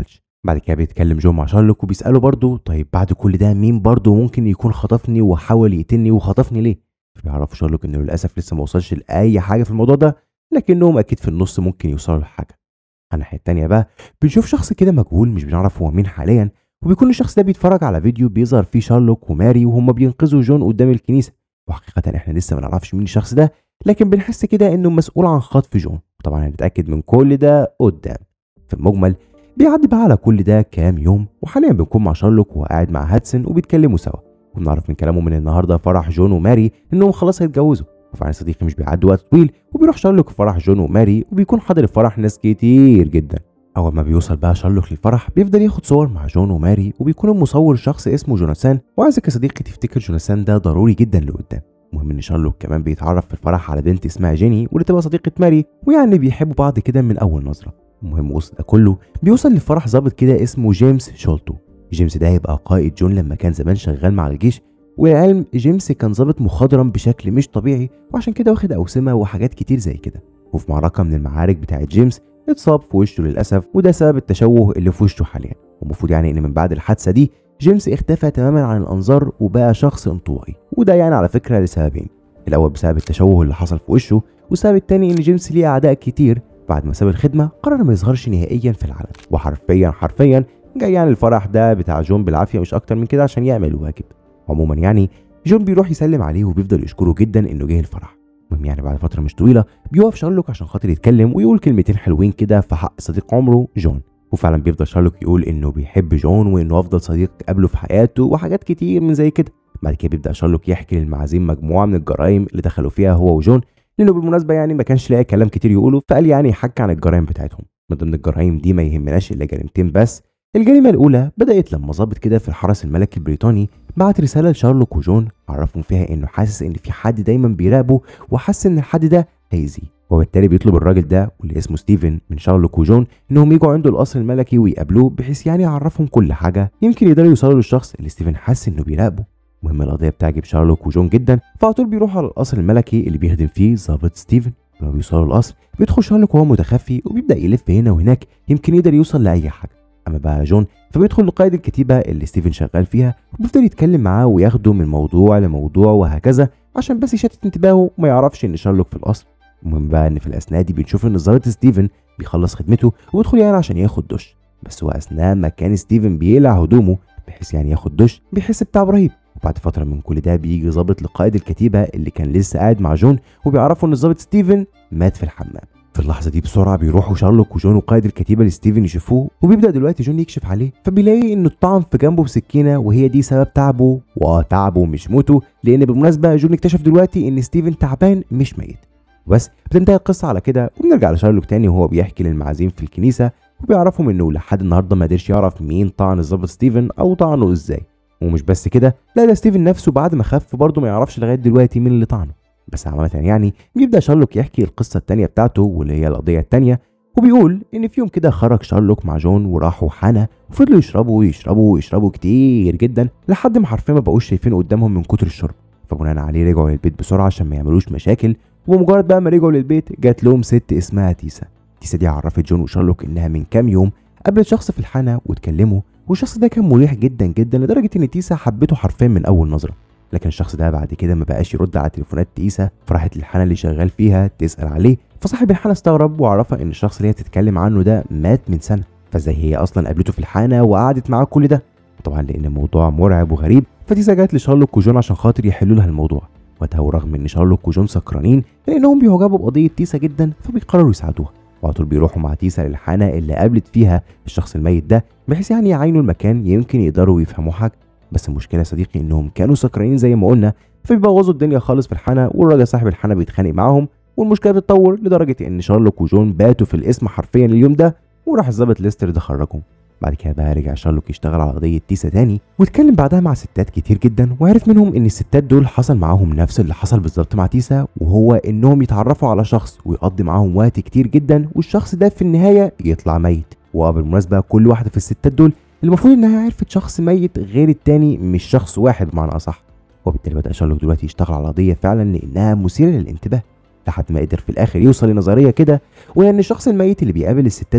بعد كده بيتكلم جون مع شارلوك وبيساله برضه طيب بعد كل ده مين برضه ممكن يكون خطفني وحاول يقتلني وخطفني ليه بيعرفوا شارلوك انه للاسف لسه ما وصلش لاي حاجه في الموضوع ده لكنهم اكيد في النص ممكن يوصلوا لحاجه على الناحيه التانيه بقى بنشوف شخص كده مجهول مش بنعرف هو مين حاليا وبيكون الشخص ده بيتفرج على فيديو بيظهر فيه شارلوك وماري وهم بينقذوا جون قدام الكنيسه وحقيقه احنا لسه ما نعرفش مين الشخص ده لكن بنحس كده انه مسؤول عن خطف جون وطبعا هنتاكد من كل ده قدام في المجمل بيعدي بقى على كل ده كام يوم وحاليا بنكون مع شارلوك وهو قاعد مع هاتسون وبيتكلموا سوا وبنعرف من كلامه من النهارده فرح جون وماري انهم خلاص هيتجوزوا وفعلا صديقي مش بيعدي وقت طويل وبيروح شارلوك في فرح جون وماري وبيكون حاضر الفرح ناس كتير جدا اول ما بيوصل بقى شارلوك للفرح بيفضل ياخد صور مع جون وماري وبيكون المصور شخص اسمه جوناثان وعايزك يا صديقي تفتكر جوناثان ده ضروري جدا لقدام المهم ان شارلوك كمان بيتعرف في الفرح على بنت اسمها جيني واللي تبقى صديقه ماري ويعني بيحبوا بعض كده من اول نظره المهم وسط ده كله بيوصل لفرح ظابط كده اسمه جيمس شولتو جيمس ده هيبقى قائد جون لما كان زمان شغال مع الجيش وللعلم جيمس كان ظابط مخضرم بشكل مش طبيعي وعشان كده واخد اوسمه وحاجات كتير زي كده وفي معركه من المعارك بتاعت جيمس اتصاب في وشه للاسف وده سبب التشوه اللي في وشه حاليا والمفروض يعني ان من بعد الحادثه دي جيمس اختفى تماما عن الانظار وبقى شخص انطوائي وده يعني على فكره لسببين الاول بسبب التشوه اللي حصل في وشه والسبب التاني ان جيمس ليه اعداء كتير بعد ما ساب الخدمه قرر ما يظهرش نهائيا في العلن وحرفيا حرفيا جاي يعني الفرح ده بتاع جون بالعافيه مش اكتر من كده عشان يعمل الواجب عموما يعني جون بيروح يسلم عليه وبيفضل يشكره جدا انه جه الفرح المهم يعني بعد فتره مش طويله بيقف شارلوك عشان خاطر يتكلم ويقول كلمتين حلوين كده في حق صديق عمره جون وفعلا بيفضل شارلوك يقول انه بيحب جون وانه افضل صديق قابله في حياته وحاجات كتير من زي كده بعد كده بيبدا شارلوك يحكي للمعازيم مجموعه من الجرائم اللي دخلوا فيها هو وجون لانه بالمناسبه يعني ما كانش لاقي كلام كتير يقوله فقال يعني يحكي عن الجرائم بتاعتهم من ضمن الجرائم دي ما يهمناش الا جريمتين بس الجريمه الاولى بدات لما ظابط كده في الحرس الملكي البريطاني بعت رساله لشارلوك وجون عرفهم فيها انه حاسس ان في حد دايما بيراقبه وحس ان الحد ده هيأذيه وبالتالي بيطلب الراجل ده واللي اسمه ستيفن من شارلوك وجون انهم يجوا عنده القصر الملكي ويقابلوه بحيث يعني يعرفهم كل حاجه يمكن يقدروا يوصلوا للشخص اللي ستيفن حس انه بيراقبه المهم القضيه بتعجب شارلوك وجون جدا فعلى طول بيروحوا على القصر الملكي اللي بيخدم فيه ظابط ستيفن لما بيوصلوا القصر بيدخل شارلوك وهو متخفي وبيبدا يلف هنا وهناك يمكن يقدر يوصل لاي حاجه اما بقى جون فبيدخل لقائد الكتيبه اللي ستيفن شغال فيها وبيفضل يتكلم معاه وياخده من موضوع لموضوع وهكذا عشان بس يشتت انتباهه وما يعرفش ان شارلوك في القصر المهم بقى ان في الاثناء دي بنشوف ان الظابط ستيفن بيخلص خدمته ويدخل يعني عشان ياخد دش بس هو اثناء ما كان ستيفن بيقلع هدومه بحيث يعني ياخد دش بيحس بتعب رهيب وبعد فتره من كل ده بيجي ظابط لقائد الكتيبه اللي كان لسه قاعد مع جون وبيعرفوا ان الظابط ستيفن مات في الحمام في اللحظه دي بسرعه بيروحوا شارلوك وجون وقائد الكتيبه لستيفن يشوفوه وبيبدا دلوقتي جون يكشف عليه فبيلاقي انه اتطعن في جنبه بسكينه وهي دي سبب تعبه واه تعبه مش موته لان بالمناسبه جون اكتشف دلوقتي ان ستيفن تعبان مش ميت بس بتنتهي القصه على كده وبنرجع لشارلوك تاني وهو بيحكي للمعازيم في الكنيسه وبيعرفهم انه لحد النهارده ما قدرش يعرف مين طعن الظابط ستيفن او طعنه ازاي ومش بس كده لا ده ستيفن نفسه بعد ما خف برضه ما يعرفش لغايه دلوقتي مين اللي طعنه بس عامة يعني بيبدأ شارلوك يحكي القصة التانية بتاعته واللي هي القضية التانية وبيقول إن في يوم كده خرج شارلوك مع جون وراحوا حنا وفضلوا يشربوا ويشربوا ويشربوا كتير جدا لحد ما حرفيا ما بقوش شايفين قدامهم من كتر الشرب فبناء عليه رجعوا للبيت بسرعة عشان ما يعملوش مشاكل وبمجرد بقى ما رجعوا للبيت جات لهم ست اسمها تيسا تيسا دي عرفت جون وشارلوك إنها من كام يوم قابلت شخص في الحانة واتكلموا والشخص ده كان مريح جدا جدا لدرجة إن تيسا حبته حرفيا من أول نظرة لكن الشخص ده بعد كده ما بقاش يرد على تليفونات تيسا فراحت للحانه اللي شغال فيها تسال عليه فصاحب الحانه استغرب وعرفها ان الشخص اللي هي بتتكلم عنه ده مات من سنه فازاي هي اصلا قابلته في الحانه وقعدت معاه كل ده طبعا لان الموضوع مرعب وغريب فتيسا جت لشارلوك وجون عشان خاطر يحلوا لها الموضوع وقتها ورغم ان شارلوك وجون سكرانين لانهم بيعجبوا بقضيه تيسا جدا فبيقرروا يساعدوها وعلى طول بيروحوا مع تيسا للحانه اللي قابلت فيها الشخص الميت ده بحيث يعني يعاينوا المكان يمكن يقدروا يفهموا حاجه بس المشكله يا صديقي انهم كانوا سكرانين زي ما قلنا فبيبوظوا الدنيا خالص في الحانه والراجل صاحب الحانه بيتخانق معاهم والمشكله بتتطور لدرجه ان شارلوك وجون باتوا في الاسم حرفيا اليوم ده وراح الظابط ليستر ده خرجهم بعد كده بقى رجع شارلوك يشتغل على قضيه تيسا تاني واتكلم بعدها مع ستات كتير جدا وعرف منهم ان الستات دول حصل معاهم نفس اللي حصل بالظبط مع تيسا وهو انهم يتعرفوا على شخص ويقضي معاهم وقت كتير جدا والشخص ده في النهايه يطلع ميت وبالمناسبه كل واحده في الستات دول المفروض انها عرفت شخص ميت غير التاني مش شخص واحد بمعنى اصح وبالتالي بدا شارلوك دلوقتي يشتغل على قضيه فعلا لانها مثيره للانتباه لحد ما قدر في الاخر يوصل لنظريه كده وهي ان الشخص الميت اللي بيقابل الستات دول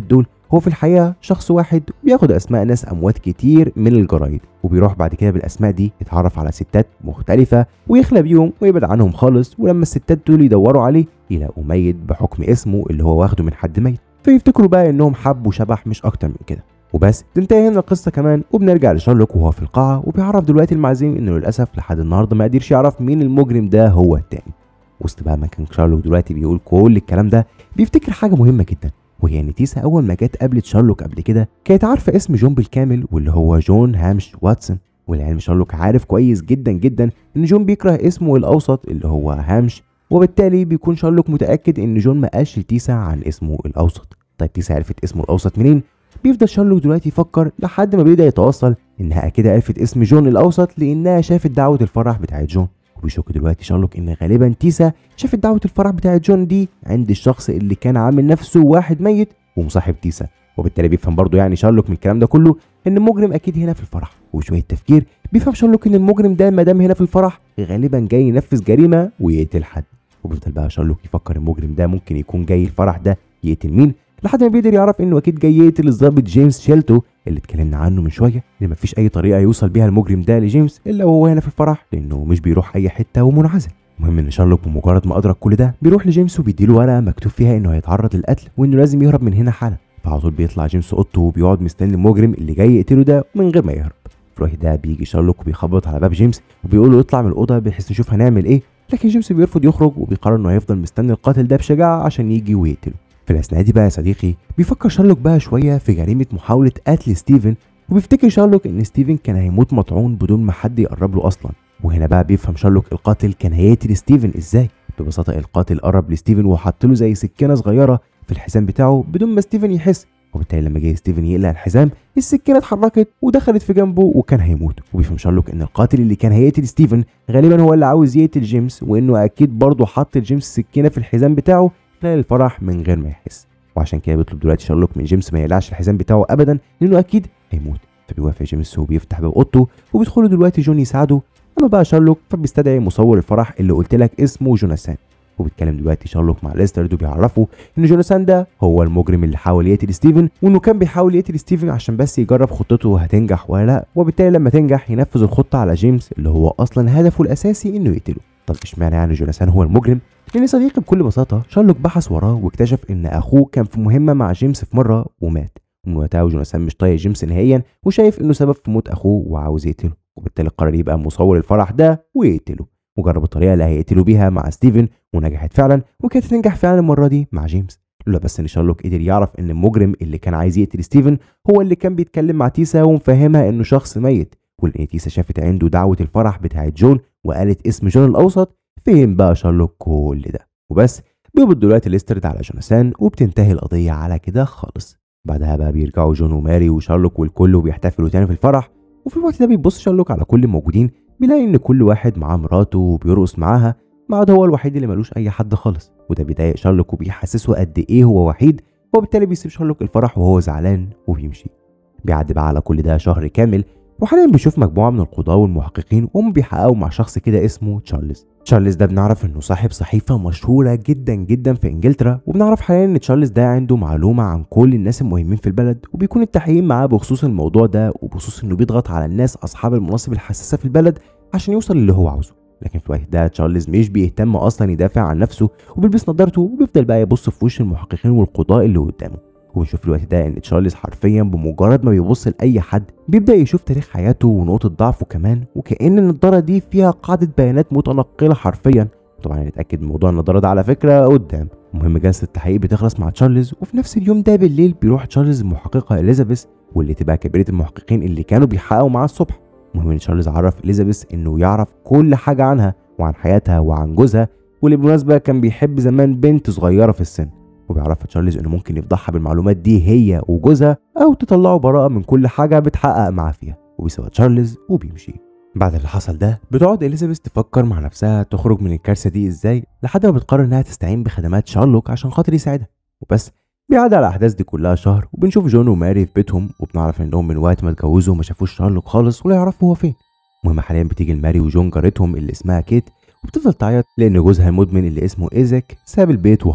هو في الحقيقه شخص واحد بياخد اسماء ناس اموات كتير من الجرايد وبيروح بعد كده بالاسماء دي يتعرف على ستات مختلفه ويخلى بيهم ويبعد عنهم خالص ولما الستات دول يدوروا عليه يلاقوا ميت بحكم اسمه اللي هو واخده من حد ميت فيفتكروا بقى انهم حبوا شبح مش اكتر من كده وبس تنتهي هنا القصه كمان وبنرجع لشارلوك وهو في القاعه وبيعرف دلوقتي المعزيم انه للاسف لحد النهارده ما قدرش يعرف مين المجرم ده هو التاني وسط بقى ما كان شارلوك دلوقتي بيقول كل الكلام ده بيفتكر حاجه مهمه جدا وهي ان تيسا اول ما جت قابلت شارلوك قبل كده كانت عارفه اسم جون بالكامل واللي هو جون هامش واتسون والعلم شارلوك عارف كويس جدا جدا ان جون بيكره اسمه الاوسط اللي هو هامش وبالتالي بيكون شارلوك متاكد ان جون ما قالش لتيسا عن اسمه الاوسط طيب تيسا عرفت اسمه الاوسط منين بيفضل شارلوك دلوقتي يفكر لحد ما بيبدا يتوصل انها اكيد عرفت اسم جون الاوسط لانها شافت دعوه الفرح بتاعت جون وبيشك دلوقتي شارلوك ان غالبا تيسا شافت دعوه الفرح بتاعت جون دي عند الشخص اللي كان عامل نفسه واحد ميت ومصاحب تيسا وبالتالي بيفهم برضه يعني شارلوك من الكلام ده كله ان المجرم اكيد هنا في الفرح وشويه تفكير بيفهم شارلوك ان المجرم ده ما دام هنا في الفرح غالبا جاي ينفذ جريمه ويقتل حد وبيفضل بقى شارلوك يفكر المجرم ده ممكن يكون جاي الفرح ده يقتل مين لحد ما بيقدر يعرف انه اكيد جاي يقتل الضابط جيمس شيلتو اللي اتكلمنا عنه من شويه ان مفيش اي طريقه يوصل بيها المجرم ده لجيمس الا وهو هنا في الفرح لانه مش بيروح اي حته ومنعزل المهم ان شارلوك بمجرد ما ادرك كل ده بيروح لجيمس وبيديله ورقه مكتوب فيها انه هيتعرض للقتل وانه لازم يهرب من هنا حالا فعلى طول بيطلع جيمس اوضته وبيقعد مستني المجرم اللي جاي يقتله ده من غير ما يهرب في الوقت ده بيجي شارلوك وبيخبط على باب جيمس وبيقول له يطلع من الاوضه بحيث نشوف هنعمل ايه لكن جيمس بيرفض يخرج وبيقرر انه هيفضل مستني القاتل ده بشجاعه عشان يجي ويقتله في الاثناء دي بقى يا صديقي بيفكر شارلوك بقى شويه في جريمه محاوله قتل ستيفن وبيفتكر شارلوك ان ستيفن كان هيموت مطعون بدون ما حد يقرب له اصلا وهنا بقى بيفهم شارلوك القاتل كان هيقتل ستيفن ازاي ببساطه القاتل قرب لستيفن وحط له زي سكينه صغيره في الحزام بتاعه بدون ما ستيفن يحس وبالتالي لما جه ستيفن يقلع الحزام السكينه اتحركت ودخلت في جنبه وكان هيموت وبيفهم شارلوك ان القاتل اللي كان هيقتل ستيفن غالبا هو اللي عاوز يقتل جيمس وانه اكيد برضه حط لجيمس السكينه في الحزام بتاعه خلال الفرح من غير ما يحس وعشان كده بيطلب دلوقتي شارلوك من جيمس ما يقلعش الحزام بتاعه ابدا لانه اكيد هيموت فبيوافق جيمس وبيفتح باب اوضته وبيدخلوا دلوقتي جون يساعده اما بقى شارلوك فبيستدعي مصور الفرح اللي قلت لك اسمه جوناثان وبيتكلم دلوقتي شارلوك مع ليسترد وبيعرفه ان جوناثان ده هو المجرم اللي حاول يقتل ستيفن وانه كان بيحاول يقتل ستيفن عشان بس يجرب خطته هتنجح ولا لا وبالتالي لما تنجح ينفذ الخطه على جيمس اللي هو اصلا هدفه الاساسي انه يقتله طب اشمعنى يعني جوناثان هو المجرم لان صديقي بكل بساطه شارلوك بحث وراه واكتشف ان اخوه كان في مهمه مع جيمس في مره ومات ومن وقتها وجوناثان مش طايق جيمس نهائيا وشايف انه سبب في موت اخوه وعاوز يقتله وبالتالي قرر يبقى مصور الفرح ده ويقتله وجرب الطريقه اللي هيقتلوا بيها مع ستيفن ونجحت فعلا وكانت تنجح فعلا المره دي مع جيمس لولا بس ان شارلوك قدر يعرف ان المجرم اللي كان عايز يقتل ستيفن هو اللي كان بيتكلم مع تيسا ومفهمها انه شخص ميت ولان تيسا شافت عنده دعوه الفرح بتاعت جون وقالت اسم جون الاوسط فهم بقى شارلوك كل ده وبس بيقبض دلوقتي ليسترد على جوناثان وبتنتهي القضيه على كده خالص بعدها بقى بيرجعوا جون وماري وشارلوك والكل وبيحتفلوا تاني في الفرح وفي الوقت ده بيبص شارلوك على كل الموجودين بيلاقي ان كل واحد معاه مراته وبيرقص معاها ما عدا هو الوحيد اللي ملوش اي حد خالص وده بيضايق شارلوك وبيحسسه قد ايه هو وحيد وبالتالي بيسيب شارلوك الفرح وهو زعلان وبيمشي بيعدي بقى على كل ده شهر كامل وحاليا بيشوف مجموعه من القضاه والمحققين وهم بيحققوا مع شخص كده اسمه تشارلز تشارلز ده بنعرف انه صاحب صحيفه مشهوره جدا جدا في انجلترا وبنعرف حاليا ان تشارلز ده عنده معلومه عن كل الناس المهمين في البلد وبيكون التحقيق معاه بخصوص الموضوع ده وبخصوص انه بيضغط على الناس اصحاب المناصب الحساسه في البلد عشان يوصل اللي هو عاوزه لكن في الوقت ده تشارلز مش بيهتم اصلا يدافع عن نفسه وبيلبس نظارته وبيفضل بقى يبص في وش المحققين والقضاء اللي قدامه وبنشوف في الوقت ده ان تشارلز حرفيا بمجرد ما بيبص لاي حد بيبدا يشوف تاريخ حياته ونقطه ضعفه كمان وكان النضاره دي فيها قاعده بيانات متنقله حرفيا طبعا نتاكد من موضوع النضاره ده على فكره قدام المهم جلسه التحقيق بتخلص مع تشارلز وفي نفس اليوم ده بالليل بيروح تشارلز المحققه اليزابيث واللي تبقى كبيره المحققين اللي كانوا بيحققوا معاه الصبح المهم ان تشارلز عرف اليزابيث انه يعرف كل حاجه عنها وعن حياتها وعن جوزها واللي بالمناسبه كان بيحب زمان بنت صغيره في السن وبيعرفها تشارلز انه ممكن يفضحها بالمعلومات دي هي وجوزها او تطلعه براءه من كل حاجه بتحقق معاه فيها وبيسيبها تشارلز وبيمشي بعد اللي حصل ده بتقعد اليزابيث تفكر مع نفسها تخرج من الكارثه دي ازاي لحد ما بتقرر انها تستعين بخدمات شارلوك عشان خاطر يساعدها وبس بيعدي على الاحداث دي كلها شهر وبنشوف جون وماري في بيتهم وبنعرف انهم من وقت ما اتجوزوا ما شافوش شارلوك خالص ولا يعرفوا هو فين المهم حاليا بتيجي لماري وجون جارتهم اللي اسمها كيت وبتفضل تعيط لان جوزها المدمن اللي اسمه ايزك ساب البيت وهرب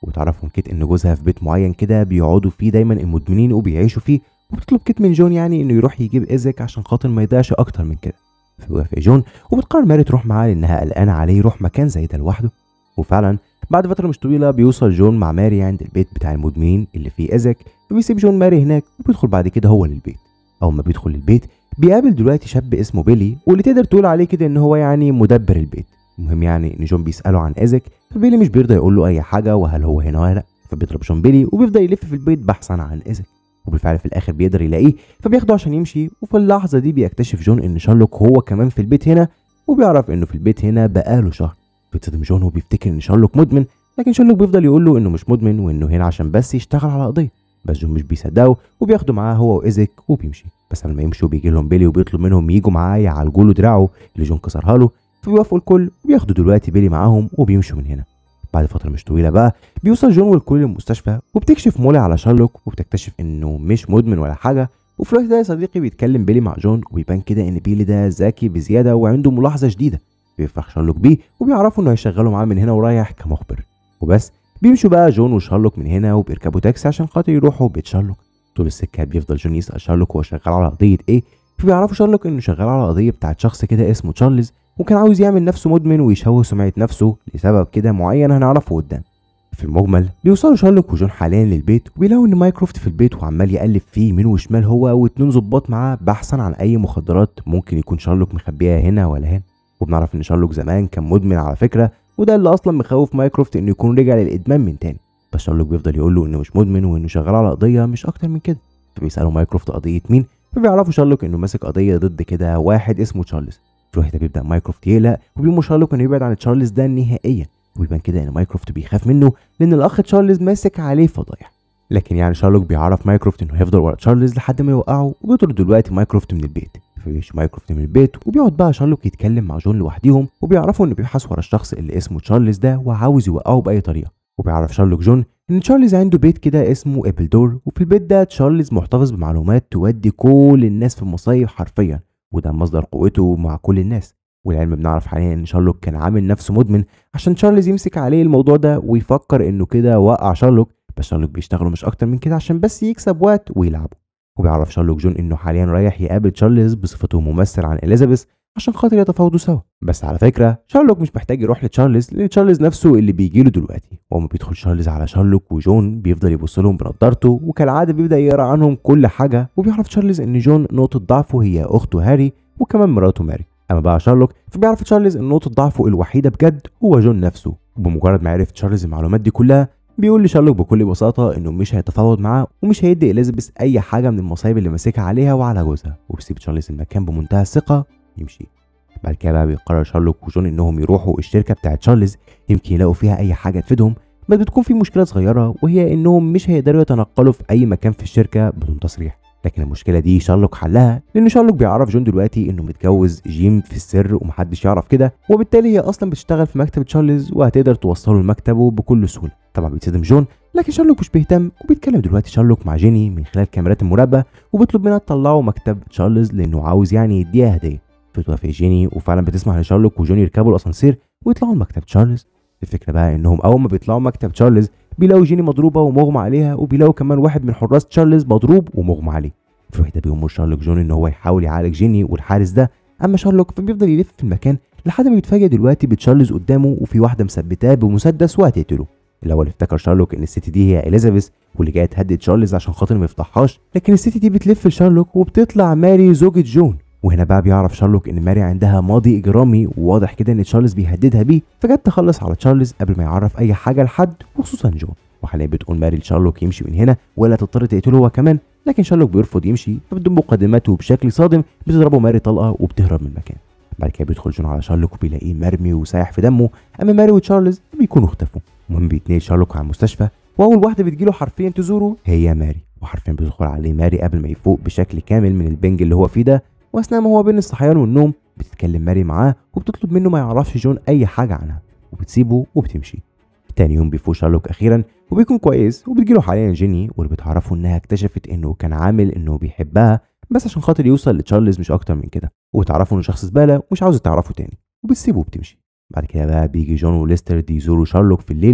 وبتعرفهم كيت ان جوزها في بيت معين كده بيقعدوا فيه دايما المدمنين وبيعيشوا فيه وبتطلب كيت من جون يعني انه يروح يجيب ايزك عشان خاطر ما يضيعش اكتر من كده فبيوافق جون وبتقرر ماري تروح معاه لانها قلقانه عليه يروح مكان زي ده لوحده وفعلا بعد فتره مش طويله بيوصل جون مع ماري عند البيت بتاع المدمنين اللي فيه ايزك فبيسيب جون ماري هناك وبيدخل بعد كده هو للبيت اول ما بيدخل البيت بيقابل دلوقتي شاب اسمه بيلي واللي تقدر تقول عليه كده ان هو يعني مدبر البيت المهم يعني ان جون بيساله عن ايزك فبيلي مش بيرضى يقول له اي حاجه وهل هو هنا ولا لا فبيضرب جون بيلي وبيفضل يلف في البيت بحثا عن ايزك وبالفعل في الاخر بيقدر يلاقيه فبياخده عشان يمشي وفي اللحظه دي بيكتشف جون ان شارلوك هو كمان في البيت هنا وبيعرف انه في البيت هنا بقاله شهر بيتصدم جون وبيفتكر ان شارلوك مدمن لكن شارلوك بيفضل يقول له انه مش مدمن وانه هنا عشان بس يشتغل على قضيه بس جون مش بيصدقه وبياخده معاه هو وايزك وبيمشي بس قبل ما يمشوا بيجي لهم بيلي وبيطلب منهم يجوا معاه يعالجوا له دراعه اللي جون كسرها له فبيوافقوا الكل وبياخدوا دلوقتي بيلي معاهم وبيمشوا من هنا بعد فتره مش طويله بقى بيوصل جون والكل المستشفى وبتكشف مولي على شارلوك وبتكتشف انه مش مدمن ولا حاجه وفي الوقت ده يا صديقي بيتكلم بيلي مع جون وبيبان كده ان بيلي ده ذكي بزياده وعنده ملاحظه شديده بيفرح شارلوك بيه وبيعرفوا انه هيشغلوا معاه من هنا ورايح كمخبر وبس بيمشوا بقى جون وشارلوك من هنا وبيركبوا تاكسي عشان خاطر يروحوا بيت شارلوك طول السكه بيفضل جون يسال شارلوك هو شغال على قضيه ايه فبيعرفوا شارلوك انه شغال على قضيه بتاعت شخص كده اسمه تشارلز وكان عاوز يعمل نفسه مدمن ويشوه سمعه نفسه لسبب كده معين هنعرفه قدام في المجمل بيوصلوا شارلوك وجون حاليا للبيت وبيلاقوا ان مايكروفت في البيت وعمال يقلب فيه يمين وشمال هو واتنين ظباط معاه بحثا عن اي مخدرات ممكن يكون شارلوك مخبيها هنا ولا هنا وبنعرف ان شارلوك زمان كان مدمن على فكره وده اللي اصلا مخوف مايكروفت انه يكون رجع للادمان من تاني بس شارلوك بيفضل يقول له انه مش مدمن وانه شغال على قضيه مش اكتر من كده فبيسالوا مايكروفت قضيه مين فبيعرفوا شارلوك انه ماسك قضيه ضد كده واحد اسمه تشارلز في الوقت ده بيبدا مايكروفت يقلق وبيقوم شارلوك انه يبعد عن تشارلز ده نهائيا ويبان كده ان مايكروفت بيخاف منه لان الاخ تشارلز ماسك عليه فضايح لكن يعني شارلوك بيعرف مايكروفت انه هيفضل ورا تشارلز لحد ما يوقعه وبيطرد دلوقتي مايكروفت من البيت فبيمشي مايكروفت من البيت وبيقعد بقى شارلوك يتكلم مع جون لوحديهم وبيعرفوا انه بيبحث ورا الشخص اللي اسمه تشارلز ده وعاوز يوقعه باي طريقه وبيعرف شارلوك جون ان تشارلز عنده بيت كده اسمه ايبلدور وفي البيت ده تشارلز محتفظ بمعلومات تودي كل الناس في المصايب حرفيا وده مصدر قوته مع كل الناس والعلم بنعرف حاليا ان شارلوك كان عامل نفسه مدمن عشان تشارلز يمسك عليه الموضوع ده ويفكر انه كده وقع شارلوك بس شارلوك بيشتغلوا مش اكتر من كده عشان بس يكسب وقت ويلعبوا وبيعرف شارلوك جون انه حاليا رايح يقابل تشارلز بصفته ممثل عن اليزابيث عشان خاطر يتفاوضوا سوا بس على فكره شارلوك مش محتاج يروح لتشارلز لان تشارلز نفسه اللي بيجي له دلوقتي واما بيدخل تشارلز على شارلوك وجون بيفضل يبص لهم بنضارته وكالعاده بيبدا يقرا عنهم كل حاجه وبيعرف تشارلز ان جون نقطه ضعفه هي اخته هاري وكمان مراته ماري اما بقى شارلوك فبيعرف تشارلز ان نقطه ضعفه الوحيده بجد هو جون نفسه وبمجرد ما عرف تشارلز المعلومات دي كلها بيقول لشارلوك بكل بساطه انه مش هيتفاوض معاه ومش هيدي اليزابيث اي حاجه من المصايب اللي ماسكها عليها وعلى جوزها وبيسيب تشارلز المكان بمنتهى الثقه يمشي بعد كده بقى بيقرر شارلوك وجون انهم يروحوا الشركه بتاعه تشارلز يمكن يلاقوا فيها اي حاجه تفيدهم بس بتكون في مشكله صغيره وهي انهم مش هيقدروا يتنقلوا في اي مكان في الشركه بدون تصريح لكن المشكله دي شارلوك حلها لان شارلوك بيعرف جون دلوقتي انه متجوز جيم في السر ومحدش يعرف كده وبالتالي هي اصلا بتشتغل في مكتب تشارلز وهتقدر توصله لمكتبه بكل سهوله طبعا بيتصدم جون لكن شارلوك مش بيهتم وبيتكلم دلوقتي شارلوك مع جيني من خلال كاميرات المراقبه وبيطلب منها تطلعه مكتب تشارلز لانه عاوز يعني يديها هديه بتوافق جيني وفعلا بتسمح لشارلوك وجون يركبوا الاسانسير ويطلعوا لمكتب تشارلز الفكره بقى انهم اول ما بيطلعوا مكتب تشارلز بيلاقوا جيني مضروبه ومغمى عليها وبيلاقوا كمان واحد من حراس تشارلز مضروب ومغمى عليه في الوقت ده بيأمر شارلوك جون ان هو يحاول يعالج جيني والحارس ده اما شارلوك فبيفضل يلف في المكان لحد ما بيتفاجئ دلوقتي بتشارلز قدامه وفي واحده مثبتاه بمسدس وهتقتله الاول افتكر شارلوك ان الست دي هي اليزابيث واللي جايه تهدد تشارلز عشان خاطر ما يفتحهاش لكن الست دي بتلف لشارلوك وبتطلع ماري زوجة جون وهنا بقى بيعرف شارلوك ان ماري عندها ماضي اجرامي وواضح كده ان تشارلز بيهددها بيه فجت تخلص على تشارلز قبل ما يعرف اي حاجه لحد وخصوصا جون وحاليا بتقول ماري لشارلوك يمشي من هنا ولا تضطر تقتله هو كمان لكن شارلوك بيرفض يمشي فبدون مقدمات وبشكل صادم بتضربه ماري طلقه وبتهرب من المكان بعد كده بيدخل جون على شارلوك وبيلاقيه مرمي وسايح في دمه اما ماري وتشارلز بيكونوا اختفوا المهم بيتنقل شارلوك على المستشفى واول واحده بتجيله حرفيا تزوره هي ماري وحرفيا بتدخل عليه ماري قبل ما يفوق بشكل كامل من البنج اللي هو فيه ده واثناء ما هو بين الصحيان والنوم بتتكلم ماري معاه وبتطلب منه ما يعرفش جون اي حاجه عنها وبتسيبه وبتمشي تاني يوم بيفوق شارلوك اخيرا وبيكون كويس وبتجيله حاليا جيني واللي بتعرفه انها اكتشفت انه كان عامل انه بيحبها بس عشان خاطر يوصل لتشارلز مش اكتر من كده وتعرفه انه شخص زباله ومش عاوز تعرفه تاني وبتسيبه وبتمشي بعد كده بقى بيجي جون وليستر دي يزوروا شارلوك في الليل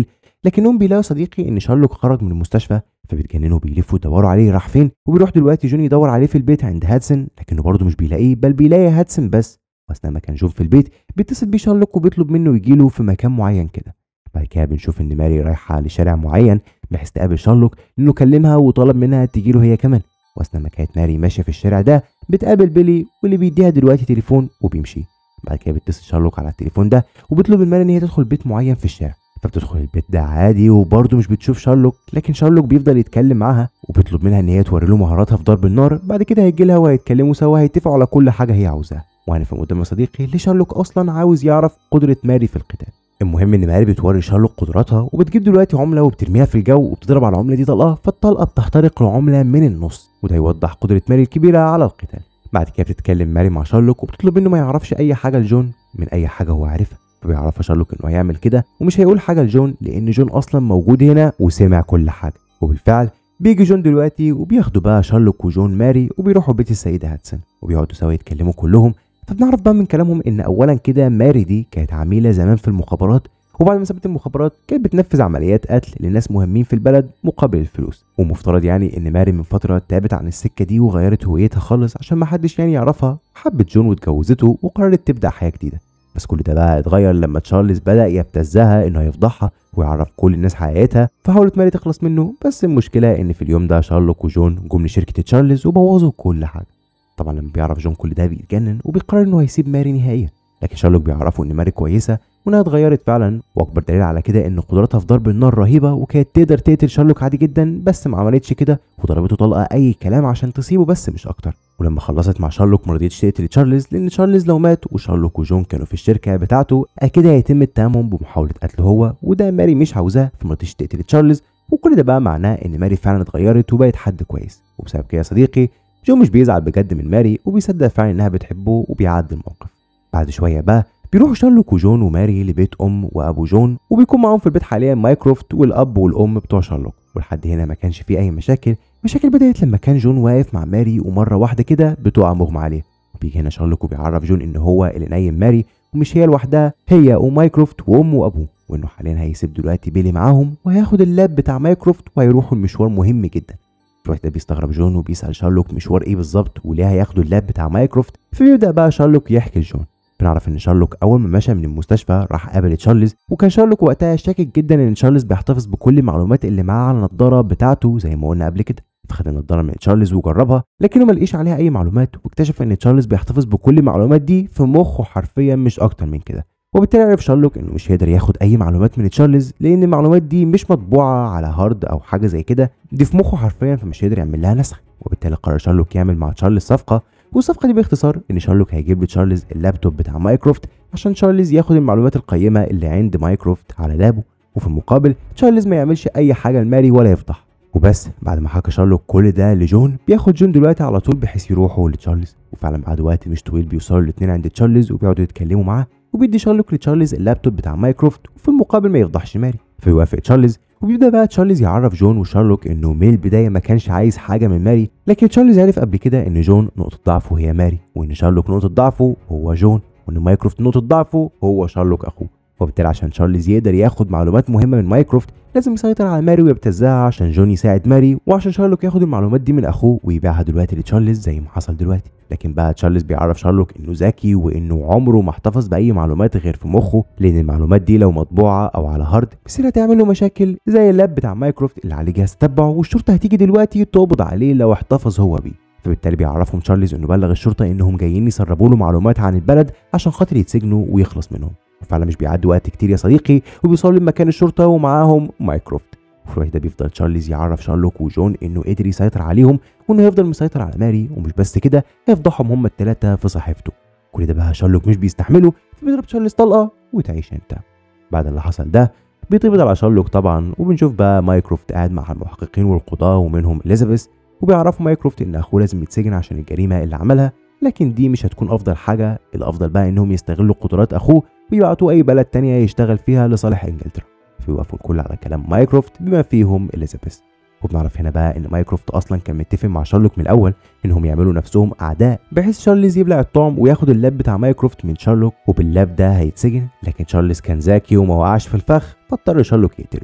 لكنهم بيلاقوا صديقي ان شارلوك خرج من المستشفى فبيتجننوا بيلفوا يدوروا عليه راح فين وبيروح دلوقتي جون يدور عليه في البيت عند هادسون لكنه برضه مش بيلاقيه بل بيلاقي هادسون بس واثناء ما كان جون في البيت بيتصل بيه شارلوك وبيطلب منه يجيله في مكان معين كده بعد كده بنشوف ان ماري رايحه لشارع معين بحيث تقابل شارلوك لانه كلمها وطلب منها تجيله هي كمان واثناء ما كانت ماري ماشيه في الشارع ده بتقابل بيلي واللي بيديها دلوقتي تليفون وبيمشي بعد كده بيتصل شارلوك على التليفون ده وبيطلب من ماري ان هي تدخل بيت معين في الشارع فبتدخل البيت ده عادي وبرضه مش بتشوف شارلوك لكن شارلوك بيفضل يتكلم معاها وبيطلب منها ان هي توري له مهاراتها في ضرب النار بعد كده هيجي لها وهيتكلموا سوا هيتفقوا على كل حاجه هي عاوزاها وهنفهم قدام يا صديقي ليه شارلوك اصلا عاوز يعرف قدره ماري في القتال المهم ان ماري بتوري شارلوك قدراتها وبتجيب دلوقتي عمله وبترميها في الجو وبتضرب على العمله دي طلقه فالطلقه بتخترق العمله من النص وده يوضح قدره ماري الكبيره على القتال بعد كده بتتكلم ماري مع شارلوك وبتطلب منه ما يعرفش اي حاجه لجون من اي حاجه هو عارفها فبيعرفها شارلوك انه هيعمل كده ومش هيقول حاجه لجون لان جون اصلا موجود هنا وسمع كل حاجه وبالفعل بيجي جون دلوقتي وبياخدوا بقى شارلوك وجون ماري وبيروحوا بيت السيده هاتسون وبيقعدوا سوا يتكلموا كلهم فبنعرف بقى من كلامهم ان اولا كده ماري دي كانت عميله زمان في المخابرات وبعد ما سابت المخابرات كانت بتنفذ عمليات قتل لناس مهمين في البلد مقابل الفلوس ومفترض يعني ان ماري من فتره تابت عن السكه دي وغيرت هويتها خالص عشان ما حدش يعني يعرفها حبت جون واتجوزته وقررت تبدا حياه جديده بس كل ده بقى اتغير لما تشارلز بدا يبتزها انه هيفضحها ويعرف كل الناس حقيقتها فحاولت ماري تخلص منه بس المشكله ان في اليوم ده شارلوك وجون جم لشركه تشارلز وبوظوا كل حاجه طبعا لما بيعرف جون كل ده بيتجنن وبيقرر انه هيسيب ماري نهائيا لكن شارلوك بيعرفوا ان ماري كويسه وانها اتغيرت فعلا واكبر دليل على كده ان قدرتها في ضرب النار رهيبه وكانت تقدر تقتل شارلوك عادي جدا بس ما عملتش كده وضربته طلقه اي كلام عشان تصيبه بس مش اكتر ولما خلصت مع شارلوك ما رضيتش تقتل تشارلز لان تشارلز لو مات وشارلوك وجون كانوا في الشركه بتاعته اكيد هيتم اتهامهم بمحاوله قتله هو وده ماري مش عاوزاه فما رضيتش تقتل تشارلز وكل ده بقى معناه ان ماري فعلا اتغيرت وبقت حد كويس وبسبب كده يا صديقي جو مش بيزعل بجد من ماري وبيصدق فعلا انها بتحبه وبيعدي الموقف بعد شويه بقى بيروحوا شارلوك وجون وماري لبيت ام وابو جون وبيكون معاهم في البيت حاليا مايكروفت والاب والام بتوع شارلوك ولحد هنا ما كانش فيه اي مشاكل مشاكل بدات لما كان جون واقف مع ماري ومره واحده كده بتقع مغمى عليه وبيجي هنا شارلوك وبيعرف جون ان هو اللي نايم ماري ومش هي لوحدها هي ومايكروفت وامه وابوه وانه حاليا هيسيب دلوقتي بيلي معاهم وهياخد اللاب بتاع مايكروفت وهيروحوا المشوار مهم جدا في الوقت ده بيستغرب جون وبيسال شارلوك مشوار ايه بالظبط وليه هياخدوا اللاب بتاع مايكروفت فبيبدا بقى شارلوك يحكي لجون بنعرف ان شارلوك اول ما مشى من المستشفى راح قابل تشارلز وكان شارلوك وقتها شاكك جدا ان تشارلز بيحتفظ بكل المعلومات اللي معاه على النضاره بتاعته زي ما قلنا قبل كده فخد النضاره من تشارلز وجربها لكنه ما لقيش عليها اي معلومات واكتشف ان تشارلز بيحتفظ بكل المعلومات دي في مخه حرفيا مش اكتر من كده وبالتالي عرف شارلوك انه مش هيقدر ياخد اي معلومات من تشارلز لان المعلومات دي مش مطبوعه على هارد او حاجه زي كده دي في مخه حرفيا فمش هيقدر يعمل لها نسخ وبالتالي قرر شارلوك يعمل مع تشارلز صفقه والصفقه دي باختصار ان شارلوك هيجيب لتشارلز اللابتوب بتاع مايكروفت عشان تشارلز ياخد المعلومات القيمه اللي عند مايكروفت على لابه وفي المقابل تشارلز ما يعملش اي حاجه لماري ولا يفضح وبس بعد ما حكى شارلوك كل ده لجون بياخد جون دلوقتي على طول بحيث يروحوا لتشارلز وفعلا بعد وقت مش طويل بيوصلوا الاثنين عند تشارلز وبيقعدوا يتكلموا معاه وبيدي شارلوك لتشارلز اللابتوب بتاع مايكروفت وفي المقابل ما يفضحش ماري فيوافق تشارلز وبيبدا بقى تشارلز يعرف جون وشارلوك انه من البدايه ما كانش عايز حاجه من ماري لكن تشارلز عرف قبل كده ان جون نقطه ضعفه هي ماري وان شارلوك نقطه ضعفه هو جون وان مايكروفت نقطه ضعفه هو شارلوك اخوه وبالتالي عشان تشارلز يقدر ياخد معلومات مهمه من مايكروفت لازم يسيطر على ماري ويبتزها عشان جون يساعد ماري وعشان شارلوك ياخد المعلومات دي من اخوه ويبيعها دلوقتي لتشارلز زي ما حصل دلوقتي لكن بقى تشارلز بيعرف شارلوك انه ذكي وانه عمره ما احتفظ باي معلومات غير في مخه لان المعلومات دي لو مطبوعه او على هارد بتصير هتعمل له مشاكل زي اللاب بتاع مايكروفت اللي عليه جهاز تتبعه والشرطه هتيجي دلوقتي تقبض عليه لو احتفظ هو بيه فبالتالي بيعرفهم تشارلز انه بلغ الشرطه انهم جايين يسربوا له معلومات عن البلد عشان خاطر يتسجنوا ويخلص منهم وفعلا مش بيعدي وقت كتير يا صديقي وبيوصلوا لمكان الشرطه ومعاهم مايكروفت وفي الوقت ده بيفضل تشارلز يعرف شارلوك وجون انه قدر يسيطر عليهم وانه هيفضل مسيطر على ماري ومش بس كده هيفضحهم هما التلاتة في صحيفته كل ده بقى شارلوك مش بيستحمله فبيضرب تشارلز طلقه وتعيش انت بعد اللي حصل ده بيتقبض على شارلوك طبعا وبنشوف بقى مايكروفت قاعد مع المحققين والقضاه ومنهم اليزابيث وبيعرفوا مايكروفت ان اخوه لازم يتسجن عشان الجريمه اللي عملها لكن دي مش هتكون افضل حاجه الافضل بقى انهم يستغلوا قدرات اخوه ويبعتوه اي بلد تانية يشتغل فيها لصالح انجلترا فيوافقوا الكل على كلام مايكروفت بما فيهم اليزابيث وبنعرف هنا بقى ان مايكروفت اصلا كان متفق مع شارلوك من الاول انهم يعملوا نفسهم اعداء بحيث شارلز يبلع الطعم وياخد اللاب بتاع مايكروفت من شارلوك وباللاب ده هيتسجن لكن شارلز كان ذكي وما وقعش في الفخ فاضطر شارلوك يقتله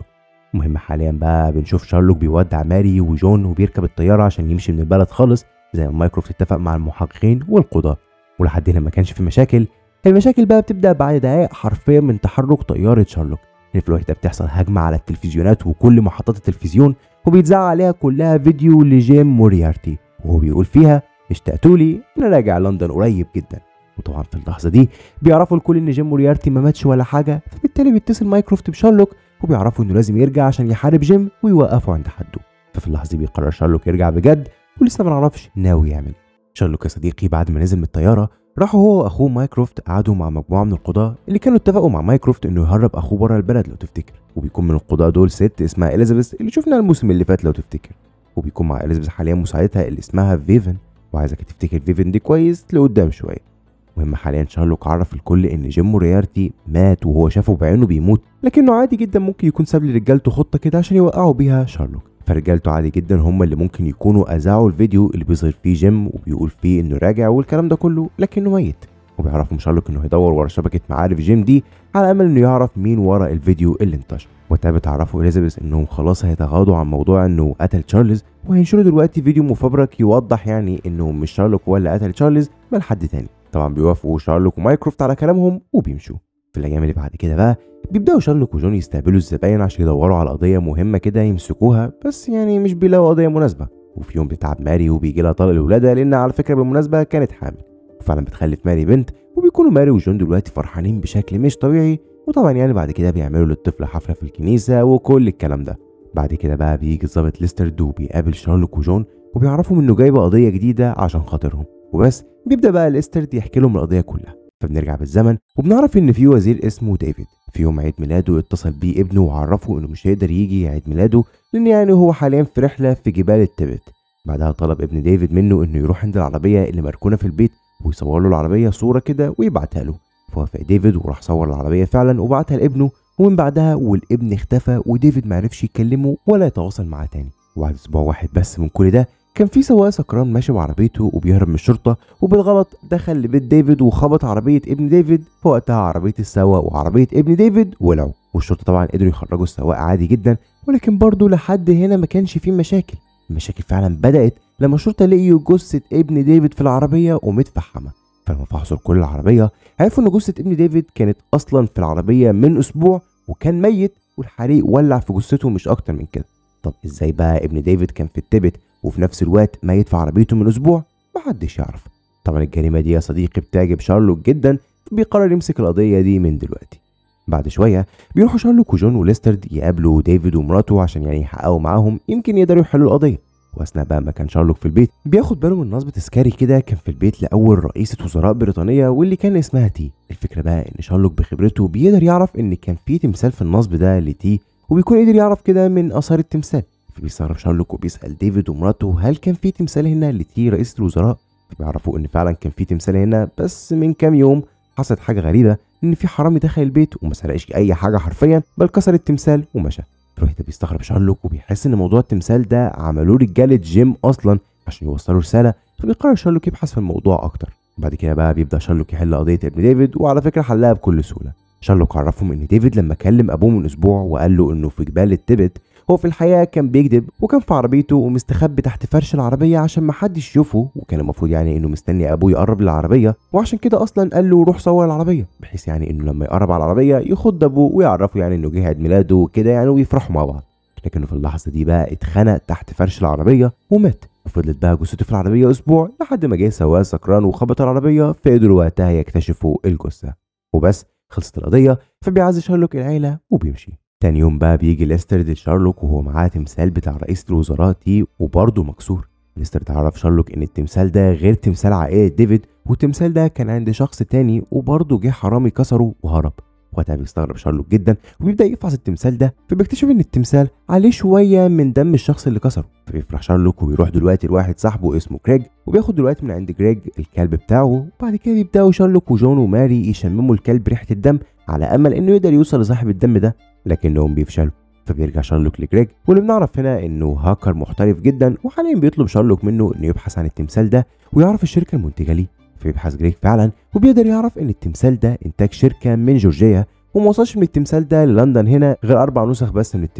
المهم حاليا بقى بنشوف شارلوك بيودع ماري وجون وبيركب الطياره عشان يمشي من البلد خالص زي ما مايكروفت اتفق مع المحققين والقضاه ولحد هنا ما كانش في مشاكل المشاكل بقى بتبدا بعد دقائق حرفيا من تحرك طياره شارلوك ان في الوقت ده بتحصل هجمه على التلفزيونات وكل محطات التلفزيون وبيتذاع عليها كلها فيديو لجيم موريارتي وهو بيقول فيها اشتقتوا لي انا راجع لندن قريب جدا وطبعا في اللحظه دي بيعرفوا الكل ان جيم موريارتي ما ماتش ولا حاجه فبالتالي بيتصل مايكروفت بشارلوك وبيعرفوا انه لازم يرجع عشان يحارب جيم ويوقفه عند حده ففي اللحظه دي بيقرر شارلوك يرجع بجد ولسه ما نعرفش ناوي يعمل شارلوك يا صديقي بعد ما نزل من الطياره راحوا هو واخوه مايكروفت قعدوا مع مجموعه من القضاه اللي كانوا اتفقوا مع مايكروفت انه يهرب اخوه بره البلد لو تفتكر وبيكون من القضاه دول ست اسمها اليزابيث اللي شفناها الموسم اللي فات لو تفتكر وبيكون مع اليزابيث حاليا مساعدتها اللي اسمها فيفن وعايزك تفتكر فيفن دي كويس لقدام شويه المهم حاليا شارلوك عرف الكل ان جيم موريارتي مات وهو شافه بعينه بيموت لكنه عادي جدا ممكن يكون ساب لرجالته خطه كده عشان يوقعوا بيها شارلوك فرجالته عادي جدا هم اللي ممكن يكونوا اذاعوا الفيديو اللي بيظهر فيه جيم وبيقول فيه انه راجع والكلام ده كله لكنه ميت وبيعرفوا شارلوك انه هيدور ورا شبكه معارف جيم دي على امل انه يعرف مين ورا الفيديو اللي انتشر وقتها بتعرفوا اليزابيث انهم خلاص هيتغاضوا عن موضوع انه قتل تشارلز وهينشروا دلوقتي فيديو مفبرك يوضح يعني انه مش شارلوك هو اللي قتل تشارلز بل حد تاني طبعا بيوافقوا شارلوك ومايكروفت على كلامهم وبيمشوا في الايام اللي بعد كده بقى بيبداوا شارلوك وجون يستقبلوا الزباين عشان يدوروا على قضيه مهمه كده يمسكوها بس يعني مش بيلاقوا قضيه مناسبه وفي يوم بتتعب ماري وبيجي لها طلق الولاده لان على فكره بالمناسبه كانت حامل وفعلا بتخلف ماري بنت وبيكونوا ماري وجون دلوقتي فرحانين بشكل مش طبيعي وطبعا يعني بعد كده بيعملوا للطفل حفله في الكنيسه وكل الكلام ده بعد كده بقى بيجي الظابط ليسترد وبيقابل شارلوك وجون وبيعرفوا انه جايبه قضيه جديده عشان خاطرهم وبس بيبدا بقى ليسترد يحكي لهم القضيه كلها فبنرجع بالزمن وبنعرف ان في وزير اسمه ديفيد في يوم عيد ميلاده اتصل بيه ابنه وعرفه انه مش هيقدر يجي عيد ميلاده لان يعني هو حاليا في رحله في جبال التبت بعدها طلب ابن ديفيد منه انه يروح عند العربيه اللي مركونه في البيت ويصور له العربيه صوره كده ويبعتها له فوافق ديفيد وراح صور العربيه فعلا وبعتها لابنه ومن بعدها والابن اختفى وديفيد معرفش يكلمه ولا يتواصل معاه تاني وبعد اسبوع واحد بس من كل ده كان في سواق سكران ماشي بعربيته وبيهرب من الشرطة وبالغلط دخل لبيت ديفيد وخبط عربية ابن ديفيد فوقتها عربية السواق وعربية ابن ديفيد ولعوا والشرطة طبعا قدروا يخرجوا السواق عادي جدا ولكن برضه لحد هنا ما كانش فيه مشاكل المشاكل فعلا بدأت لما الشرطة لقيوا جثة ابن ديفيد في العربية ومتفحمة فلما فحصوا كل العربية عرفوا ان جثة ابن ديفيد كانت اصلا في العربية من اسبوع وكان ميت والحريق ولع في جثته مش اكتر من كده طب ازاي بقى ابن ديفيد كان في التبت وفي نفس الوقت ميت في عربيته من اسبوع محدش يعرف طبعا الجريمه دي يا صديقي بتعجب شارلوك جدا بيقرر يمسك القضيه دي من دلوقتي بعد شويه بيروحوا شارلوك وجون وليسترد يقابلوا ديفيد ومراته عشان يعني يحققوا معاهم يمكن يقدروا يحلوا القضيه واثناء بقى ما كان شارلوك في البيت بياخد باله من نصب تذكاري كده كان في البيت لاول رئيسه وزراء بريطانيا واللي كان اسمها تي الفكره بقى ان شارلوك بخبرته بيقدر يعرف ان كان في تمثال في النصب ده لتي وبيكون قدر يعرف كده من اثار التمثال فبيستغرب شارلوك وبيسال ديفيد ومراته هل كان في تمثال هنا لتي رئيسه الوزراء فبيعرفوا ان فعلا كان في تمثال هنا بس من كام يوم حصلت حاجه غريبه ان في حرامي دخل البيت وما سرقش اي حاجه حرفيا بل كسر التمثال ومشى فالوقت بيستغرب شارلوك وبيحس ان موضوع التمثال ده عملوه رجاله جيم اصلا عشان يوصلوا رساله فبيقرر شارلوك يبحث في الموضوع اكتر وبعد كده بقى بيبدا شارلوك يحل قضيه ابن ديفيد وعلى فكره حلها بكل سهوله شارلوك عرفهم ان ديفيد لما كلم ابوه من اسبوع وقال له انه في جبال التبت هو في الحقيقه كان بيكذب وكان في عربيته ومستخبي تحت فرش العربيه عشان ما حدش يشوفه وكان المفروض يعني انه مستني ابوه يقرب للعربيه وعشان كده اصلا قال له روح صور العربيه بحيث يعني انه لما يقرب على العربيه يخض ابوه ويعرفه يعني انه جه عيد ميلاده وكده يعني ويفرحوا مع بعض لكنه في اللحظه دي بقى اتخنق تحت فرش العربيه ومات وفضلت بقى جثته في العربيه اسبوع لحد ما جه سواق سكران وخبط العربيه فقدروا وقتها يكتشفوا الجثه وبس خلصت القضيه فبيعزي شارلوك العيله وبيمشي تاني يوم بقى بيجي ليسترد لشارلوك وهو معاه تمثال بتاع رئيس الوزراء تي وبرضه مكسور ليسترد عرف شارلوك ان التمثال ده غير تمثال عائلة ديفيد والتمثال ده كان عند شخص تاني وبرضه جه حرامي كسره وهرب وقتها بيستغرب شارلوك جدا وبيبدا يفحص التمثال ده فبيكتشف ان التمثال عليه شويه من دم الشخص اللي كسره فبيفرح شارلوك وبيروح دلوقتي لواحد صاحبه اسمه كريج وبياخد دلوقتي من عند كريج الكلب بتاعه وبعد كده بيبداوا شارلوك وجون وماري يشمموا الكلب ريحه الدم على امل انه يقدر يوصل لصاحب الدم ده لكنهم بيفشلوا فبيرجع شارلوك لجريج واللي بنعرف هنا انه هاكر محترف جدا وحاليا بيطلب شارلوك منه انه يبحث عن التمثال ده ويعرف الشركه المنتجه ليه فبيبحث جريج فعلا وبيقدر يعرف ان التمثال ده انتاج شركه من جورجيا وما وصلش من التمثال ده للندن هنا غير اربع نسخ بس من التمثال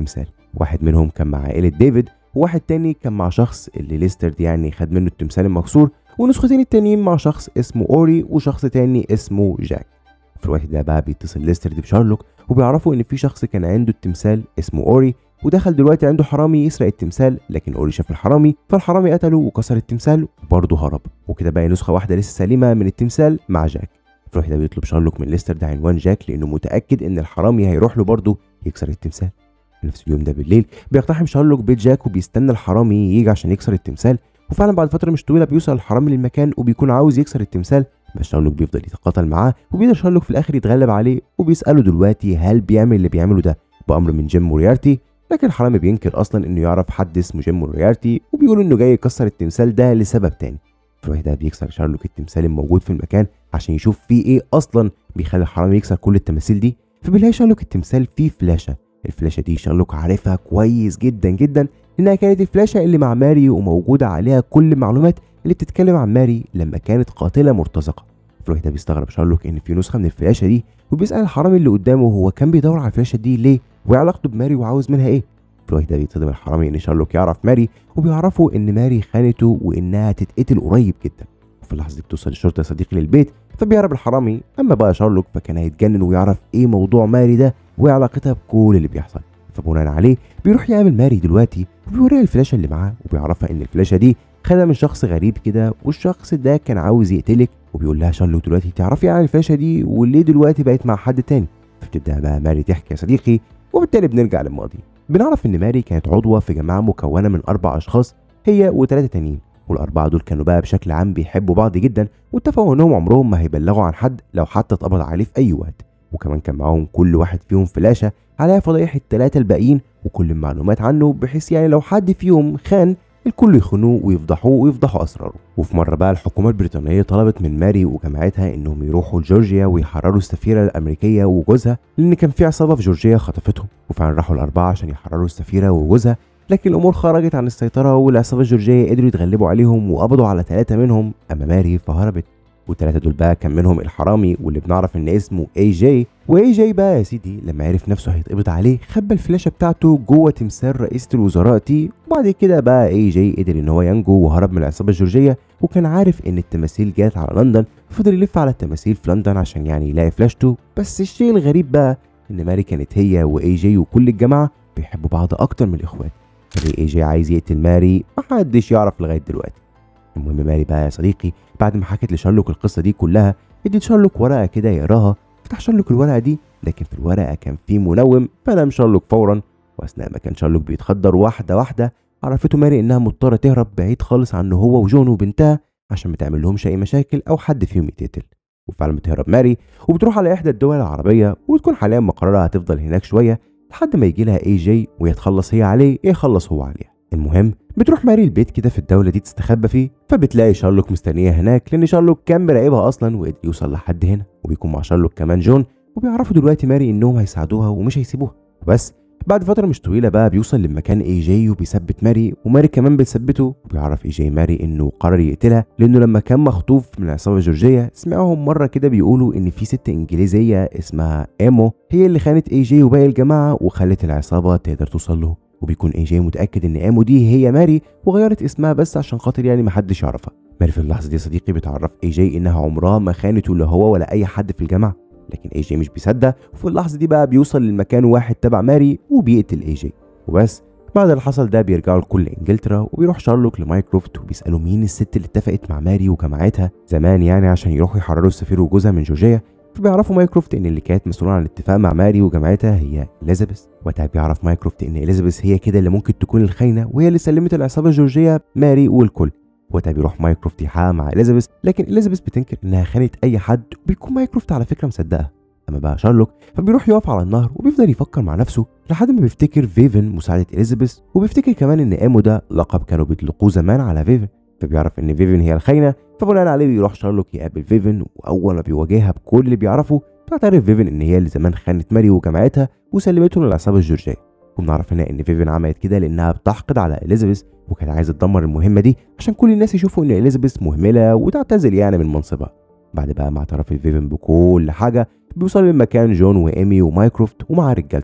واحد منهم كان مع عائله ديفيد وواحد تاني كان مع شخص اللي ليسترد يعني خد منه التمثال المكسور ونسختين التانيين مع شخص اسمه اوري وشخص تاني اسمه جاك في الوقت ده بقى بيتصل ليسترد بشارلوك وبيعرفوا ان في شخص كان عنده التمثال اسمه اوري ودخل دلوقتي عنده حرامي يسرق التمثال لكن اوري شاف الحرامي فالحرامي قتله وكسر التمثال وبرضه هرب وكده بقى نسخه واحده لسه سليمه من التمثال مع جاك في الوقت ده بيطلب شارلوك من ليستر ده عنوان جاك لانه متاكد ان الحرامي هيروح له برضه يكسر التمثال في نفس اليوم ده بالليل بيقتحم شارلوك بيت جاك وبيستنى الحرامي يجي عشان يكسر التمثال وفعلا بعد فتره مش طويله بيوصل الحرامي للمكان وبيكون عاوز يكسر التمثال بس شارلوك بيفضل يتقاتل معاه وبيقدر شارلوك في الاخر يتغلب عليه وبيساله دلوقتي هل بيعمل اللي بيعمله ده بامر من جيم موريارتي لكن الحرامي بينكر اصلا انه يعرف حد اسمه جيم موريارتي وبيقول انه جاي يكسر التمثال ده لسبب تاني في الوقت ده بيكسر شارلوك التمثال الموجود في المكان عشان يشوف فيه ايه اصلا بيخلي الحرامي يكسر كل التماثيل دي فبيلاقي شارلوك التمثال فيه فلاشه الفلاشه دي شارلوك عارفها كويس جدا جدا انها كانت الفلاشه اللي مع ماري وموجوده عليها كل المعلومات اللي بتتكلم عن ماري لما كانت قاتله مرتزقه في الوقت ده بيستغرب شارلوك ان في نسخه من الفلاشه دي وبيسال الحرامي اللي قدامه هو كان بيدور على الفلاشه دي ليه وايه علاقته بماري وعاوز منها ايه في الوقت ده بيتصدم الحرامي ان شارلوك يعرف ماري وبيعرفوا ان ماري خانته وانها تتقتل قريب جدا وفي اللحظه دي بتوصل الشرطه صديقي للبيت فبيهرب الحرامي اما بقى شارلوك فكان هيتجنن ويعرف ايه موضوع ماري ده وايه علاقتها بكل اللي بيحصل فبناء عليه بيروح يقابل ماري دلوقتي وبيوريها الفلاشه اللي معاه وبيعرفها ان الفلاشه دي خدها من شخص غريب كده والشخص ده كان عاوز يقتلك وبيقول لها شارلوك دلوقتي تعرفي عن الفلاشه دي وليه دلوقتي بقت مع حد تاني فبتبدا بقى ماري تحكي يا صديقي وبالتالي بنرجع للماضي بنعرف ان ماري كانت عضوه في جماعه مكونه من اربع اشخاص هي وثلاثه تانيين والاربعه دول كانوا بقى بشكل عام بيحبوا بعض جدا واتفقوا انهم عمرهم ما هيبلغوا عن حد لو حتى اتقبض عليه في اي وقت وكمان كان معاهم كل واحد فيهم فلاشه عليها فضايح الثلاثه الباقيين وكل المعلومات عنه بحيث يعني لو حد فيهم خان الكل يخونوه ويفضحوه ويفضحوا اسراره وفي مره بقى الحكومه البريطانيه طلبت من ماري وجماعتها انهم يروحوا لجورجيا ويحرروا السفيره الامريكيه وجوزها لان كان في عصابه في جورجيا خطفتهم وفعلا راحوا الاربعه عشان يحرروا السفيره وجوزها لكن الامور خرجت عن السيطره والعصابه الجورجيه قدروا يتغلبوا عليهم وقبضوا على ثلاثه منهم اما ماري فهربت والثلاثه دول بقى كان منهم الحرامي واللي بنعرف ان اسمه اي جي واي جي بقى يا سيدي لما عرف نفسه هيتقبض عليه خبى الفلاشه بتاعته جوه تمثال رئيسه الوزراء تي وبعد كده بقى اي جي قدر ان هو ينجو وهرب من العصابه الجورجيه وكان عارف ان التماثيل جات على لندن فضل يلف على التماثيل في لندن عشان يعني يلاقي فلاشته بس الشيء الغريب بقى ان ماري كانت هي واي جي وكل الجماعه بيحبوا بعض اكتر من الاخوات فليه اي جي عايز يقتل ماري محدش يعرف لغايه دلوقتي المهم ماري بقى يا صديقي بعد ما حكت لشارلوك القصه دي كلها ادت شارلوك ورقه كده يقراها فتح شارلوك الورقه دي لكن في الورقه كان في منوم فنام شارلوك فورا واثناء ما كان شارلوك بيتخدر واحده واحده عرفته ماري انها مضطره تهرب بعيد خالص عنه هو وجون وبنتها عشان ما تعمل لهمش اي مشاكل او حد فيهم يتقتل وفعلا بتهرب ماري وبتروح على احدى الدول العربيه وتكون حاليا مقررها هتفضل هناك شويه لحد ما يجي لها اي جي ويتخلص هي عليه يخلص هو عليها المهم بتروح ماري البيت كده في الدولة دي تستخبى فيه فبتلاقي شارلوك مستنية هناك لأن شارلوك كان مراقبها أصلا وقدر يوصل لحد هنا وبيكون مع شارلوك كمان جون وبيعرفوا دلوقتي ماري إنهم هيساعدوها ومش هيسيبوها وبس بعد فترة مش طويلة بقى بيوصل لمكان اي جي وبيثبت ماري وماري كمان بتثبته وبيعرف اي جي ماري انه قرر يقتلها لانه لما كان مخطوف من العصابة الجورجية سمعهم مرة كده بيقولوا ان في ست انجليزية اسمها ايمو هي اللي خانت اي جي وباقي الجماعة وخلت العصابة تقدر توصل له وبيكون اي جي متاكد ان ايمو دي هي ماري وغيرت اسمها بس عشان خاطر يعني محدش يعرفها ماري في اللحظه دي صديقي بتعرف اي جي انها عمرها ما خانته لا هو ولا اي حد في الجامعه لكن اي جي مش بيصدق وفي اللحظه دي بقى بيوصل للمكان واحد تبع ماري وبيقتل اي جي وبس بعد اللي حصل ده بيرجعوا لكل انجلترا وبيروح شارلوك لمايكروفت وبيسالوا مين الست اللي اتفقت مع ماري وجماعتها زمان يعني عشان يروحوا يحرروا السفير وجوزها من جورجيا فبيعرفوا مايكروفت ان اللي كانت مسؤوله عن الاتفاق مع ماري وجماعتها هي اليزابيث وقتها بيعرف مايكروفت ان اليزابيث هي كده اللي ممكن تكون الخاينه وهي اللي سلمت العصابه الجورجيه ماري والكل وقتها بيروح مايكروفت يحقق مع اليزابيث لكن اليزابيث بتنكر انها خانت اي حد وبيكون مايكروفت على فكره مصدقها اما بقى شارلوك فبيروح يقف على النهر وبيفضل يفكر مع نفسه لحد ما بيفتكر فيفن مساعده اليزابيث وبيفتكر كمان ان ايمو ده لقب كانوا بيطلقوه زمان على فيفن فبيعرف ان فيفن هي الخاينه فبناء عليه بيروح شارلوك يقابل فيفن واول ما بيواجهها بكل اللي بيعرفه تعترف فيفن ان هي اللي زمان خانت ماري وجماعتها وسلمتهم للعصابه الجورجيه وبنعرف هنا ان فيفن عملت كده لانها بتحقد على اليزابيث وكانت عايزه تدمر المهمه دي عشان كل الناس يشوفوا ان اليزابيث مهمله وتعتزل يعني من منصبها بعد بقى ما اعترف فيفن بكل حاجه بيوصلوا لمكان جون وايمي ومايكروفت ومع رجالته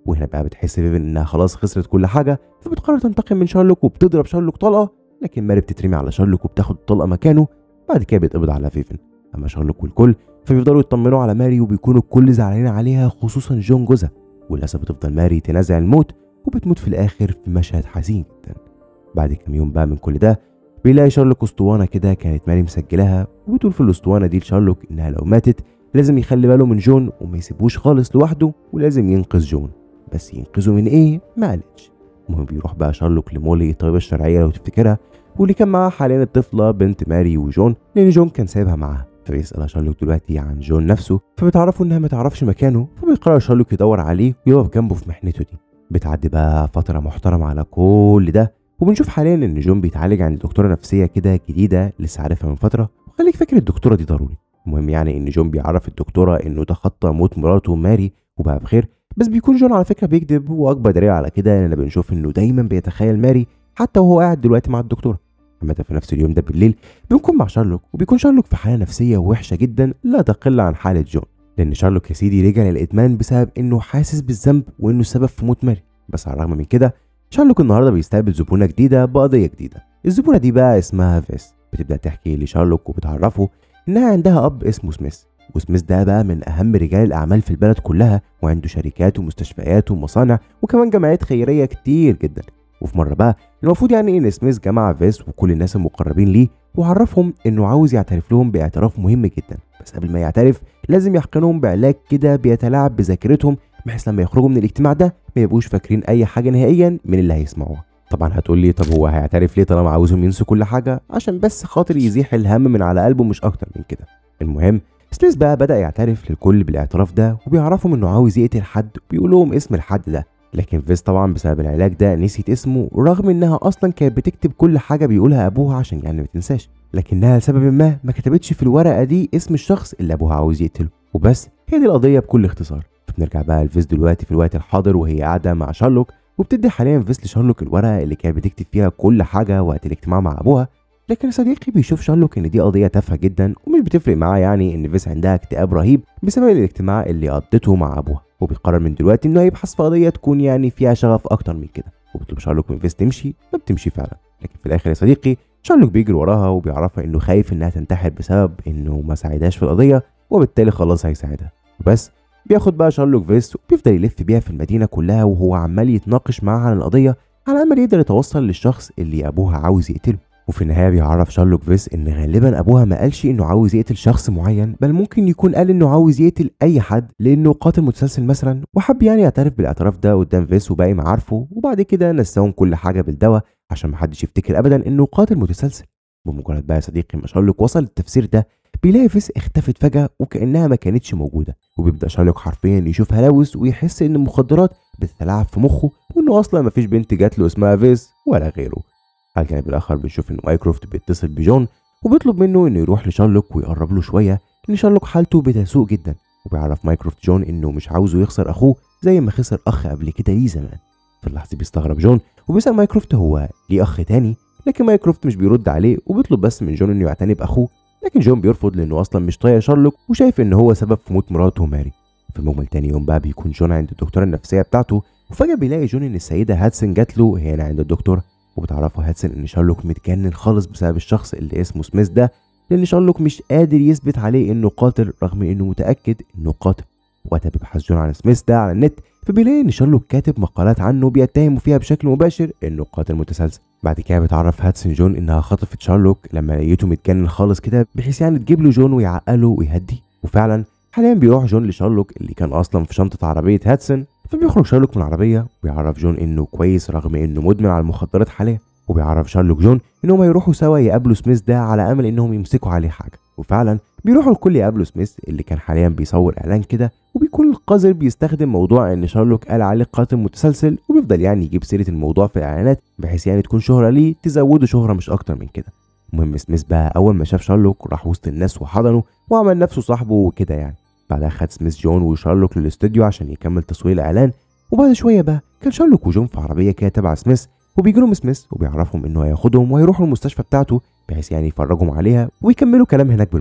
وهنا بقى بتحس فيفن انها خلاص خسرت كل حاجه فبتقرر تنتقم من شارلوك وبتضرب شارلوك طلقه لكن ماري بتترمي على شارلوك وبتاخد الطلقه مكانه بعد كده بيتقبض على فيفن اما شارلوك والكل فبيفضلوا يطمنوا على ماري وبيكونوا الكل زعلانين عليها خصوصا جون جوزها وللاسف بتفضل ماري تنازع الموت وبتموت في الاخر في مشهد حزين جدا بعد كام يوم بقى من كل ده بيلاقي شارلوك اسطوانه كده كانت ماري مسجلاها وبتقول في الاسطوانه دي لشارلوك انها لو ماتت لازم يخلي باله من جون وما يسيبوش خالص لوحده ولازم ينقذ جون بس ينقذه من ايه ما قالتش المهم بيروح بقى شارلوك لمولي الطبيبه الشرعيه لو تفتكرها واللي كان معاها حاليا الطفله بنت ماري وجون لان جون كان سايبها معاها فبيسأل شارلوك دلوقتي عن جون نفسه فبتعرفوا انها ما تعرفش مكانه فبيقرر شارلوك يدور عليه ويقف جنبه في محنته دي بتعدي بقى فتره محترمه على كل ده وبنشوف حاليا ان جون بيتعالج عند دكتوره نفسيه كده جديده لسه عارفها من فتره وخليك فاكر الدكتوره دي ضروري المهم يعني ان جون بيعرف الدكتوره انه تخطى موت مراته ماري وبقى بخير بس بيكون جون على فكره بيكذب واكبر دليل على كده اننا بنشوف انه دايما بيتخيل ماري حتى وهو قاعد دلوقتي مع الدكتوره عامة في نفس اليوم ده بالليل بنكون مع شارلوك وبيكون شارلوك في حالة نفسية وحشة جدا لا تقل عن حالة جون لأن شارلوك يا سيدي رجع للإدمان بسبب إنه حاسس بالذنب وإنه السبب في موت ماري بس على الرغم من كده شارلوك النهارده بيستقبل زبونة جديدة بقضية جديدة الزبونة دي بقى اسمها فيس بتبدأ تحكي لشارلوك وبتعرفه إنها عندها أب اسمه سميث وسميث ده بقى من أهم رجال الأعمال في البلد كلها وعنده شركات ومستشفيات ومصانع وكمان جمعيات خيرية كتير جدا وفي مرة بقى المفروض يعني إن سميث جمع فيس وكل الناس المقربين ليه وعرفهم إنه عاوز يعترف لهم باعتراف مهم جدا بس قبل ما يعترف لازم يحقنهم بعلاج كده بيتلاعب بذاكرتهم بحيث لما يخرجوا من الاجتماع ده ما يبقوش فاكرين أي حاجة نهائيا من اللي هيسمعوها طبعا هتقول لي طب هو هيعترف ليه طالما عاوزهم ينسوا كل حاجة عشان بس خاطر يزيح الهم من على قلبه مش أكتر من كده المهم سميث بقى بدأ يعترف للكل بالاعتراف ده وبيعرفهم إنه عاوز يقتل حد وبيقول لهم اسم الحد ده لكن فيس طبعا بسبب العلاج ده نسيت اسمه رغم انها اصلا كانت بتكتب كل حاجه بيقولها ابوها عشان يعني ما تنساش لكنها لسبب ما ما كتبتش في الورقه دي اسم الشخص اللي ابوها عاوز يقتله وبس هي دي القضيه بكل اختصار فبنرجع بقى لفيس دلوقتي في الوقت الحاضر وهي قاعده مع شارلوك وبتدي حاليا فيس لشارلوك الورقه اللي كانت بتكتب فيها كل حاجه وقت الاجتماع مع ابوها لكن صديقي بيشوف شارلوك ان دي قضيه تافهه جدا ومش بتفرق معاه يعني ان فيس عندها اكتئاب رهيب بسبب الاجتماع اللي قضته مع ابوها وبيقرر من دلوقتي انه هيبحث في قضيه تكون يعني فيها شغف اكتر من كده وبيطلب شارلوك من فيس تمشي فبتمشي فعلا لكن في الاخر يا صديقي شارلوك بيجري وراها وبيعرفها انه خايف انها تنتحر بسبب انه ما ساعدهاش في القضيه وبالتالي خلاص هيساعدها وبس بياخد بقى شارلوك فيس وبيفضل يلف بيها في المدينه كلها وهو عمال يتناقش معاها عن القضيه على امل يقدر يتوصل للشخص اللي ابوها عاوز يقتله وفي النهايه بيعرف شارلوك فيس ان غالبا ابوها ما قالش انه عاوز يقتل شخص معين بل ممكن يكون قال انه عاوز يقتل اي حد لانه قاتل متسلسل مثلا وحب يعني يعترف بالاعتراف ده قدام فيس وباقي معارفه وبعد كده نساهم كل حاجه بالدواء عشان محدش يفتكر ابدا انه قاتل متسلسل بمجرد بقى يا صديقي ما شارلوك وصل للتفسير ده بيلاقي فيس اختفت فجأة وكأنها ما كانتش موجودة وبيبدأ شارلوك حرفيا يشوف هلاوس ويحس إن المخدرات بتتلاعب في مخه وإنه أصلا ما فيش بنت جات له اسمها فيس ولا غيره على الجانب الآخر بنشوف إن مايكروفت بيتصل بجون وبيطلب منه إنه يروح لشارلوك ويقرب له شوية لأن شارلوك حالته بتسوء جدا وبيعرف مايكروفت جون إنه مش عاوزه يخسر أخوه زي ما خسر أخ قبل كده ليه زمان في اللحظة بيستغرب جون وبيسأل مايكروفت هو ليه أخ تاني لكن مايكروفت مش بيرد عليه وبيطلب بس من جون إنه يعتني بأخوه لكن جون بيرفض لانه اصلا مش طايق شارلوك وشايف ان هو سبب في موت مراته ماري في المجمل تاني يوم بقى بيكون جون عند الدكتوره النفسيه بتاعته وفجاه بيلاقي جون ان السيده هاتسون جات له هنا عند الدكتور وبتعرفه هاتسون ان شارلوك متجنن خالص بسبب الشخص اللي اسمه سميث ده لان شارلوك مش قادر يثبت عليه انه قاتل رغم انه متاكد انه قاتل وقتها بيبحث جون عن سميث ده على النت فبيلاقي ان شارلوك كاتب مقالات عنه بيتهموا فيها بشكل مباشر انه قاتل متسلسل بعد كده بتعرف هاتسون جون انها خطفت شارلوك لما لقيته متجنن خالص كده بحيث يعني تجيب له جون ويعقله ويهديه وفعلا حاليا بيروح جون لشارلوك اللي كان اصلا في شنطه عربيه هاتسون فبيخرج شارلوك من العربيه ويعرف جون انه كويس رغم انه مدمن على المخدرات حاليا وبيعرف شارلوك جون انهم هيروحوا سوا يقابلوا سميث ده على امل انهم يمسكوا عليه حاجه وفعلا بيروحوا الكل يقابلوا سميث اللي كان حاليا بيصور اعلان كده وبيكون القذر بيستخدم موضوع ان شارلوك قال عليه قاتل متسلسل وبيفضل يعني يجيب سيره الموضوع في الاعلانات بحيث يعني تكون شهره ليه تزوده شهره مش اكتر من كده المهم سميث بقى اول ما شاف شارلوك راح وسط الناس وحضنه وعمل نفسه صاحبه وكده يعني بعدها خد سميث جون وشارلوك للاستوديو عشان يكمل تصوير الاعلان وبعد شويه بقى كان شارلوك وجون في عربيه كده تبع سميث وبيجي لهم سميث وبيعرفهم انه هياخدهم وهيروحوا المستشفى بتاعته بحيث يعني يفرجهم عليها ويكملوا كلام هناك بالمره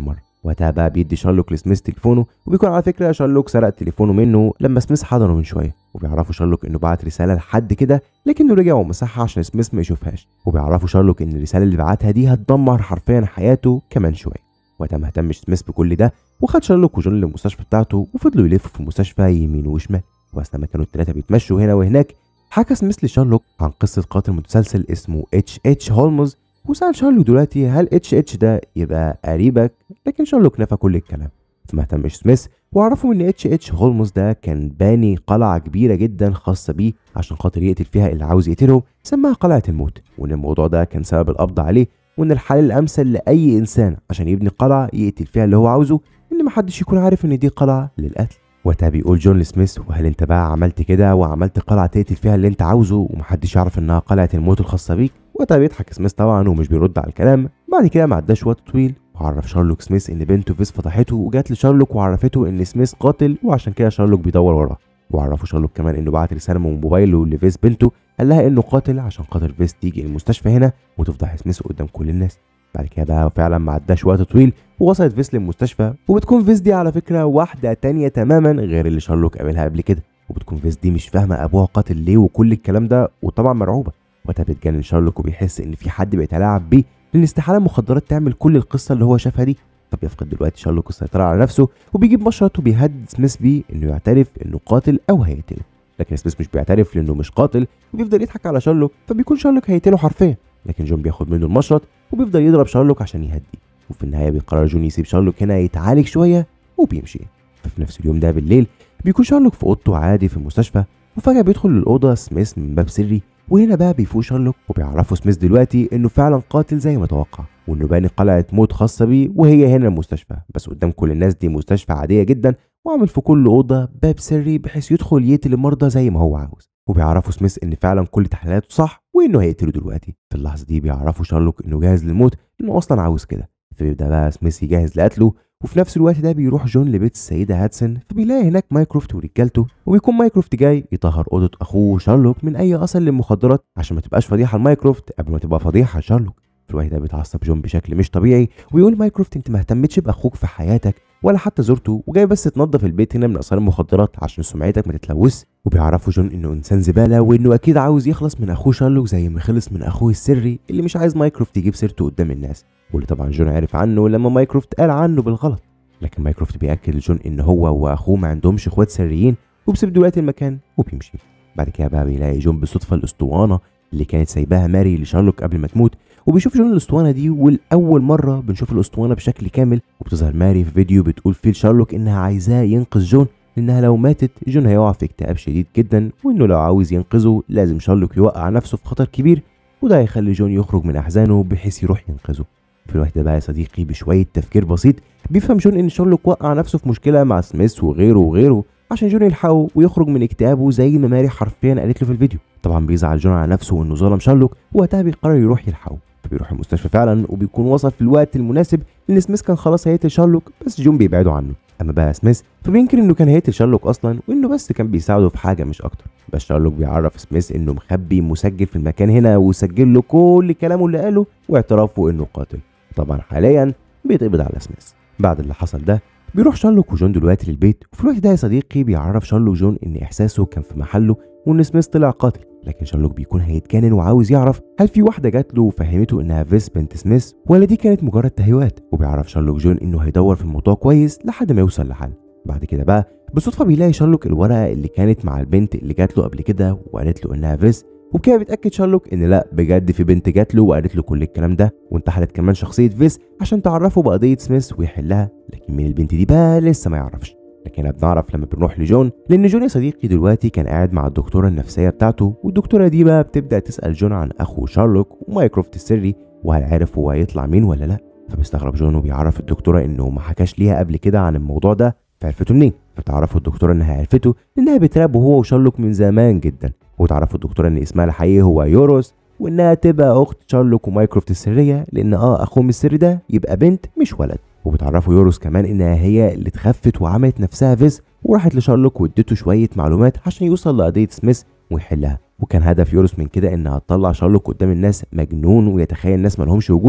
وقتها بقى بيدي شارلوك لسميث تليفونه وبيكون على فكره شارلوك سرق تليفونه منه لما سميث حضنه من شويه وبيعرفوا شارلوك انه بعت رساله لحد كده لكنه رجع ومسحها عشان سميث ما يشوفهاش وبيعرفوا شارلوك ان الرساله اللي بعتها دي هتدمر حرفيا حياته كمان شويه وقتها ما اهتمش سميث بكل ده وخد شارلوك وجون للمستشفى بتاعته وفضلوا يلفوا في المستشفى يمين وشمال واثناء ما كانوا الثلاثه بيتمشوا هنا وهناك حكى سميث لشارلوك عن قصه قاتل متسلسل اسمه اتش اتش هولمز وسأل شارلوك دلوقتي هل اتش اتش ده يبقى قريبك لكن شارلوك نفى كل الكلام فما اهتمش سميث وعرفوا ان اتش اتش هولمز ده كان باني قلعه كبيره جدا خاصه بيه عشان خاطر يقتل فيها اللي عاوز يقتلهم سماها قلعه الموت وان الموضوع ده كان سبب القبض عليه وان الحل الامثل لاي انسان عشان يبني قلعه يقتل فيها اللي هو عاوزه ان محدش يكون عارف ان دي قلعه للقتل وقتها بيقول جون لسميث وهل انت بقى عملت كده وعملت قلعه تقتل فيها اللي انت عاوزه ومحدش يعرف انها قلعه الموت الخاصه بيك وقتها بيضحك سميث طبعا ومش بيرد على الكلام بعد كده ما عداش وقت طويل وعرف شارلوك سميث ان بنته فيس فضحته وجات لشارلوك وعرفته ان سميث قاتل وعشان كده شارلوك بيدور وراه وعرفوا شارلوك كمان انه بعت رساله من موبايله لفيس بنته قال لها انه قاتل عشان خاطر فيس تيجي المستشفى هنا وتفضح سميث قدام كل الناس بعد كده بقى فعلا ما عداش وقت طويل ووصلت فيس للمستشفى وبتكون فيس دي على فكره واحده تانية تماما غير اللي شارلوك قابلها قبل كده وبتكون فيس دي مش فاهمه ابوها قاتل ليه وكل الكلام ده وطبعا مرعوبه وقتها بيتجنن شارلوك وبيحس ان في حد بيتلاعب بيه لان استحاله المخدرات تعمل كل القصه اللي هو شافها دي فبيفقد دلوقتي شارلوك السيطره على نفسه وبيجيب مشرط وبيهدد سميث بيه انه يعترف انه قاتل او هيقتله لكن سميث مش بيعترف لانه مش قاتل وبيفضل يضحك على شارلوك فبيكون شارلوك هيقتله حرفيا لكن جون بياخد منه المشرط وبيفضل يضرب شارلوك عشان يهديه وفي النهايه بيقرر جون يسيب شارلوك هنا يتعالج شويه وبيمشي ففي نفس اليوم ده بالليل بيكون شارلوك في اوضته عادي في المستشفى وفجاه بيدخل الاوضه سميث من باب سري وهنا بقى بيفوق شارلوك وبيعرفوا سميث دلوقتي انه فعلا قاتل زي ما توقع وانه باني قلعه موت خاصه بيه وهي هنا المستشفى بس قدام كل الناس دي مستشفى عاديه جدا وعامل في كل اوضه باب سري بحيث يدخل يقتل المرضى زي ما هو عاوز وبيعرفوا سميث ان فعلا كل تحليلاته صح وانه هيقتله دلوقتي في اللحظه دي بيعرفوا شارلوك انه جاهز للموت انه اصلا عاوز كده فبيبدا بقى سميث يجهز لقتله وفي نفس الوقت ده بيروح جون لبيت السيدة هاتسون فبيلاقي هناك مايكروفت ورجالته وبيكون مايكروفت جاي يطهر أوضة أخوه شارلوك من أي أثر للمخدرات عشان ما تبقاش فضيحة لمايكروفت قبل ما تبقى فضيحة لشارلوك في الوقت ده بيتعصب جون بشكل مش طبيعي ويقول مايكروفت انت ما اهتمتش باخوك في حياتك ولا حتى زرته وجاي بس تنظف البيت هنا من اثار المخدرات عشان سمعتك ما تتلوث وبيعرفوا جون انه انسان زباله وانه اكيد عاوز يخلص من اخوه شارلوك زي ما خلص من اخوه السري اللي مش عايز مايكروفت يجيب سيرته قدام الناس واللي طبعا جون عرف عنه لما مايكروفت قال عنه بالغلط لكن مايكروفت بيأكد لجون ان هو واخوه ما عندهمش اخوات سريين وبيسيب دلوقتي المكان وبيمشي بعد كده بقى بيلاقي جون بالصدفه الاسطوانه اللي كانت سايباها ماري لشارلوك قبل ما تموت وبيشوف جون الاسطوانه دي والاول مره بنشوف الاسطوانه بشكل كامل وبتظهر ماري في فيديو بتقول فيه لشارلوك انها عايزاه ينقذ جون لانها لو ماتت جون هيقع في اكتئاب شديد جدا وانه لو عاوز ينقذه لازم شارلوك يوقع نفسه في خطر كبير وده هيخلي جون يخرج من احزانه بحيث يروح ينقذه في الوقت ده بقى يا صديقي بشويه تفكير بسيط بيفهم جون ان شارلوك وقع نفسه في مشكله مع سميث وغيره وغيره عشان جون يلحقه ويخرج من اكتئابه زي ما ماري حرفيا قالت له في الفيديو طبعا بيزعل جون على نفسه انه ظلم شارلوك وقتها بيقرر يروح يلحقه فبيروح المستشفى فعلا وبيكون وصل في الوقت المناسب لان سميث كان خلاص هيقتل شارلوك بس جون بيبعده عنه اما بقى سميث فبينكر انه كان هيقتل شارلوك اصلا وانه بس كان بيساعده في حاجه مش اكتر بس شارلوك بيعرف سميث انه مخبي مسجل في المكان هنا وسجل له كل كلامه اللي قاله واعترافه انه قاتل طبعا حاليا بيتقبض على سميث بعد اللي حصل ده بيروح شارلوك وجون دلوقتي للبيت وفي الوقت ده يا صديقي بيعرف شارلوك جون ان احساسه كان في محله وان سميث طلع قاتل لكن شارلوك بيكون هيتجنن وعاوز يعرف هل في واحده جات له وفهمته انها فيس بنت سميث ولا دي كانت مجرد تهيؤات وبيعرف شارلوك جون انه هيدور في الموضوع كويس لحد ما يوصل لحل بعد كده بقى بالصدفه بيلاقي شارلوك الورقه اللي كانت مع البنت اللي جات له قبل كده وقالت له انها فيس وبكده بيتاكد شارلوك ان لا بجد في بنت جات له وقالت له كل الكلام ده وانتحلت كمان شخصيه فيس عشان تعرفه بقضيه سميث ويحلها لكن مين البنت دي بقى لسه ما يعرفش لكن بنعرف لما بنروح لجون لان جون يا صديقي دلوقتي كان قاعد مع الدكتوره النفسيه بتاعته والدكتوره دي بقى بتبدا تسال جون عن اخوه شارلوك ومايكروفت السري وهل عارف هو هيطلع مين ولا لا فبيستغرب جون وبيعرف الدكتوره انه ما حكاش ليها قبل كده عن الموضوع ده فعرفته منين فتعرفوا الدكتوره انها عرفته لانها بتراقبه هو وشارلوك من زمان جدا وتعرفوا الدكتوره ان اسمها الحقيقي هو يوروس وانها تبقى اخت شارلوك ومايكروفت السريه لان اه اخوهم السري ده يبقى بنت مش ولد وبتعرفوا يوروس كمان انها هي اللي اتخفت وعملت نفسها فيس وراحت لشارلوك وادته شويه معلومات عشان يوصل لقضيه سميث ويحلها وكان هدف يوروس من كده انها تطلع شارلوك قدام الناس مجنون ويتخيل الناس مالهمش وجود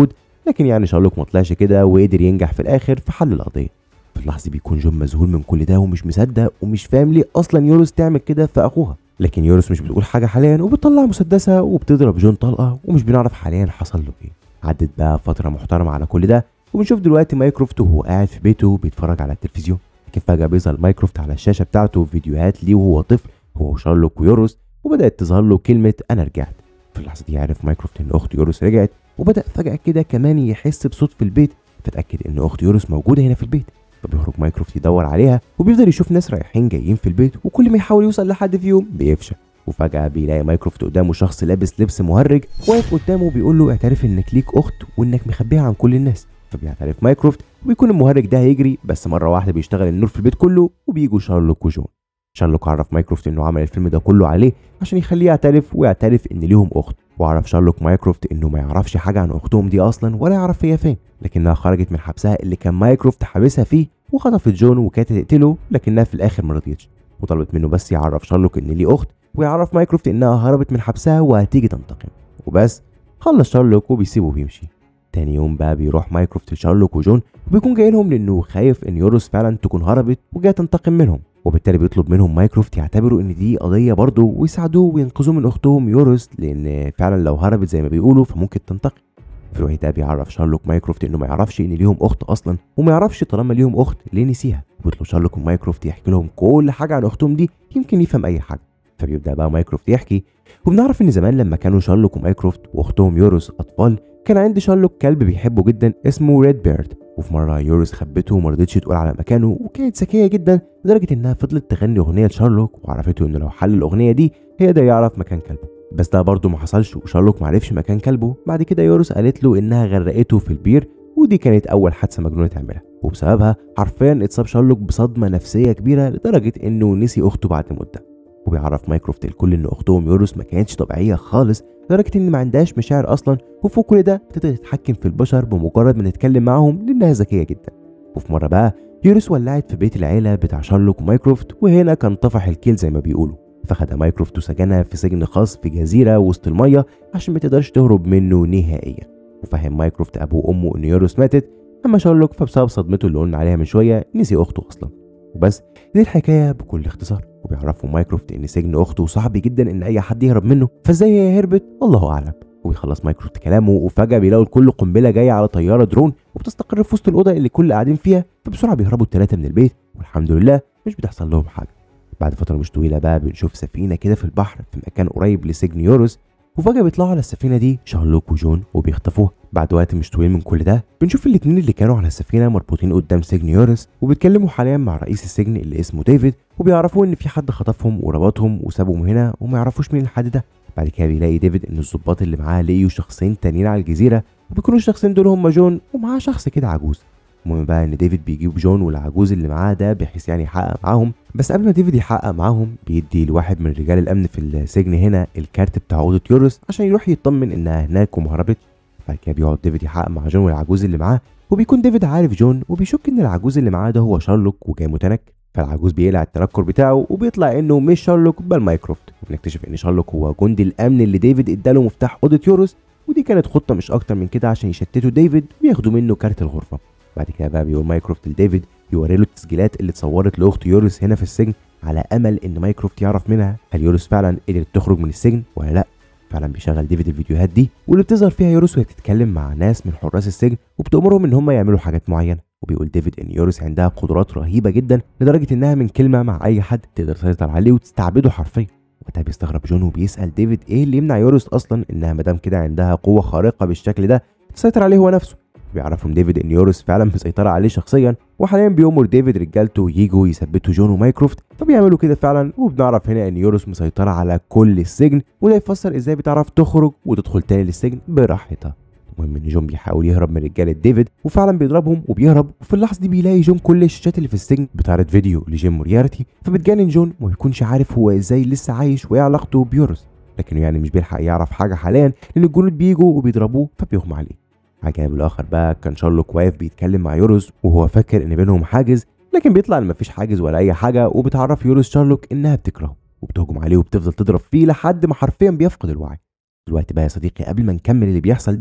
لكن يعني شارلوك ما طلعش كده وقدر ينجح في الاخر في حل القضيه في اللحظه دي بيكون جون مذهول من كل ده ومش مصدق ومش فاهم ليه اصلا يورس تعمل كده في اخوها لكن يورس مش بتقول حاجه حاليا وبتطلع مسدسها وبتضرب جون طلقه ومش بنعرف حاليا حصل له ايه عدت بقى فتره محترمه على كل ده وبنشوف دلوقتي مايكروفت وهو قاعد في بيته بيتفرج على التلفزيون لكن فجاه بيظهر مايكروفت على الشاشه بتاعته فيديوهات ليه وهو طفل هو وشارلوك ويورس وبدات تظهر له كلمه انا رجعت في اللحظه دي عرف مايكروفت ان اخت يورس رجعت وبدا فجاه كده كمان يحس بصوت في البيت فتاكد ان اخت يورس موجوده هنا في البيت فبيخرج مايكروفت يدور عليها وبيفضل يشوف ناس رايحين جايين في البيت وكل ما يحاول يوصل لحد فيهم بيفشل وفجأة بيلاقي مايكروفت قدامه شخص لابس لبس مهرج واقف قدامه بيقول له اعترف انك ليك اخت وانك مخبيها عن كل الناس فبيعترف مايكروفت وبيكون المهرج ده هيجري بس مرة واحدة بيشتغل النور في البيت كله وبيجوا شارلوك وجون شارلوك عرف مايكروفت انه عمل الفيلم ده كله عليه عشان يخليه يعترف ويعترف ان ليهم اخت وعرف شارلوك مايكروفت انه ما يعرفش حاجه عن اختهم دي اصلا ولا يعرف هي فين لكنها خرجت من حبسها اللي كان مايكروفت حابسها فيه وخطفت جون وكانت تقتله لكنها في الاخر ما رضيتش وطلبت منه بس يعرف شارلوك ان ليه اخت ويعرف مايكروفت انها هربت من حبسها وهتيجي تنتقم وبس خلص شارلوك وبيسيبه وبيمشي تاني يوم بقى بيروح مايكروفت لشارلوك وجون وبيكون جاي لهم لانه خايف ان يوروس فعلا تكون هربت وجايه تنتقم منهم وبالتالي بيطلب منهم مايكروفت يعتبروا ان دي قضيه برضه ويساعدوه وينقذوه من اختهم يوروس لان فعلا لو هربت زي ما بيقولوا فممكن تنتقم في الوقت ده بيعرف شارلوك مايكروفت انه ما يعرفش ان ليهم اخت اصلا وما يعرفش طالما ليهم اخت ليه نسيها وبيطلب شارلوك ومايكروفت يحكي لهم كل حاجه عن اختهم دي يمكن يفهم اي حاجه فبيبدا بقى مايكروفت يحكي وبنعرف ان زمان لما كانوا شارلوك ومايكروفت واختهم يوروس اطفال كان عند شارلوك كلب بيحبه جدا اسمه ريد بيرد وفي مره يورس خبته وما رضتش تقول على مكانه وكانت ذكيه جدا لدرجه انها فضلت تغني اغنيه لشارلوك وعرفته انه لو حل الاغنيه دي هيقدر يعرف مكان كلبه بس ده برضه ما حصلش وشارلوك ما عرفش مكان كلبه بعد كده يورس قالت له انها غرقته في البير ودي كانت اول حادثه مجنونه تعملها وبسببها حرفيا اتصاب شارلوك بصدمه نفسيه كبيره لدرجه انه نسي اخته بعد مده وبيعرف مايكروفت الكل ان اختهم يورس ما كانتش طبيعيه خالص لدرجه ان ما عندهاش مشاعر اصلا وفوق كل ده بتقدر تتحكم في البشر بمجرد ما تتكلم معاهم لانها ذكيه جدا وفي مره بقى يورس ولعت في بيت العيله بتاع شارلوك ومايكروفت وهنا كان طفح الكيل زي ما بيقولوا فخدها مايكروفت وسجنها في سجن خاص في جزيره وسط الميه عشان ما تقدرش تهرب منه نهائيا وفهم مايكروفت ابوه وامه ان يورس ماتت اما شارلوك فبسبب صدمته اللي قلنا عليها من شويه نسي اخته اصلا وبس دي الحكايه بكل اختصار وبيعرفوا مايكروفت ان سجن اخته صعب جدا ان اي حد يهرب منه فازاي هي هربت الله اعلم وبيخلص مايكروفت كلامه وفجاه بيلاقوا الكل قنبله جايه على طياره درون وبتستقر في وسط الاوضه اللي الكل قاعدين فيها فبسرعه بيهربوا الثلاثه من البيت والحمد لله مش بتحصل لهم حاجه بعد فتره مش طويله بقى بنشوف سفينه كده في البحر في مكان قريب لسجن يوروس وفجاه بيطلعوا على السفينه دي شارلوك وجون وبيخطفوها بعد وقت مش طويل من كل ده بنشوف الاتنين اللي كانوا على السفينه مربوطين قدام سجن يورس وبيتكلموا حاليا مع رئيس السجن اللي اسمه ديفيد وبيعرفوا ان في حد خطفهم وربطهم وسابهم هنا وما يعرفوش مين الحد ده بعد كده بيلاقي ديفيد ان الظباط اللي معاه لقيوا شخصين تانيين على الجزيره وبيكونوا الشخصين دول هم جون ومعاه شخص كده عجوز المهم بقى ان ديفيد بيجيب جون والعجوز اللي معاه ده بحيث يعني يحقق معاهم بس قبل ما ديفيد يحقق معاهم بيدي لواحد من رجال الامن في السجن هنا الكارت بتاع اوضه يورس عشان يروح يطمن انها هناك وما هربتش بعد كده بيقعد ديفيد يحقق مع جون والعجوز اللي معاه وبيكون ديفيد عارف جون وبيشك ان العجوز اللي معاه ده هو شارلوك وجاي متنك فالعجوز بيقلع التنكر بتاعه وبيطلع انه مش شارلوك بل مايكروفت وبنكتشف ان شارلوك هو جندي الامن اللي ديفيد اداله مفتاح اوضه يورس ودي كانت خطه مش اكتر من كده عشان يشتتوا ديفيد وياخدوا منه كارت الغرفه بعد كده بقى بيقول مايكروفت لديفيد يوري له التسجيلات اللي اتصورت لاخت يورس هنا في السجن على امل ان مايكروفت يعرف منها هل يورس فعلا قدرت تخرج من السجن ولا لا فعلا بيشغل ديفيد الفيديوهات دي واللي بتظهر فيها يورس وهي بتتكلم مع ناس من حراس السجن وبتأمرهم ان هم يعملوا حاجات معينه وبيقول ديفيد ان يورس عندها قدرات رهيبه جدا لدرجه انها من كلمه مع اي حد تقدر تسيطر عليه وتستعبده حرفيا وقتها بيستغرب جون وبيسال ديفيد ايه اللي يمنع يورس اصلا انها مدام كده عندها قوه خارقه بالشكل ده تسيطر عليه هو نفسه بيعرفهم ديفيد ان يورس فعلا مسيطره عليه شخصيا وحاليا بيأمر ديفيد رجالته يجوا يثبتوا جون ومايكروفت فبيعملوا كده فعلا وبنعرف هنا ان يورس مسيطره على كل السجن وده يفسر ازاي بتعرف تخرج وتدخل تاني للسجن براحتها المهم ان جون بيحاول يهرب من رجاله ديفيد وفعلا بيضربهم وبيهرب وفي اللحظه دي بيلاقي جون كل الشاشات اللي في السجن بتعرض فيديو لجيم موريارتي فبتجنن جون وما بيكونش عارف هو ازاي لسه عايش وايه علاقته بيورس لكنه يعني مش بيلحق يعرف حاجه حاليا لان الجنود بيجوا وبيضربوه فبيغمى عليه على الجانب الاخر بقى كان شارلوك واقف بيتكلم مع يورس وهو فاكر ان بينهم حاجز لكن بيطلع ان مفيش حاجز ولا اي حاجه وبتعرف يورس شارلوك انها بتكرهه وبتهجم عليه وبتفضل تضرب فيه لحد ما حرفيا بيفقد الوعي دلوقتي بقى يا صديقي قبل ما نكمل اللي بيحصل ده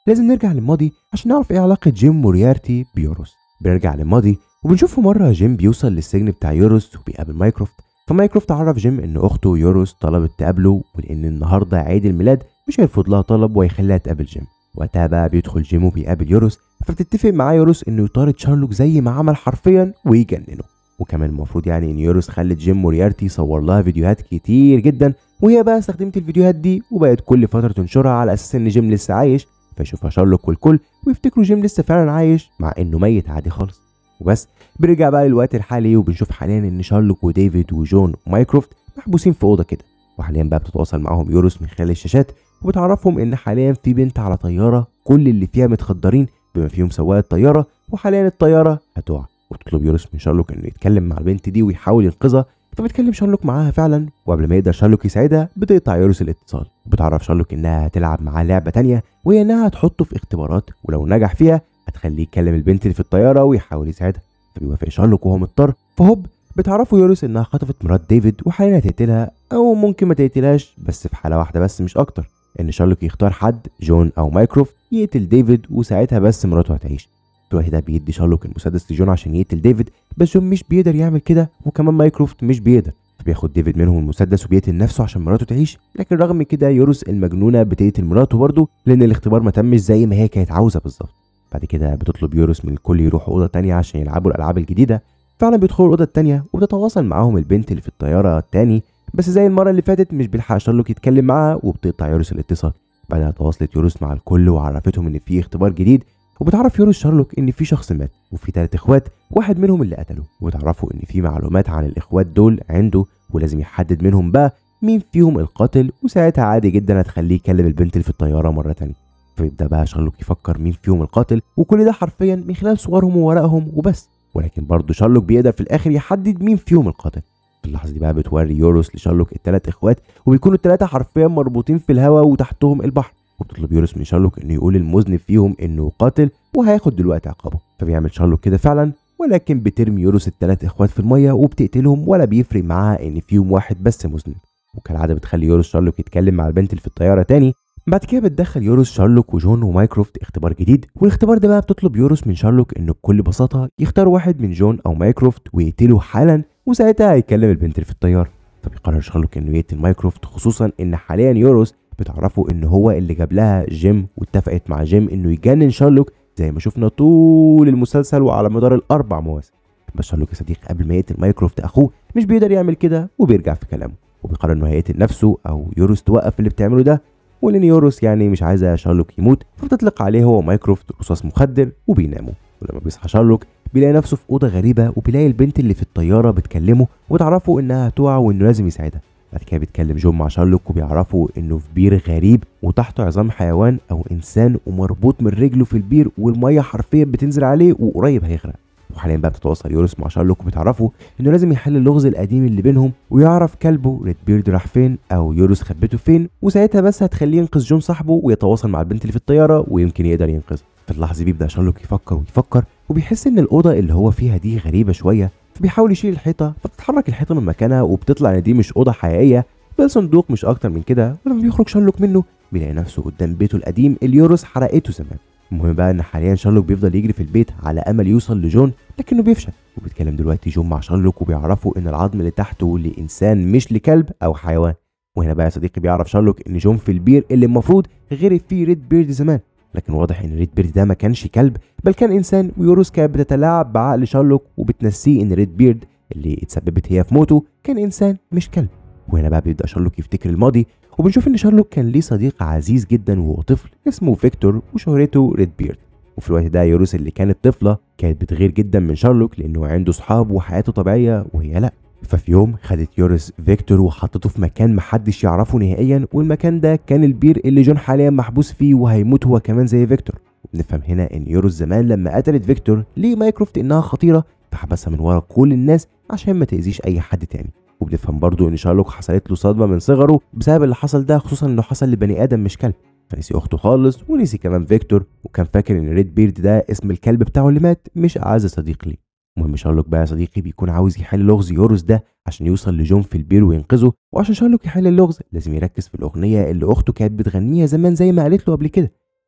لازم نرجع للماضي عشان نعرف ايه علاقه جيم موريارتي بيوروس بنرجع للماضي وبنشوف في مره جيم بيوصل للسجن بتاع يوروس وبيقابل مايكروفت فمايكروفت عرف جيم ان اخته يوروس طلبت تقابله ولان النهارده عيد الميلاد مش هيرفض لها طلب وهيخليها تقابل جيم وقتها بقى بيدخل جيم وبيقابل يوروس فبتتفق معاه يوروس انه يطارد شارلوك زي ما عمل حرفيا ويجننه وكمان المفروض يعني ان يوروس خلت جيم موريارتي يصور لها فيديوهات كتير جدا وهي بقى استخدمت الفيديوهات دي وبقت كل فتره تنشرها على اساس ان جيم لسه عايش فيشوفها شارلوك والكل ويفتكروا جيم لسه فعلا عايش مع انه ميت عادي خالص وبس بنرجع بقى للوقت الحالي وبنشوف حاليا ان شارلوك وديفيد وجون ومايكروفت محبوسين في اوضه كده وحاليا بقى بتتواصل معاهم يوروس من خلال الشاشات وبتعرفهم ان حاليا في بنت على طياره كل اللي فيها متخدرين بما فيهم سواق الطياره وحاليا الطياره هتقع وتطلب يوروس من شارلوك انه يتكلم مع البنت دي ويحاول ينقذها فبيتكلم شارلوك معاها فعلا وقبل ما يقدر شارلوك يساعدها بتقطع يوروس الاتصال وبتعرف شارلوك انها هتلعب معاه لعبه تانية وهي انها هتحطه في اختبارات ولو نجح فيها هتخليه يكلم البنت اللي في الطياره ويحاول يساعدها فبيوافق شارلوك وهو مضطر فهوب بتعرفوا يوروس انها خطفت مرات ديفيد وحاليا هتقتلها او ممكن ما تقتلهاش بس في حاله واحده بس مش اكتر ان شارلوك يختار حد جون او مايكروف يقتل ديفيد وساعتها بس مراته هتعيش في الوقت ده بيدي شارلوك المسدس لجون عشان يقتل ديفيد بس جون مش بيقدر يعمل كده وكمان مايكروفت مش بيقدر فبياخد ديفيد منهم المسدس وبيقتل نفسه عشان مراته تعيش لكن رغم كده يوروس المجنونه بتقتل مراته برضه لان الاختبار ما تمش زي ما هي كانت عاوزه بالظبط بعد كده بتطلب يوروس من الكل يروحوا اوضه تانية عشان يلعبوا الالعاب الجديده فعلا بيدخلوا الاوضه التانية وبتتواصل معاهم البنت اللي في الطياره التاني بس زي المره اللي فاتت مش بيلحق شارلوك يتكلم معاها وبتقطع يوروس الاتصال بعدها تواصلت يوروس مع الكل وعرفتهم ان في اختبار جديد وبتعرف يوروس شارلوك ان في شخص مات وفي ثلاث اخوات واحد منهم اللي قتله وبتعرفوا ان في معلومات عن الاخوات دول عنده ولازم يحدد منهم بقى مين فيهم القاتل وساعتها عادي جدا هتخليه يكلم البنت اللي في الطياره مره تانية فيبدا بقى شارلوك يفكر مين فيهم القاتل وكل ده حرفيا من خلال صورهم وورقهم وبس ولكن برضه شارلوك بيقدر في الاخر يحدد مين فيهم القاتل في اللحظه دي بقى بتوري يوروس لشارلوك الثلاث اخوات وبيكونوا الثلاثه حرفيا مربوطين في الهواء وتحتهم البحر وبتطلب يوروس من شارلوك انه يقول المذنب فيهم انه قاتل وهياخد دلوقتي عقابه فبيعمل شارلوك كده فعلا ولكن بترمي يوروس الثلاث اخوات في الميه وبتقتلهم ولا بيفرق معاها ان فيهم واحد بس مذنب وكالعاده بتخلي يوروس شارلوك يتكلم مع البنت اللي في الطياره تاني بعد كده بتدخل يوروس شارلوك وجون ومايكروفت اختبار جديد والاختبار ده بقى بتطلب يوروس من شارلوك انه بكل بساطه يختار واحد من جون او مايكروفت ويقتله حالا وساعتها هيكلم البنت اللي في الطياره فبيقرر شارلوك انه يقتل مايكروفت خصوصا ان حاليا يوروس بتعرفوا ان هو اللي جاب لها جيم واتفقت مع جيم انه يجنن شارلوك زي ما شفنا طول المسلسل وعلى مدار الاربع مواسم بس شارلوك يا صديقي قبل ما يقتل مايكروفت اخوه مش بيقدر يعمل كده وبيرجع في كلامه وبيقرر انه هيقتل نفسه او يوروس توقف اللي بتعمله ده ولان يوروس يعني مش عايزه شارلوك يموت فبتطلق عليه هو ومايكروفت رصاص مخدر وبيناموا ولما بيصحى شارلوك بيلاقي نفسه في اوضه غريبه وبيلاقي البنت اللي في الطياره بتكلمه وتعرفوا انها هتقع وانه لازم يساعدها بعد كده بيتكلم جون مع شارلوك وبيعرفوا انه في بير غريب وتحته عظام حيوان او انسان ومربوط من رجله في البير والميه حرفيا بتنزل عليه وقريب هيغرق وحاليا بقى بتتواصل يورس مع شارلوك وبتعرفوا انه لازم يحل اللغز القديم اللي بينهم ويعرف كلبه ريد بيرد راح فين او يورس خبته فين وساعتها بس هتخليه ينقذ جون صاحبه ويتواصل مع البنت اللي في الطياره ويمكن يقدر ينقذها في اللحظه دي بيبدا شارلوك يفكر ويفكر وبيحس ان الاوضه اللي هو فيها دي غريبه شويه فبيحاول يشيل الحيطه فبتتحرك الحيطه من مكانها وبتطلع ان دي مش اوضه حقيقيه بل صندوق مش اكتر من كده ولما بيخرج شارلوك منه بيلاقي نفسه قدام بيته القديم اللي يورس حرقته زمان المهم بقى ان حاليا شارلوك بيفضل يجري في البيت على امل يوصل لجون لكنه بيفشل وبيتكلم دلوقتي جون مع شارلوك وبيعرفوا ان العظم اللي تحته لانسان مش لكلب او حيوان وهنا بقى يا صديقي بيعرف شارلوك ان جون في البير اللي المفروض غرق فيه ريد بيرد زمان لكن واضح ان ريد بيرد ده ما كانش كلب بل كان انسان ويوروس كانت بتتلاعب بعقل شارلوك وبتنسيه ان ريد بيرد اللي اتسببت هي في موته كان انسان مش كلب وهنا بقى بيبدا شارلوك يفتكر الماضي وبنشوف ان شارلوك كان ليه صديق عزيز جدا وهو طفل اسمه فيكتور وشهرته ريد بيرد وفي الوقت ده يوروس اللي كانت طفله كانت بتغير جدا من شارلوك لانه عنده صحاب وحياته طبيعيه وهي لا ففي يوم خدت يوريس فيكتور وحطته في مكان محدش يعرفه نهائيا والمكان ده كان البير اللي جون حاليا محبوس فيه وهيموت هو كمان زي فيكتور وبنفهم هنا ان يوروس زمان لما قتلت فيكتور ليه مايكروفت انها خطيره فحبسها من ورا كل الناس عشان ما تاذيش اي حد تاني وبنفهم برضو ان شارلوك حصلت له صدمه من صغره بسبب اللي حصل ده خصوصا انه حصل لبني ادم مش كلب فنسي اخته خالص ونسي كمان فيكتور وكان فاكر ان ريد بيرد ده اسم الكلب بتاعه اللي مات مش اعز صديق ليه المهم شارلوك بقى يا صديقي بيكون عاوز يحل لغز يوروس ده عشان يوصل لجون في البير وينقذه وعشان شارلوك يحل اللغز لازم يركز في الاغنيه اللي اخته كانت بتغنيها زمان زي ما قالت له قبل كده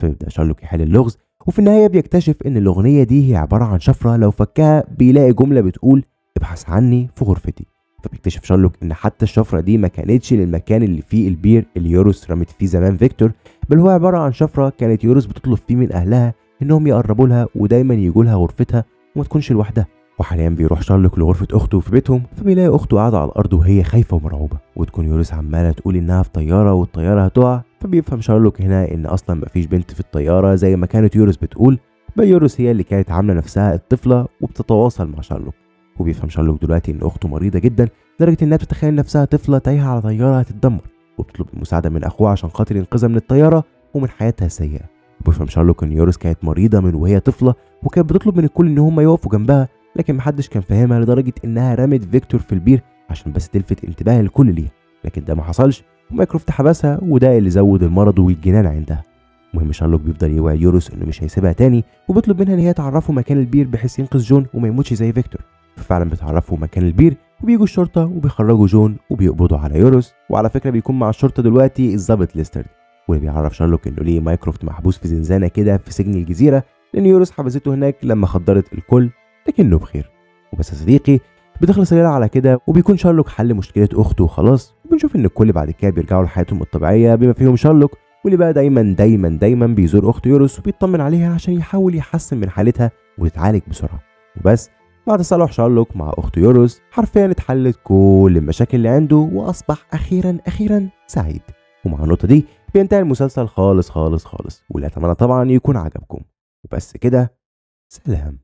فبيبدا شارلوك يحل اللغز وفي النهايه بيكتشف ان الاغنيه دي هي عباره عن شفره لو فكها بيلاقي جمله بتقول ابحث عني في غرفتي فبيكتشف شارلوك ان حتى الشفره دي ما كانتش للمكان اللي فيه البير اللي يوروس رمت فيه زمان فيكتور بل هو عباره عن شفره كانت يوروس بتطلب فيه من اهلها انهم يقربوا لها ودايما يجوا لها غرفتها وما تكونش لوحدها وحاليا بيروح شارلوك لغرفة أخته في بيتهم فبيلاقي أخته قاعدة على الأرض وهي خايفة ومرعوبة وتكون يوريس عمالة تقول إنها في طيارة والطيارة هتقع فبيفهم شارلوك هنا إن أصلا مفيش بنت في الطيارة زي ما كانت يوريس بتقول بل يوريس هي اللي كانت عاملة نفسها الطفلة وبتتواصل مع شارلوك وبيفهم شارلوك دلوقتي إن أخته مريضة جدا لدرجة إنها بتتخيل نفسها طفلة تايهة على طيارة هتتدمر وبتطلب المساعدة من أخوها عشان خاطر ينقذها من الطيارة ومن حياتها السيئة وبيفهم شارلوك إن يوريس كانت مريضة من وهي طفلة وكانت بتطلب من الكل إن هم يقفوا جنبها لكن محدش كان فاهمها لدرجة إنها رمت فيكتور في البير عشان بس تلفت انتباه الكل ليها لكن ده ما حصلش ومايكروفت حبسها وده اللي زود المرض والجنان عندها المهم شارلوك بيفضل يوعي يوروس انه مش هيسيبها تاني وبيطلب منها ان هي تعرفه مكان البير بحيث ينقذ جون وما يموتش زي فيكتور ففعلا بتعرفه مكان البير وبيجوا الشرطه وبيخرجوا جون وبيقبضوا على يوروس وعلى فكره بيكون مع الشرطه دلوقتي الظابط ليسترد واللي بيعرف شارلوك انه ليه مايكروفت محبوس في زنزانه كده في سجن الجزيره لان يوروس حبسته هناك لما خدرت الكل لكنه بخير وبس يا صديقي بتخلص الليله على كده وبيكون شارلوك حل مشكله اخته وخلاص وبنشوف ان الكل بعد كده بيرجعوا لحياتهم الطبيعيه بما فيهم شارلوك واللي بقى دايما دايما دايما بيزور اخته يورس وبيطمن عليها عشان يحاول يحسن من حالتها ويتعالج بسرعه وبس بعد صالح شارلوك مع اخته يورس حرفيا اتحلت كل المشاكل اللي عنده واصبح اخيرا اخيرا سعيد ومع النقطه دي بينتهي المسلسل خالص خالص خالص واللي اتمنى طبعا يكون عجبكم وبس كده سلام